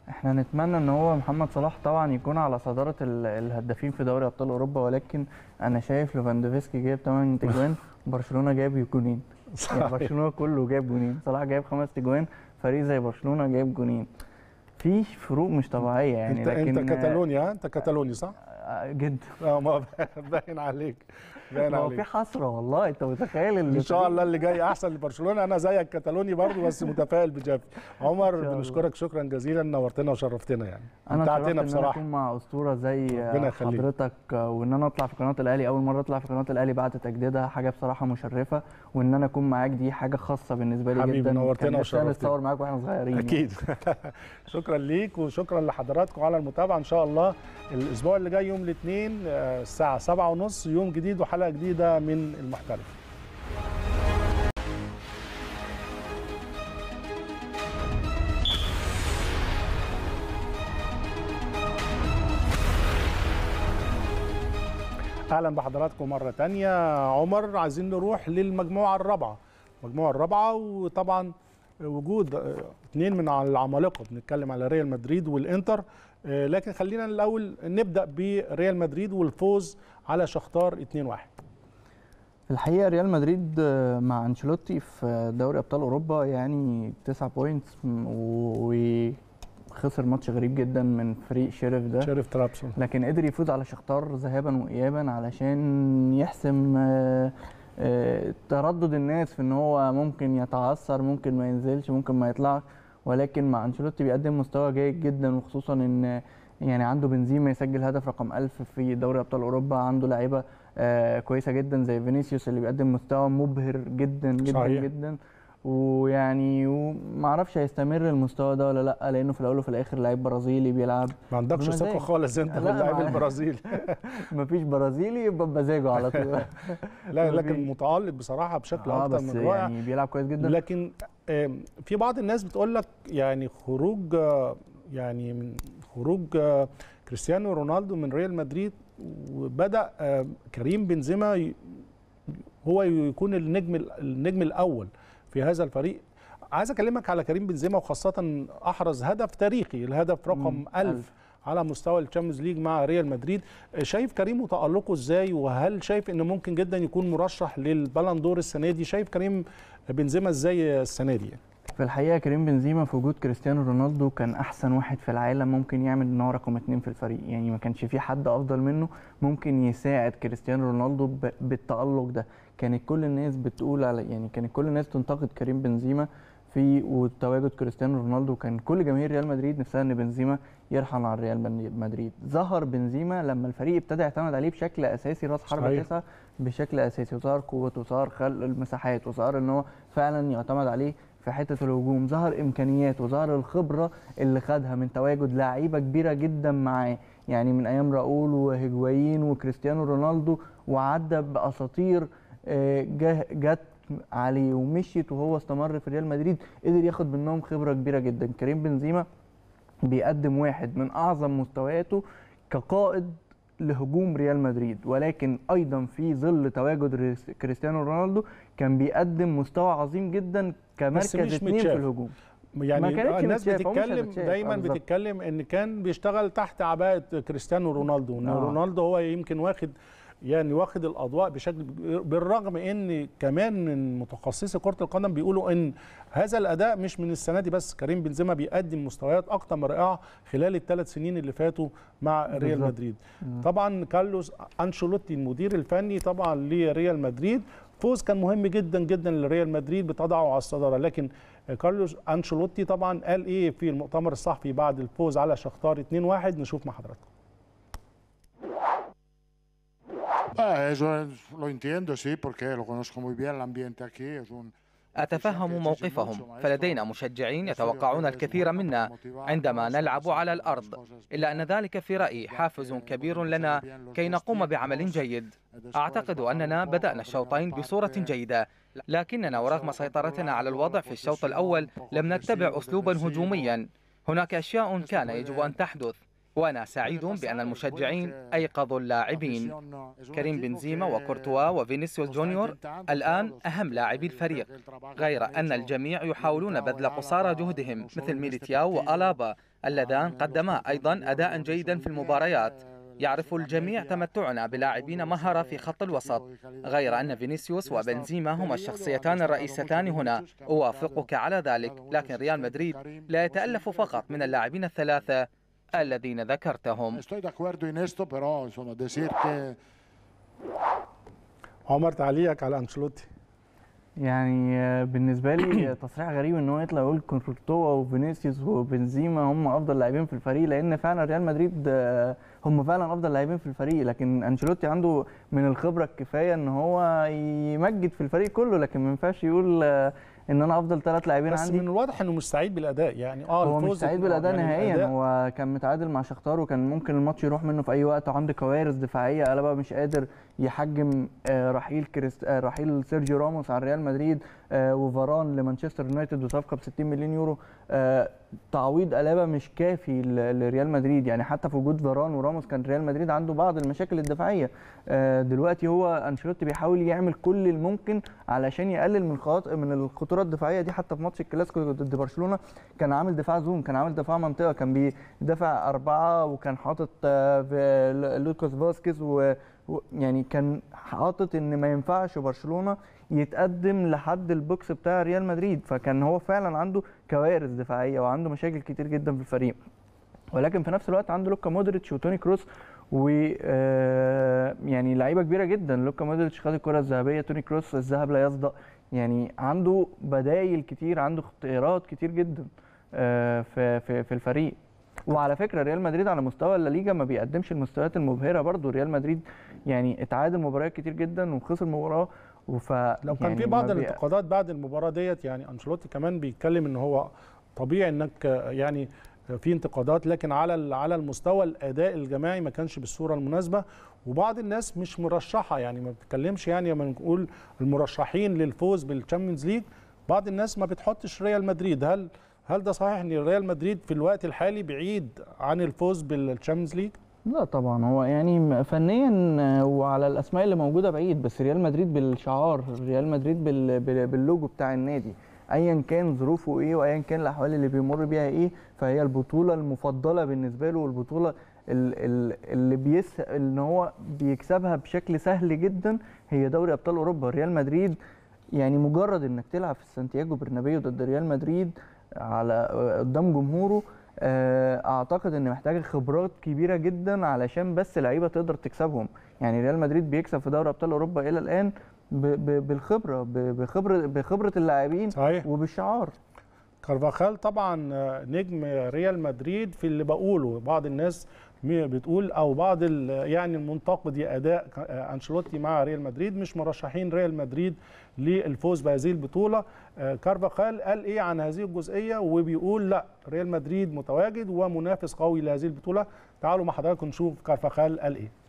احنا نتمنى ان هو محمد صلاح طبعا يكون على صداره ال- الهدافين في دوري ابطال اوروبا ولكن انا شايف ليفاندوفسكي جايب 8 تجوان برشلونه جايب جونين يعني صحيح. برشلونه كله جايب جونين صلاح جايب خمس تجوان فريق زي برشلونه جايب جونين في فروق مش طبيعيه يعني انت لكن انت كتالونيا ها؟ انت كتالوني صح؟ آه، جدا اه ما باين عليك باين ما هو في عليك حسره والله انت متخيل ان شاء الله اللي جاي احسن لبرشلونه انا زيك كتالوني برضو بس متفائل بجافي عمر إن شاء الله. بنشكرك شكرا جزيلا نورتنا وشرفتنا يعني انا اتشرفت امتعتنا ان انا بصراحه اكون مع اسطوره زي ربنا يخليك. حضرتك وان انا اطلع في قناه الاهلي اول مره اطلع في قناه الاهلي بعد تجديدها حاجه بصراحه مشرفه وان انا اكون معاك دي حاجه خاصه بالنسبه لي حبيبي، جدا نورتنا كان نفسي وشرفتنا. نتصور معاك واحنا صغيرين اكيد شكرا ليك وشكرا لحضراتكم على المتابعه ان شاء الله الاسبوع اللي جاي يوم الاثنين آه، الساعه 7:30 يوم جديد وحلقه جديده من المحترف اهلا بحضراتكم مره تانية عمر عايزين نروح للمجموعه الرابعه المجموعه الرابعه وطبعا وجود آه، اثنين من العمالقه بنتكلم على ريال مدريد والانتر آه، لكن خلينا الاول نبدا بريال مدريد والفوز على شختار 2-1 في الحقيقه ريال مدريد آه، مع انشيلوتي في دوري ابطال اوروبا يعني 9 بوينتس وخسر ماتش غريب جدا من فريق شيرف ده شريف ترابسون لكن قدر يفوز على شختار ذهابا وايابا علشان يحسم آه، آه، تردد الناس في ان هو ممكن يتعثر ممكن ما ينزلش ممكن ما يطلعش ولكن مع انشيلوتي بيقدم مستوى جيد جدا وخصوصا ان يعني عنده بنزيما يسجل هدف رقم 1000 في دوري ابطال اوروبا عنده لعيبه آه، كويسه جدا زي فينيسيوس اللي بيقدم مستوى مبهر جدا جدا صحيح. جدا ويعني وما اعرفش هيستمر المستوى ده ولا لا لانه في الاول وفي الاخر لعيب برازيلي بيلعب ما عندكش بمزاج. ثقه خالص انت في لا، اللاعب ما- البرازيلي مفيش برازيلي يبقى بمزاجه على طول لا لكن مفيش. متالق بصراحه بشكل اه اكتر بس من رائع يعني بيلعب كويس جدا لكن آم، في بعض الناس بتقول لك يعني خروج آه، يعني من خروج آه، كريستيانو رونالدو من ريال مدريد وبدا آه، كريم بنزيما ي- هو يكون النجم النجم الاول في هذا الفريق عايز اكلمك على كريم بنزيما وخاصه احرز هدف تاريخي الهدف رقم مم، 1000 ألف. على مستوى الشامبيونز ليج مع ريال مدريد شايف كريم وتألقه ازاي وهل شايف انه ممكن جدا يكون مرشح للبالون دور السنه دي شايف كريم بنزيما ازاي السنه دي في الحقيقه كريم بنزيما في وجود كريستيانو رونالدو كان احسن واحد في العالم ممكن يعمل ان هو رقم اتنين في الفريق يعني ما كانش في حد افضل منه ممكن يساعد كريستيانو رونالدو ب- بالتالق ده كانت كل الناس بتقول على يعني كانت كل الناس تنتقد كريم بنزيما في وتواجد كريستيانو رونالدو كان كل جماهير ريال مدريد نفسها ان بنزيما يرحل عن ريال من- مدريد ظهر بنزيما لما الفريق ابتدى يعتمد عليه بشكل اساسي راس حربة صحيح. تسعة بشكل اساسي وظهر قوته وظهر خلق المساحات وظهر ان هو فعلا يعتمد عليه في حته الهجوم ظهر امكانيات وظهر الخبره اللي خدها من تواجد لعيبه كبيره جدا معاه يعني من ايام راؤول وهيجوايين وكريستيانو رونالدو وعدى باساطير آه، جه- جت عليه ومشيت وهو استمر في ريال مدريد قدر ياخد منهم خبره كبيره جدا كريم بنزيما بيقدم واحد من اعظم مستوياته كقائد لهجوم ريال مدريد ولكن ايضا في ظل تواجد ريس- كريستيانو رونالدو كان بيقدم مستوى عظيم جدا كمركز مش اثنين في متشاف. الهجوم يعني ما كانتش الناس متشافة، ومش بتتكلم هتتشاف. دايما آه، بالظبط. بتتكلم ان كان بيشتغل تحت عباءه كريستيانو رونالدو ان آه. رونالدو هو يمكن واخد يعني واخد الاضواء بشكل بالرغم ان كمان من متخصصي كره القدم بيقولوا ان هذا الاداء مش من السنه دي بس كريم بنزيما بيقدم مستويات اكتر من رائعه خلال الثلاث سنين اللي فاتوا مع ريال بالظبط. مدريد طبعا كارلوس انشيلوتي المدير الفني طبعا لريال مدريد فوز كان مهم جدا جدا لريال مدريد بتضعه على الصداره لكن كارلوس انشيلوتي طبعا قال ايه في المؤتمر الصحفي بعد الفوز على شختار 2-1 نشوف مع حضراتكم Ah, eso es- lo entiendo, sí, porque lo conozco muy bien el ambiente aquí. Es un, أتفهم موقفهم فلدينا مشجعين يتوقعون الكثير منا عندما نلعب على الأرض إلا أن ذلك في رأيي حافز كبير لنا كي نقوم بعمل جيد أعتقد أننا بدأنا الشوطين بصورة جيدة لكننا ورغم سيطرتنا على الوضع في الشوط الأول لم نتبع أسلوبا هجوميا هناك أشياء كان يجب أن تحدث وأنا سعيد بأن المشجعين أيقظوا اللاعبين كريم بنزيما وكورتوا وفينيسيوس جونيور الآن أهم لاعبي الفريق غير أن الجميع يحاولون بذل قصارى جهدهم مثل ميليتياو وألابا اللذان قدما أيضا أداء جيدا في المباريات يعرف الجميع تمتعنا بلاعبين مهرة في خط الوسط غير أن فينيسيوس وبنزيما هما الشخصيتان الرئيستان هنا أوافقك على ذلك لكن ريال مدريد لا يتألف فقط من اللاعبين الثلاثة الذين ذكرتهم Estoy de acuerdo en esto, pero insomma, decir que عمر تعليقك على انشيلوتي يعني آه، بالنسبه لي تصريح غريب ان هو يطلع يقول كونترتوا وفينيسيوس وبنزيما هم افضل لاعبين في الفريق لان فعلا ريال مدريد آه، هم فعلا افضل لاعبين في الفريق لكن انشيلوتي عنده من الخبره الكفايه ان هو يمجد في الفريق كله لكن ما ينفعش يقول آه، ان انا افضل ثلاث لاعبين بس عندي من الواضح انه مش سعيد بالاداء يعني اه هو مش الفوز سعيد بالاداء يعني نهائيا الأداء هو كان متعادل مع شختار وكان ممكن الماتش يروح منه في اي وقت وعنده كوارث دفاعيه قلبها مش قادر يحجم آه، رحيل كريست آه، رحيل سيرجيو راموس عن ريال مدريد آه، وفاران لمانشستر يونايتد بصفقه ب 60 مليون يورو آه، تعويض قلبه مش كافي ل- لريال مدريد يعني حتى في وجود فاران وراموس كان ريال مدريد عنده بعض المشاكل الدفاعيه آه، دلوقتي هو انشيلوتي بيحاول يعمل كل الممكن علشان يقلل من خط... من الخطوره الدفاعيه دي حتى في ماتش الكلاسيكو ضد برشلونه كان عامل دفاع زون كان عامل دفاع منطقه كان بيدافع اربعه وكان حاطط آه، في ل- لوكاس فاسكيز و... و- يعني كان حاطط ان ما ينفعش برشلونه يتقدم لحد البوكس بتاع ريال مدريد فكان هو فعلا عنده كوارث دفاعيه وعنده مشاكل كتير جدا في الفريق ولكن في نفس الوقت عنده لوكا مودريتش وتوني كروس و آه، يعني لعيبه كبيره جدا لوكا مودريتش خد الكره الذهبيه توني كروس الذهب لا يصدق يعني عنده بدايل كتير عنده اختيارات كتير جدا آه، في في في الفريق وعلى فكره ريال مدريد على مستوى الليجا ما بيقدمش المستويات المبهره برضو ريال مدريد يعني اتعادل مباريات كتير جدا وخسر مباراه وف لو كان يعني في بعض ما بي- الانتقادات بعد المباراه ديت يعني انشيلوتي كمان بيتكلم ان هو طبيعي انك آه، يعني في انتقادات لكن على ال- على المستوى الاداء الجماعي ما كانش بالصوره المناسبه وبعض الناس مش مرشحه يعني ما بتتكلمش يعني لما نقول المرشحين للفوز بالتشامبيونز ليج بعض الناس ما بتحطش ريال مدريد هل هل ده صحيح ان ريال مدريد في الوقت الحالي بعيد عن الفوز بالتشامبيونز ليج؟ لا طبعا هو يعني فنيا آه، وعلى الاسماء اللي موجوده بعيد بس ريال مدريد بالشعار ريال مدريد بال- بال- باللوجو بتاع النادي ايا كان ظروفه ايه وايا كان الاحوال اللي بيمر بيها ايه فهي البطوله المفضله بالنسبه له والبطوله ال- ال- اللي بيس ان هو بيكسبها بشكل سهل جدا هي دوري ابطال اوروبا ريال مدريد يعني مجرد انك تلعب في سانتياغو برنابيو ضد ريال مدريد على قدام جمهوره آه، اعتقد ان محتاجه خبرات كبيره جدا علشان بس لعيبه تقدر تكسبهم يعني ريال مدريد بيكسب في دوري ابطال اوروبا الى الان ب- ب- بالخبره ب- بخبره بخبره اللاعبين صحيح وبالشعار كارفاخال طبعا آه، نجم ريال مدريد في اللي بقوله بعض الناس مي- بتقول او بعض ال- يعني المنتقدي اداء ك- آه، انشيلوتي مع ريال مدريد مش مرشحين ريال مدريد للفوز بهذه البطوله آه، كارفاخال قال ايه عن هذه الجزئيه وبيقول لا ريال مدريد متواجد ومنافس قوي لهذه البطوله تعالوا مع حضراتكم نشوف كارفاخال قال ايه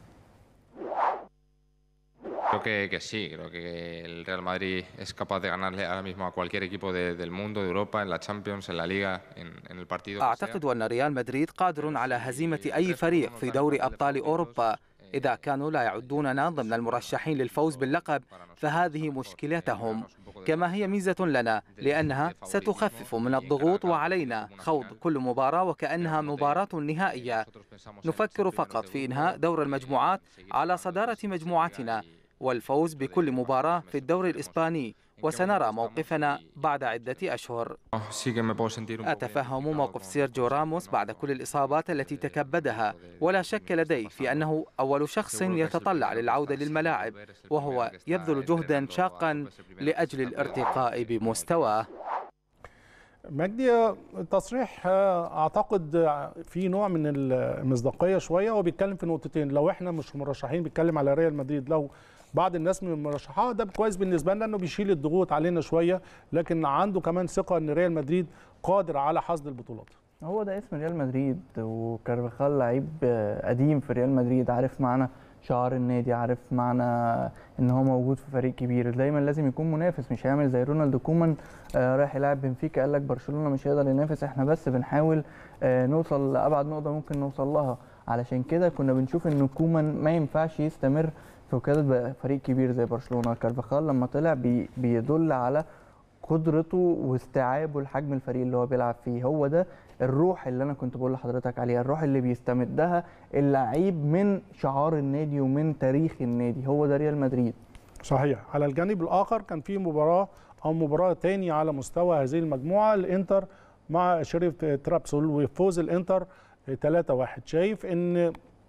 Creo que, que sí, creo que el Real Madrid es capaz de ganarle ahora mismo a cualquier equipo de- del mundo, de Europa, en la Champions, en la Liga, en, en el partido. que sea. أعتقد أن ريال مدريد قادر على هزيمة أي فريق في دوري أبطال أوروبا إذا كانوا لا يعدوننا ضمن المرشحين للفوز باللقب فهذه مشكلتهم كما هي ميزة لنا لأنها ستخفف من الضغوط وعلينا خوض كل مباراة وكأنها مباراة نهائية نفكر فقط في إنهاء دور المجموعات على صدارة مجموعتنا والفوز بكل مباراة في الدوري الإسباني وسنرى موقفنا بعد عدة أشهر Sí que me puedo sentir un poco أتفهم موقف سيرجيو راموس بعد كل الإصابات التي تكبدها ولا شك لدي في أنه أول شخص يتطلع للعودة للملاعب وهو يبذل جهدا شاقا لأجل الارتقاء بمستواه مجدي تصريح آه، اعتقد آه، في نوع من المصداقيه شويه هو بيتكلم في نقطتين لو احنا مش مرشحين بيتكلم على ريال مدريد لو بعض الناس من المرشحات ده كويس بالنسبه لنا انه بيشيل الضغوط علينا شويه لكن عنده كمان ثقه ان ريال مدريد قادر على حصد البطولات هو ده اسم ريال مدريد وكارفاخال لعيب آه، قديم في ريال مدريد عارف معنى شعار النادي عارف معنى ان هو موجود في فريق كبير دايما لازم يكون منافس مش هيعمل زي رونالد كومان آه، رايح يلعب بنفيكا قال لك برشلونه مش هيقدر ينافس احنا بس بنحاول آه، نوصل لابعد نقطه ممكن نوصل لها علشان كده كنا بنشوف ان كومان ما ينفعش يستمر في وكاله بقى فريق كبير زي برشلونه كارفاخال لما طلع بي بيدل على قدرته واستيعابه لحجم الفريق اللي هو بيلعب فيه هو ده الروح اللي انا كنت بقول لحضرتك عليها الروح اللي بيستمدها اللعيب من شعار النادي ومن تاريخ النادي هو ده ريال مدريد صحيح على الجانب الاخر كان في مباراه او مباراه تاني على مستوى هذه المجموعه الانتر مع شريف ترابسول وفوز الانتر 3-1 شايف ان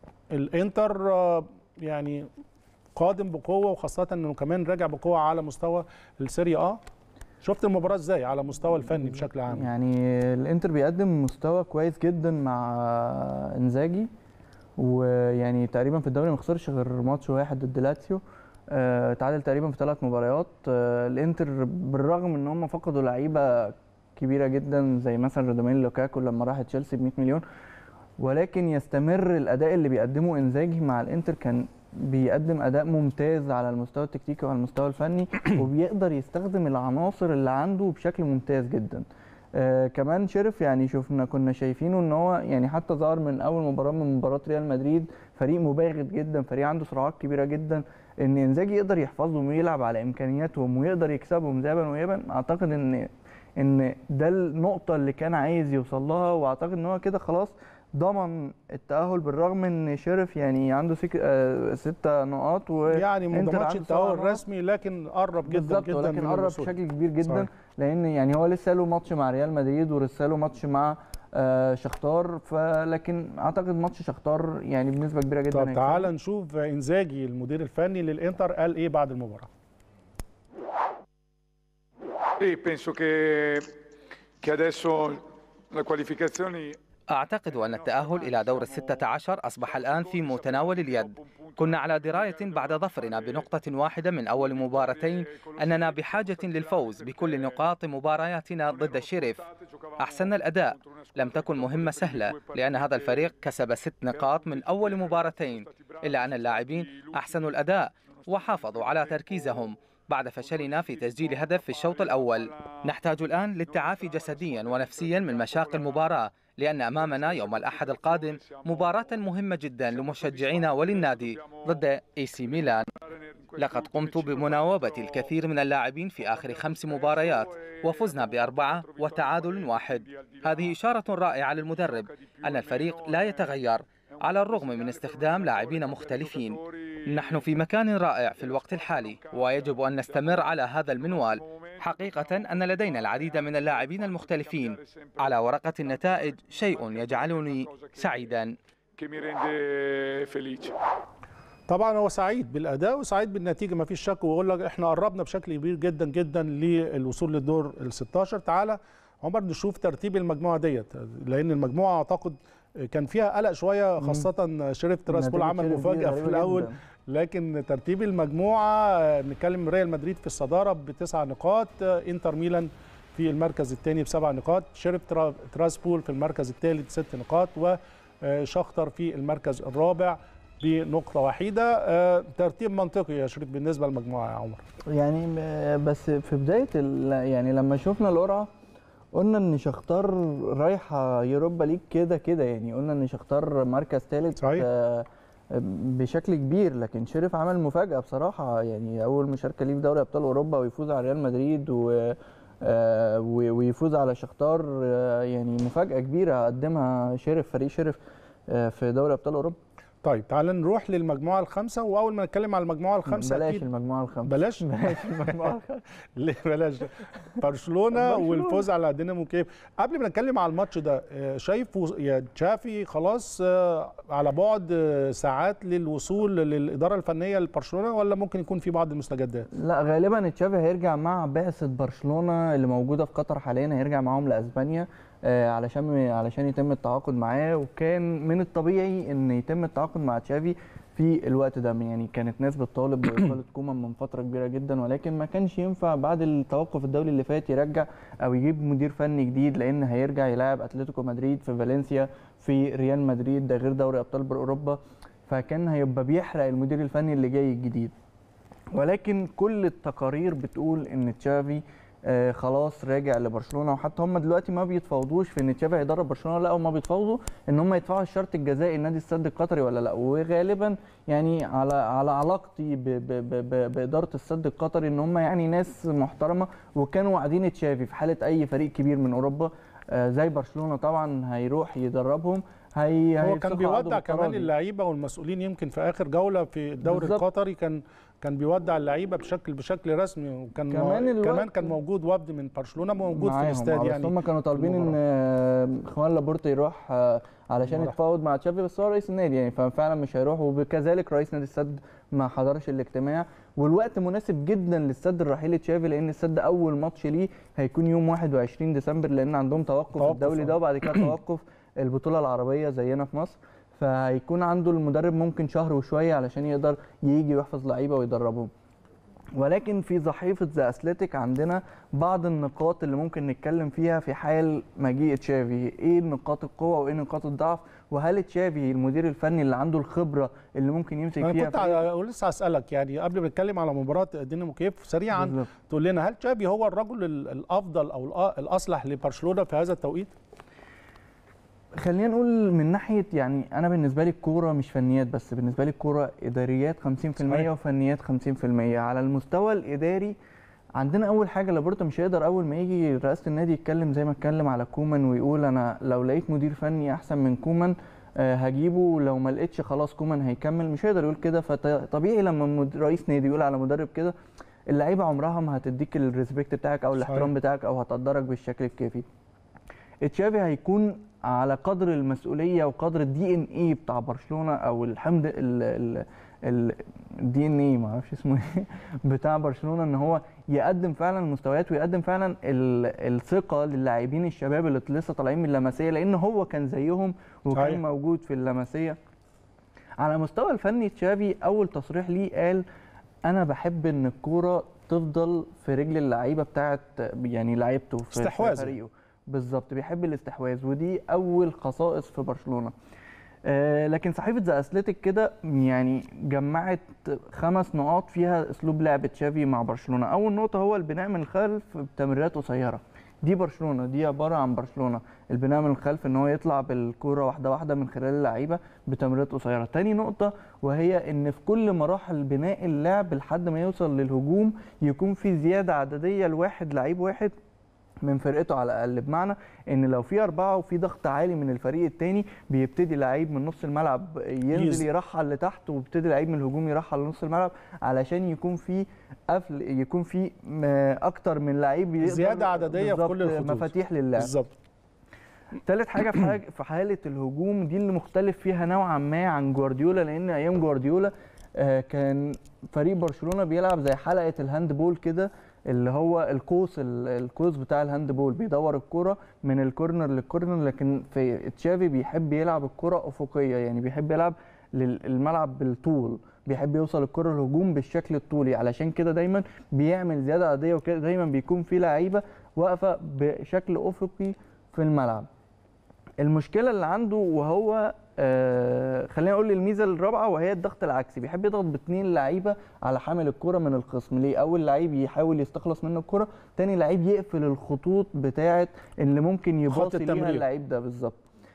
الانتر آه، يعني قادم بقوه وخاصه انه كمان راجع بقوه على مستوى السيريا اه شفت المباراه ازاي على مستوى الفني بشكل عام يعني الانتر بيقدم مستوى كويس جدا مع انزاجي ويعني تقريبا في الدوري ما خسرش غير ماتش واحد ضد لاتسيو آه، تعادل تقريبا في ثلاث مباريات آه، الانتر بالرغم ان هم فقدوا لعيبه كبيره جدا زي مثلا رودومين لوكاكو لما راح تشيلسي ب 100 مليون ولكن يستمر الاداء اللي بيقدمه انزاجي مع الانتر كان بيقدم اداء ممتاز على المستوى التكتيكي وعلى المستوى الفني وبيقدر يستخدم العناصر اللي عنده بشكل ممتاز جدا آه كمان شرف يعني شفنا كنا شايفينه ان هو يعني حتى ظهر من اول مباراه من مباراه ريال مدريد فريق مباغت جدا فريق عنده صراعات كبيره جدا ان انزاجي يقدر يحفظهم ويلعب على امكانياتهم ويقدر يكسبهم ذهبا وايابا اعتقد ان ان ده النقطه اللي كان عايز يوصل لها واعتقد ان هو كده خلاص ضمن التأهل بالرغم ان شرف يعني عنده سك... آه ستة نقاط و يعني ما إنتر ضمنش عنده التأهل سبع نقاط. الرسمي لكن قرب جدا بالظبط جدا ولكن من قرب الوصول. بشكل كبير جدا صحيح. لان يعني هو لسه له ماتش مع ريال مدريد ولسه له ماتش مع آه شختار فلكن اعتقد ماتش شختار يعني بنسبه كبيره جدا طب هيكسبه. تعال نشوف انزاجي المدير الفني للانتر قال ايه بعد المباراه Sì, penso che, che adesso la qualificazione أعتقد أن التأهل إلى دور الستة عشر أصبح الآن في متناول اليد كنا على دراية بعد ظفرنا بنقطة واحدة من أول مباراتين أننا بحاجة للفوز بكل نقاط مبارياتنا ضد شيريف أحسننا الأداء لم تكن مهمة سهلة لأن هذا الفريق كسب ست نقاط من أول مباراتين إلا أن اللاعبين أحسنوا الأداء وحافظوا على تركيزهم بعد فشلنا في تسجيل هدف في الشوط الأول نحتاج الآن للتعافي جسديا ونفسيا من مشاق المباراة لأن أمامنا يوم الأحد القادم مباراة مهمة جدا لمشجعينا وللنادي ضد اي سي ميلان لقد قمت بمناوبة الكثير من اللاعبين في آخر خمس مباريات وفزنا بأربعة وتعادل واحد هذه إشارة رائعة للمدرب أن الفريق لا يتغير على الرغم من استخدام لاعبين مختلفين نحن في مكان رائع في الوقت الحالي ويجب أن نستمر على هذا المنوال حقيقة أن لدينا العديد من اللاعبين المختلفين على ورقة النتائج شيء يجعلني سعيدا che mi rende felice. طبعا هو سعيد بالاداء وسعيد بالنتيجه ما فيش شك ويقول لك احنا قربنا بشكل كبير جدا جدا للوصول للدور ال 16 تعالى عمر نشوف ترتيب المجموعه ديت لان المجموعه اعتقد كان فيها قلق شويه خاصه شريف تراسبول نتيجة عمل شريف دي مفاجاه في غريبة الاول جداً. لكن ترتيب المجموعه آه، بنتكلم ريال مدريد في الصداره بتسع نقاط آه، انتر ميلان في المركز الثاني بسبع نقاط شريف ترا- تراسبول في المركز الثالث ست نقاط وشختر في المركز الرابع بنقطه وحيده آه، ترتيب منطقي يا شريف بالنسبه للمجموعه يا عمر يعني م- بس في بدايه ال- يعني لما شفنا القرعه قلنا ان شختار رايحه يوروبا ليج كده كده يعني قلنا ان شختار مركز ثالث صحيح. بشكل كبير لكن شريف عمل مفاجاه بصراحه يعني اول مشاركه ليه في دوري ابطال اوروبا ويفوز على ريال مدريد و آه، و- ويفوز على شختار آه، يعني مفاجاه كبيره قدمها شرف فريق شرف آه، في دوري ابطال اوروبا طيب تعال نروح للمجموعه الخامسه واول ما نتكلم على المجموعه الخامسه بلاش أكيد- المجموعه الخامسه بلاش بلاش المجموعه الخامسه ليه بلاش برشلونه برشلونة. والفوز على دينامو كييف قبل ما نتكلم على الماتش ده آه، شايف وص- يا تشافي خلاص آه، على بعد آه، ساعات للوصول للاداره الفنيه لبرشلونه ولا ممكن يكون في بعض المستجدات لا غالبا تشافي هيرجع مع بعثه برشلونه اللي موجوده في قطر حاليا هيرجع معاهم لاسبانيا آه، علشان علشان يتم التعاقد معاه وكان من الطبيعي ان يتم التعاقد مع تشافي في الوقت ده يعني كانت ناس بتطالب باقاله كومان من فتره كبيره جدا ولكن ما كانش ينفع بعد التوقف الدولي اللي فات يرجع او يجيب مدير فني جديد لان هيرجع يلاعب اتلتيكو مدريد في فالنسيا في ريال مدريد ده غير دوري ابطال اوروبا فكان هيبقى بيحرق المدير الفني اللي جاي الجديد ولكن كل التقارير بتقول ان تشافي آه خلاص راجع لبرشلونه وحتى هم دلوقتي ما بيتفاوضوش في ان تشافي هيدرب برشلونه لا هم بيتفاوضوا ان هم يدفعوا الشرط الجزائي لنادي السد القطري ولا لا وغالبا يعني على على علاقتي ب ب ب ب باداره السد القطري ان هم يعني ناس محترمه وكانوا واعدين تشافي في حاله اي فريق كبير من اوروبا آه زي برشلونه طبعا هيروح يدربهم هي هو هيفسخوا كان عقده بيودع كمان بالتراضي. اللعيبه والمسؤولين يمكن في اخر جوله في الدوري بالظبط. القطري كان كان بيودع اللعيبه بشكل بشكل رسمي وكان كمان الوقت- كمان كان موجود وفد من برشلونه موجود في معاهم، الاستاد آه، بس يعني هم كانوا طالبين ان آه، خوان لابورتا يروح آه، علشان ما راح. يتفاوض مع تشافي بس هو رئيس النادي يعني ففعلا مش هيروح وكذلك رئيس نادي السد ما حضرش الاجتماع والوقت مناسب جدا للسد الرحيل تشافي لان السد اول ماتش ليه هيكون يوم 21 ديسمبر لان عندهم توقف, توقف، الدولي آه. ده وبعد كده توقف البطوله العربيه زينا في مصر فهيكون عنده المدرب ممكن شهر وشويه علشان يقدر يجي ويحفظ لعيبه ويدربهم ولكن في صحيفه ذا اثليتيك عندنا بعض النقاط اللي ممكن نتكلم فيها في حال مجيء تشافي ايه نقاط القوه وايه نقاط الضعف وهل تشافي المدير الفني اللي عنده الخبره اللي ممكن يمسك انا فيها كنت فريق؟ على- لسه هسالك يعني قبل ما نتكلم على مباراه دينامو كيف سريعا بالظبط. تقول لنا هل تشافي هو الرجل ال- الافضل او الأ- الاصلح لبرشلونه في هذا التوقيت؟ خلينا نقول من ناحيه يعني انا بالنسبه لي الكوره مش فنيات بس بالنسبه لي الكوره اداريات 50% صحيح. وفنيات 50% على المستوى الاداري عندنا اول حاجه لابورتا مش هيقدر اول ما يجي رئاسه النادي يتكلم زي ما اتكلم على كومان ويقول انا لو لقيت مدير فني احسن من كومان آه، هجيبه لو ما لقيتش خلاص كومان هيكمل مش هيقدر يقول كده فطبيعي لما مد- رئيس نادي يقول على مدرب كده اللعيبه عمرها ما هتديك الريسبكت بتاعك او صحيح. الاحترام بتاعك او هتقدرك بالشكل الكافي تشافي هيكون على قدر المسؤوليه وقدر الدي ان اي بتاع برشلونه او الحمد الدي ان اي ما اعرفش اسمه ايه بتاع برشلونه ان هو يقدم فعلا المستويات ويقدم فعلا ال- الثقه للاعبين الشباب اللي لسه طالعين من اللمسيه لان هو كان زيهم وكان صحيح. موجود في اللمسيه على مستوى الفني تشافي اول تصريح ليه قال انا بحب ان الكوره تفضل في رجل اللعيبه بتاعت يعني لعيبته في في استحواذ. فريقه بالظبط بيحب الاستحواذ ودي اول خصائص في برشلونه آه لكن صحيفه ذا اثليتيك كده يعني جمعت خمس نقاط فيها اسلوب لعب تشافي مع برشلونه اول نقطه هو البناء من الخلف بتمريرات قصيره دي برشلونه دي عباره عن برشلونه البناء من الخلف ان هو يطلع بالكوره واحده واحده من خلال اللعيبه بتمريرات قصيره تاني نقطه وهي ان في كل مراحل بناء اللعب لحد ما يوصل للهجوم يكون في زياده عدديه لواحد لعيب واحد من فرقته على الاقل بمعنى ان لو في اربعه وفي ضغط عالي من الفريق الثاني بيبتدي لعيب من نص الملعب ينزل يز- يرحل لتحت وبيبتدي لعيب من الهجوم يرحل لنص الملعب علشان يكون في قفل يكون في م- اكتر من لعيب يقدر زيادة عددية في كل بالظبط الخطوط. مفاتيح للعب بالظبط ثالث حاجه في حاجه في حاله الهجوم دي اللي مختلف فيها نوعا ما عن جوارديولا لان ايام جوارديولا آه، كان فريق برشلونه بيلعب زي حلقه الهاند بول كده اللي هو القوس ال- القوس بتاع الهاند بول بيدور الكرة من الكورنر للكورنر لكن في تشافي بيحب يلعب الكرة افقيه يعني بيحب يلعب لل- الملعب بالطول بيحب يوصل الكرة الهجوم بالشكل الطولي علشان كده دايما بيعمل زياده عاديه وكده دايما بيكون في لعيبه واقفه بشكل افقي في الملعب المشكله اللي عنده وهو آه خلينا نقول الميزه الرابعه وهي الضغط العكسي بيحب يضغط باثنين لعيبه على حامل الكره من الخصم ليه اول لعيب يحاول يستخلص منه الكره تاني لعيب يقفل الخطوط بتاعه اللي ممكن يباصي ليها التمرير. اللعيب ده بالظبط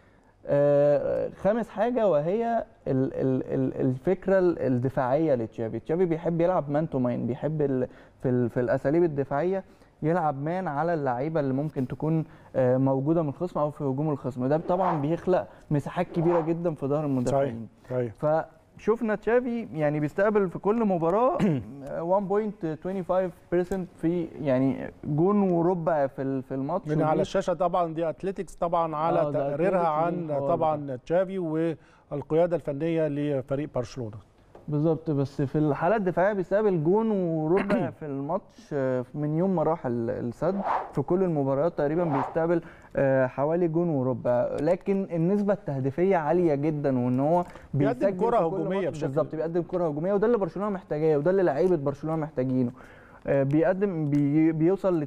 آه، خامس حاجه وهي ال- ال- ال- الفكره ال- الدفاعيه لتشافي تشافي بيحب يلعب مان تو مان بيحب ال- في ال- في الاساليب الدفاعيه يلعب مان على اللعيبه اللي ممكن تكون آه، موجوده من الخصم او في هجوم الخصم ده طبعا بيخلق مساحات كبيره جدا في ظهر المدافعين صحيح فشفنا تشافي يعني بيستقبل في كل مباراه 1.25% في يعني جون وربع في ال- في الماتش من ودي على الشاشه طبعا دي اتلتكس طبعا على آه، ده تقريرها Athletics عن والحوار طبعا تشافي والقياده الفنيه لفريق برشلونه بالظبط بس في الحالات الدفاعيه بيستقبل جون وربع في الماتش آه، من يوم ما راح ال- السد في كل المباريات تقريبا بيستقبل آه، حوالي جون وربع لكن النسبه التهديفيه عاليه جدا وان هو بيقدم بيسجل كرة في كل هجومية ماتش. بشكل- بالظبط بيقدم كره هجوميه وده اللي برشلونه محتاجاه وده اللي لعيبه برشلونه محتاجينه آه، بيقدم بي بيوصل ل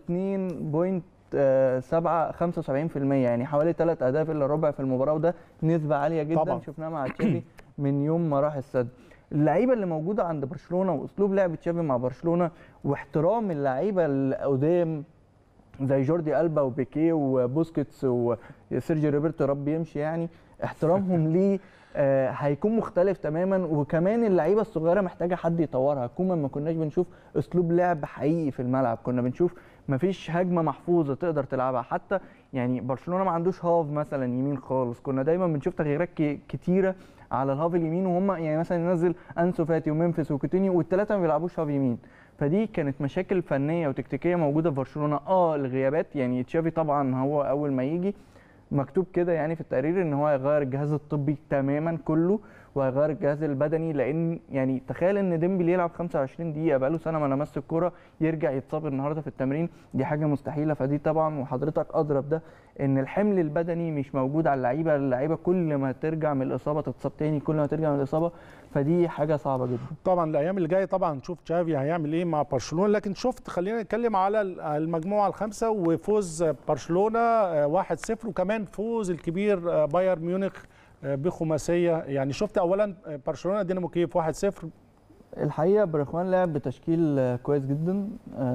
2.7 75% يعني حوالي ثلاث اهداف الا ربع في المباراه وده نسبه عاليه جدا طبعاً. شفناها مع تشافي من يوم ما راح السد اللعيبه اللي موجوده عند برشلونه واسلوب لعب تشافي مع برشلونه واحترام اللعيبه القدام زي جوردي البا وبيكيه وبوسكيتس وسيرجيو روبرتو رب يمشي يعني احترامهم ليه آه هيكون مختلف تماما وكمان اللعيبه الصغيره محتاجه حد يطورها كومان ما كناش بنشوف اسلوب لعب حقيقي في الملعب كنا بنشوف مفيش هجمه محفوظه تقدر تلعبها حتى يعني برشلونه ما عندوش هاف مثلا يمين خالص كنا دايما بنشوف تغييرات ك- كتيره على الهاف اليمين وهم يعني مثلا ينزل انسو فاتي ومنفس وكوتينيو والثلاثه ما بيلعبوش هاف يمين فدي كانت مشاكل فنيه وتكتيكيه موجوده في برشلونه اه الغيابات يعني تشافي طبعا هو اول ما يجي مكتوب كده يعني في التقرير ان هو هيغير الجهاز الطبي تماما كله وهيغير الجهاز البدني لان يعني تخيل ان ديمبلي يلعب 25 دقيقه بقاله سنه ما لمس الكوره يرجع يتصاب النهارده في التمرين دي حاجه مستحيله فدي طبعا وحضرتك اضرب ده ان الحمل البدني مش موجود على اللعيبه اللعيبه كل ما ترجع من الاصابه تتصاب تاني كل ما ترجع من الاصابه فدي حاجه صعبه جدا طبعا الايام اللي جايه طبعا نشوف تشافي هيعمل ايه مع برشلونه لكن شفت خلينا نتكلم على المجموعه الخامسه وفوز برشلونه آه، 1-0 وكمان فوز الكبير آه، بايرن ميونخ آه، بخماسيه يعني شفت اولا آه، برشلونه دينامو كييف 1-0 الحقيقه بريخوان لعب بتشكيل آه، كويس جدا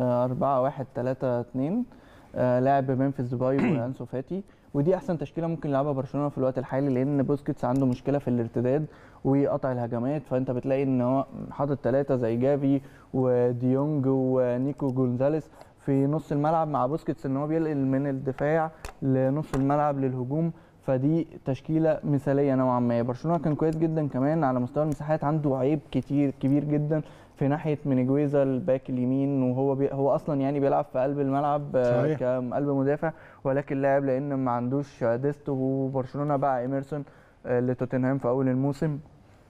4 1 3 2 لعب بمنفس ديباي وانسو فاتي ودي احسن تشكيله ممكن يلعبها برشلونه في الوقت الحالي لان بوسكيتس عنده مشكله في الارتداد وقطع الهجمات فانت بتلاقي ان هو حاطط ثلاثه زي جافي وديونج ونيكو جونزاليس في نص الملعب مع بوسكيتس ان هو بينقل من الدفاع لنص الملعب للهجوم فدي تشكيله مثاليه نوعا ما برشلونه كان كويس جدا كمان على مستوى المساحات عنده عيب كتير كبير جدا في ناحيه مينيجويزا الباك اليمين وهو بي هو اصلا يعني بيلعب في قلب الملعب آه، صحيح. كقلب مدافع ولكن لاعب لان ما عندوش ديست وبرشلونه باع ايميرسون آه، لتوتنهام في اول الموسم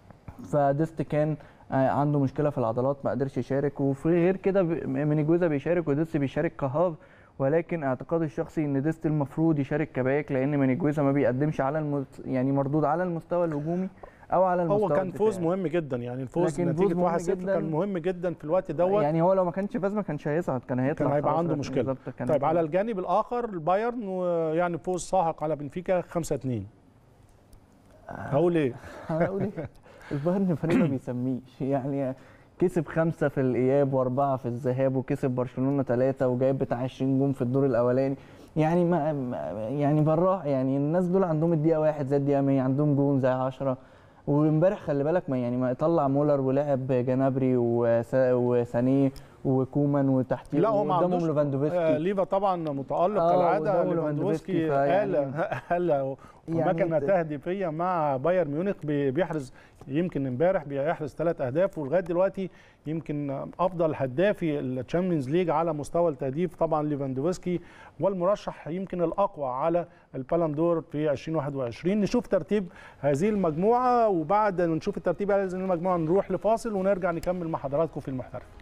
فديست كان آه، عنده مشكله في العضلات ما قدرش يشارك وفي غير كده ب- مينيجوزا بيشارك وديست بيشارك كهاف ولكن اعتقادي الشخصي ان ديست المفروض يشارك كباك لان مينيجوزا ما بيقدمش على المت... يعني مردود على المستوى الهجومي او على المستوى هو كان فوز الدفاعي. مهم جدا يعني الفوز لكن فوز نتيجه مهم 1-0 جداً. كان مهم جدا في الوقت دوت يعني هو لو ما كانش فاز ما كانش هيصعد كان هيطلع كان هيبقى خلاص عنده رسمي مشكله بالظبط، كان طيب هيطلع. على الجانب الاخر البايرن ويعني فوز ساحق على بنفيكا 5-2 هقول ايه هقول ايه البايرن فريق ما بيسميش يعني كسب خمسة في الإياب وأربعة في الذهاب وكسب برشلونة ثلاثة وجايب بتاع 20 جون في الدور الأولاني يعني ما ما- يعني بالراحة يعني الناس دول عندهم الدقيقة واحد زي الدقيقة 100 عندهم جون زي 10 وامبارح خلي بالك ما يعني ما طلع مولر ولعب جنابري وس- وسانيه وكومان وتحتيه لا هو ما وقدامهم عندوش ليفاندوفسكي آه ليفا طبعا متالق آه، كالعاده قدامه ليفاندوفسكي ليفاندوفسكي قال قال يعني ومكنه ت- تهديفيه مع بايرن ميونخ بي- بيحرز يمكن امبارح بيحرز ثلاث اهداف ولغايه دلوقتي يمكن افضل هدافي الشامبيونز ليج على مستوى التهديف طبعا ليفاندوفسكي والمرشح يمكن الاقوى على البالون دور في 2021 نشوف ترتيب هذه المجموعه وبعد ما نشوف الترتيب هذه المجموعه نروح لفاصل ونرجع نكمل مع حضراتكم في المحترف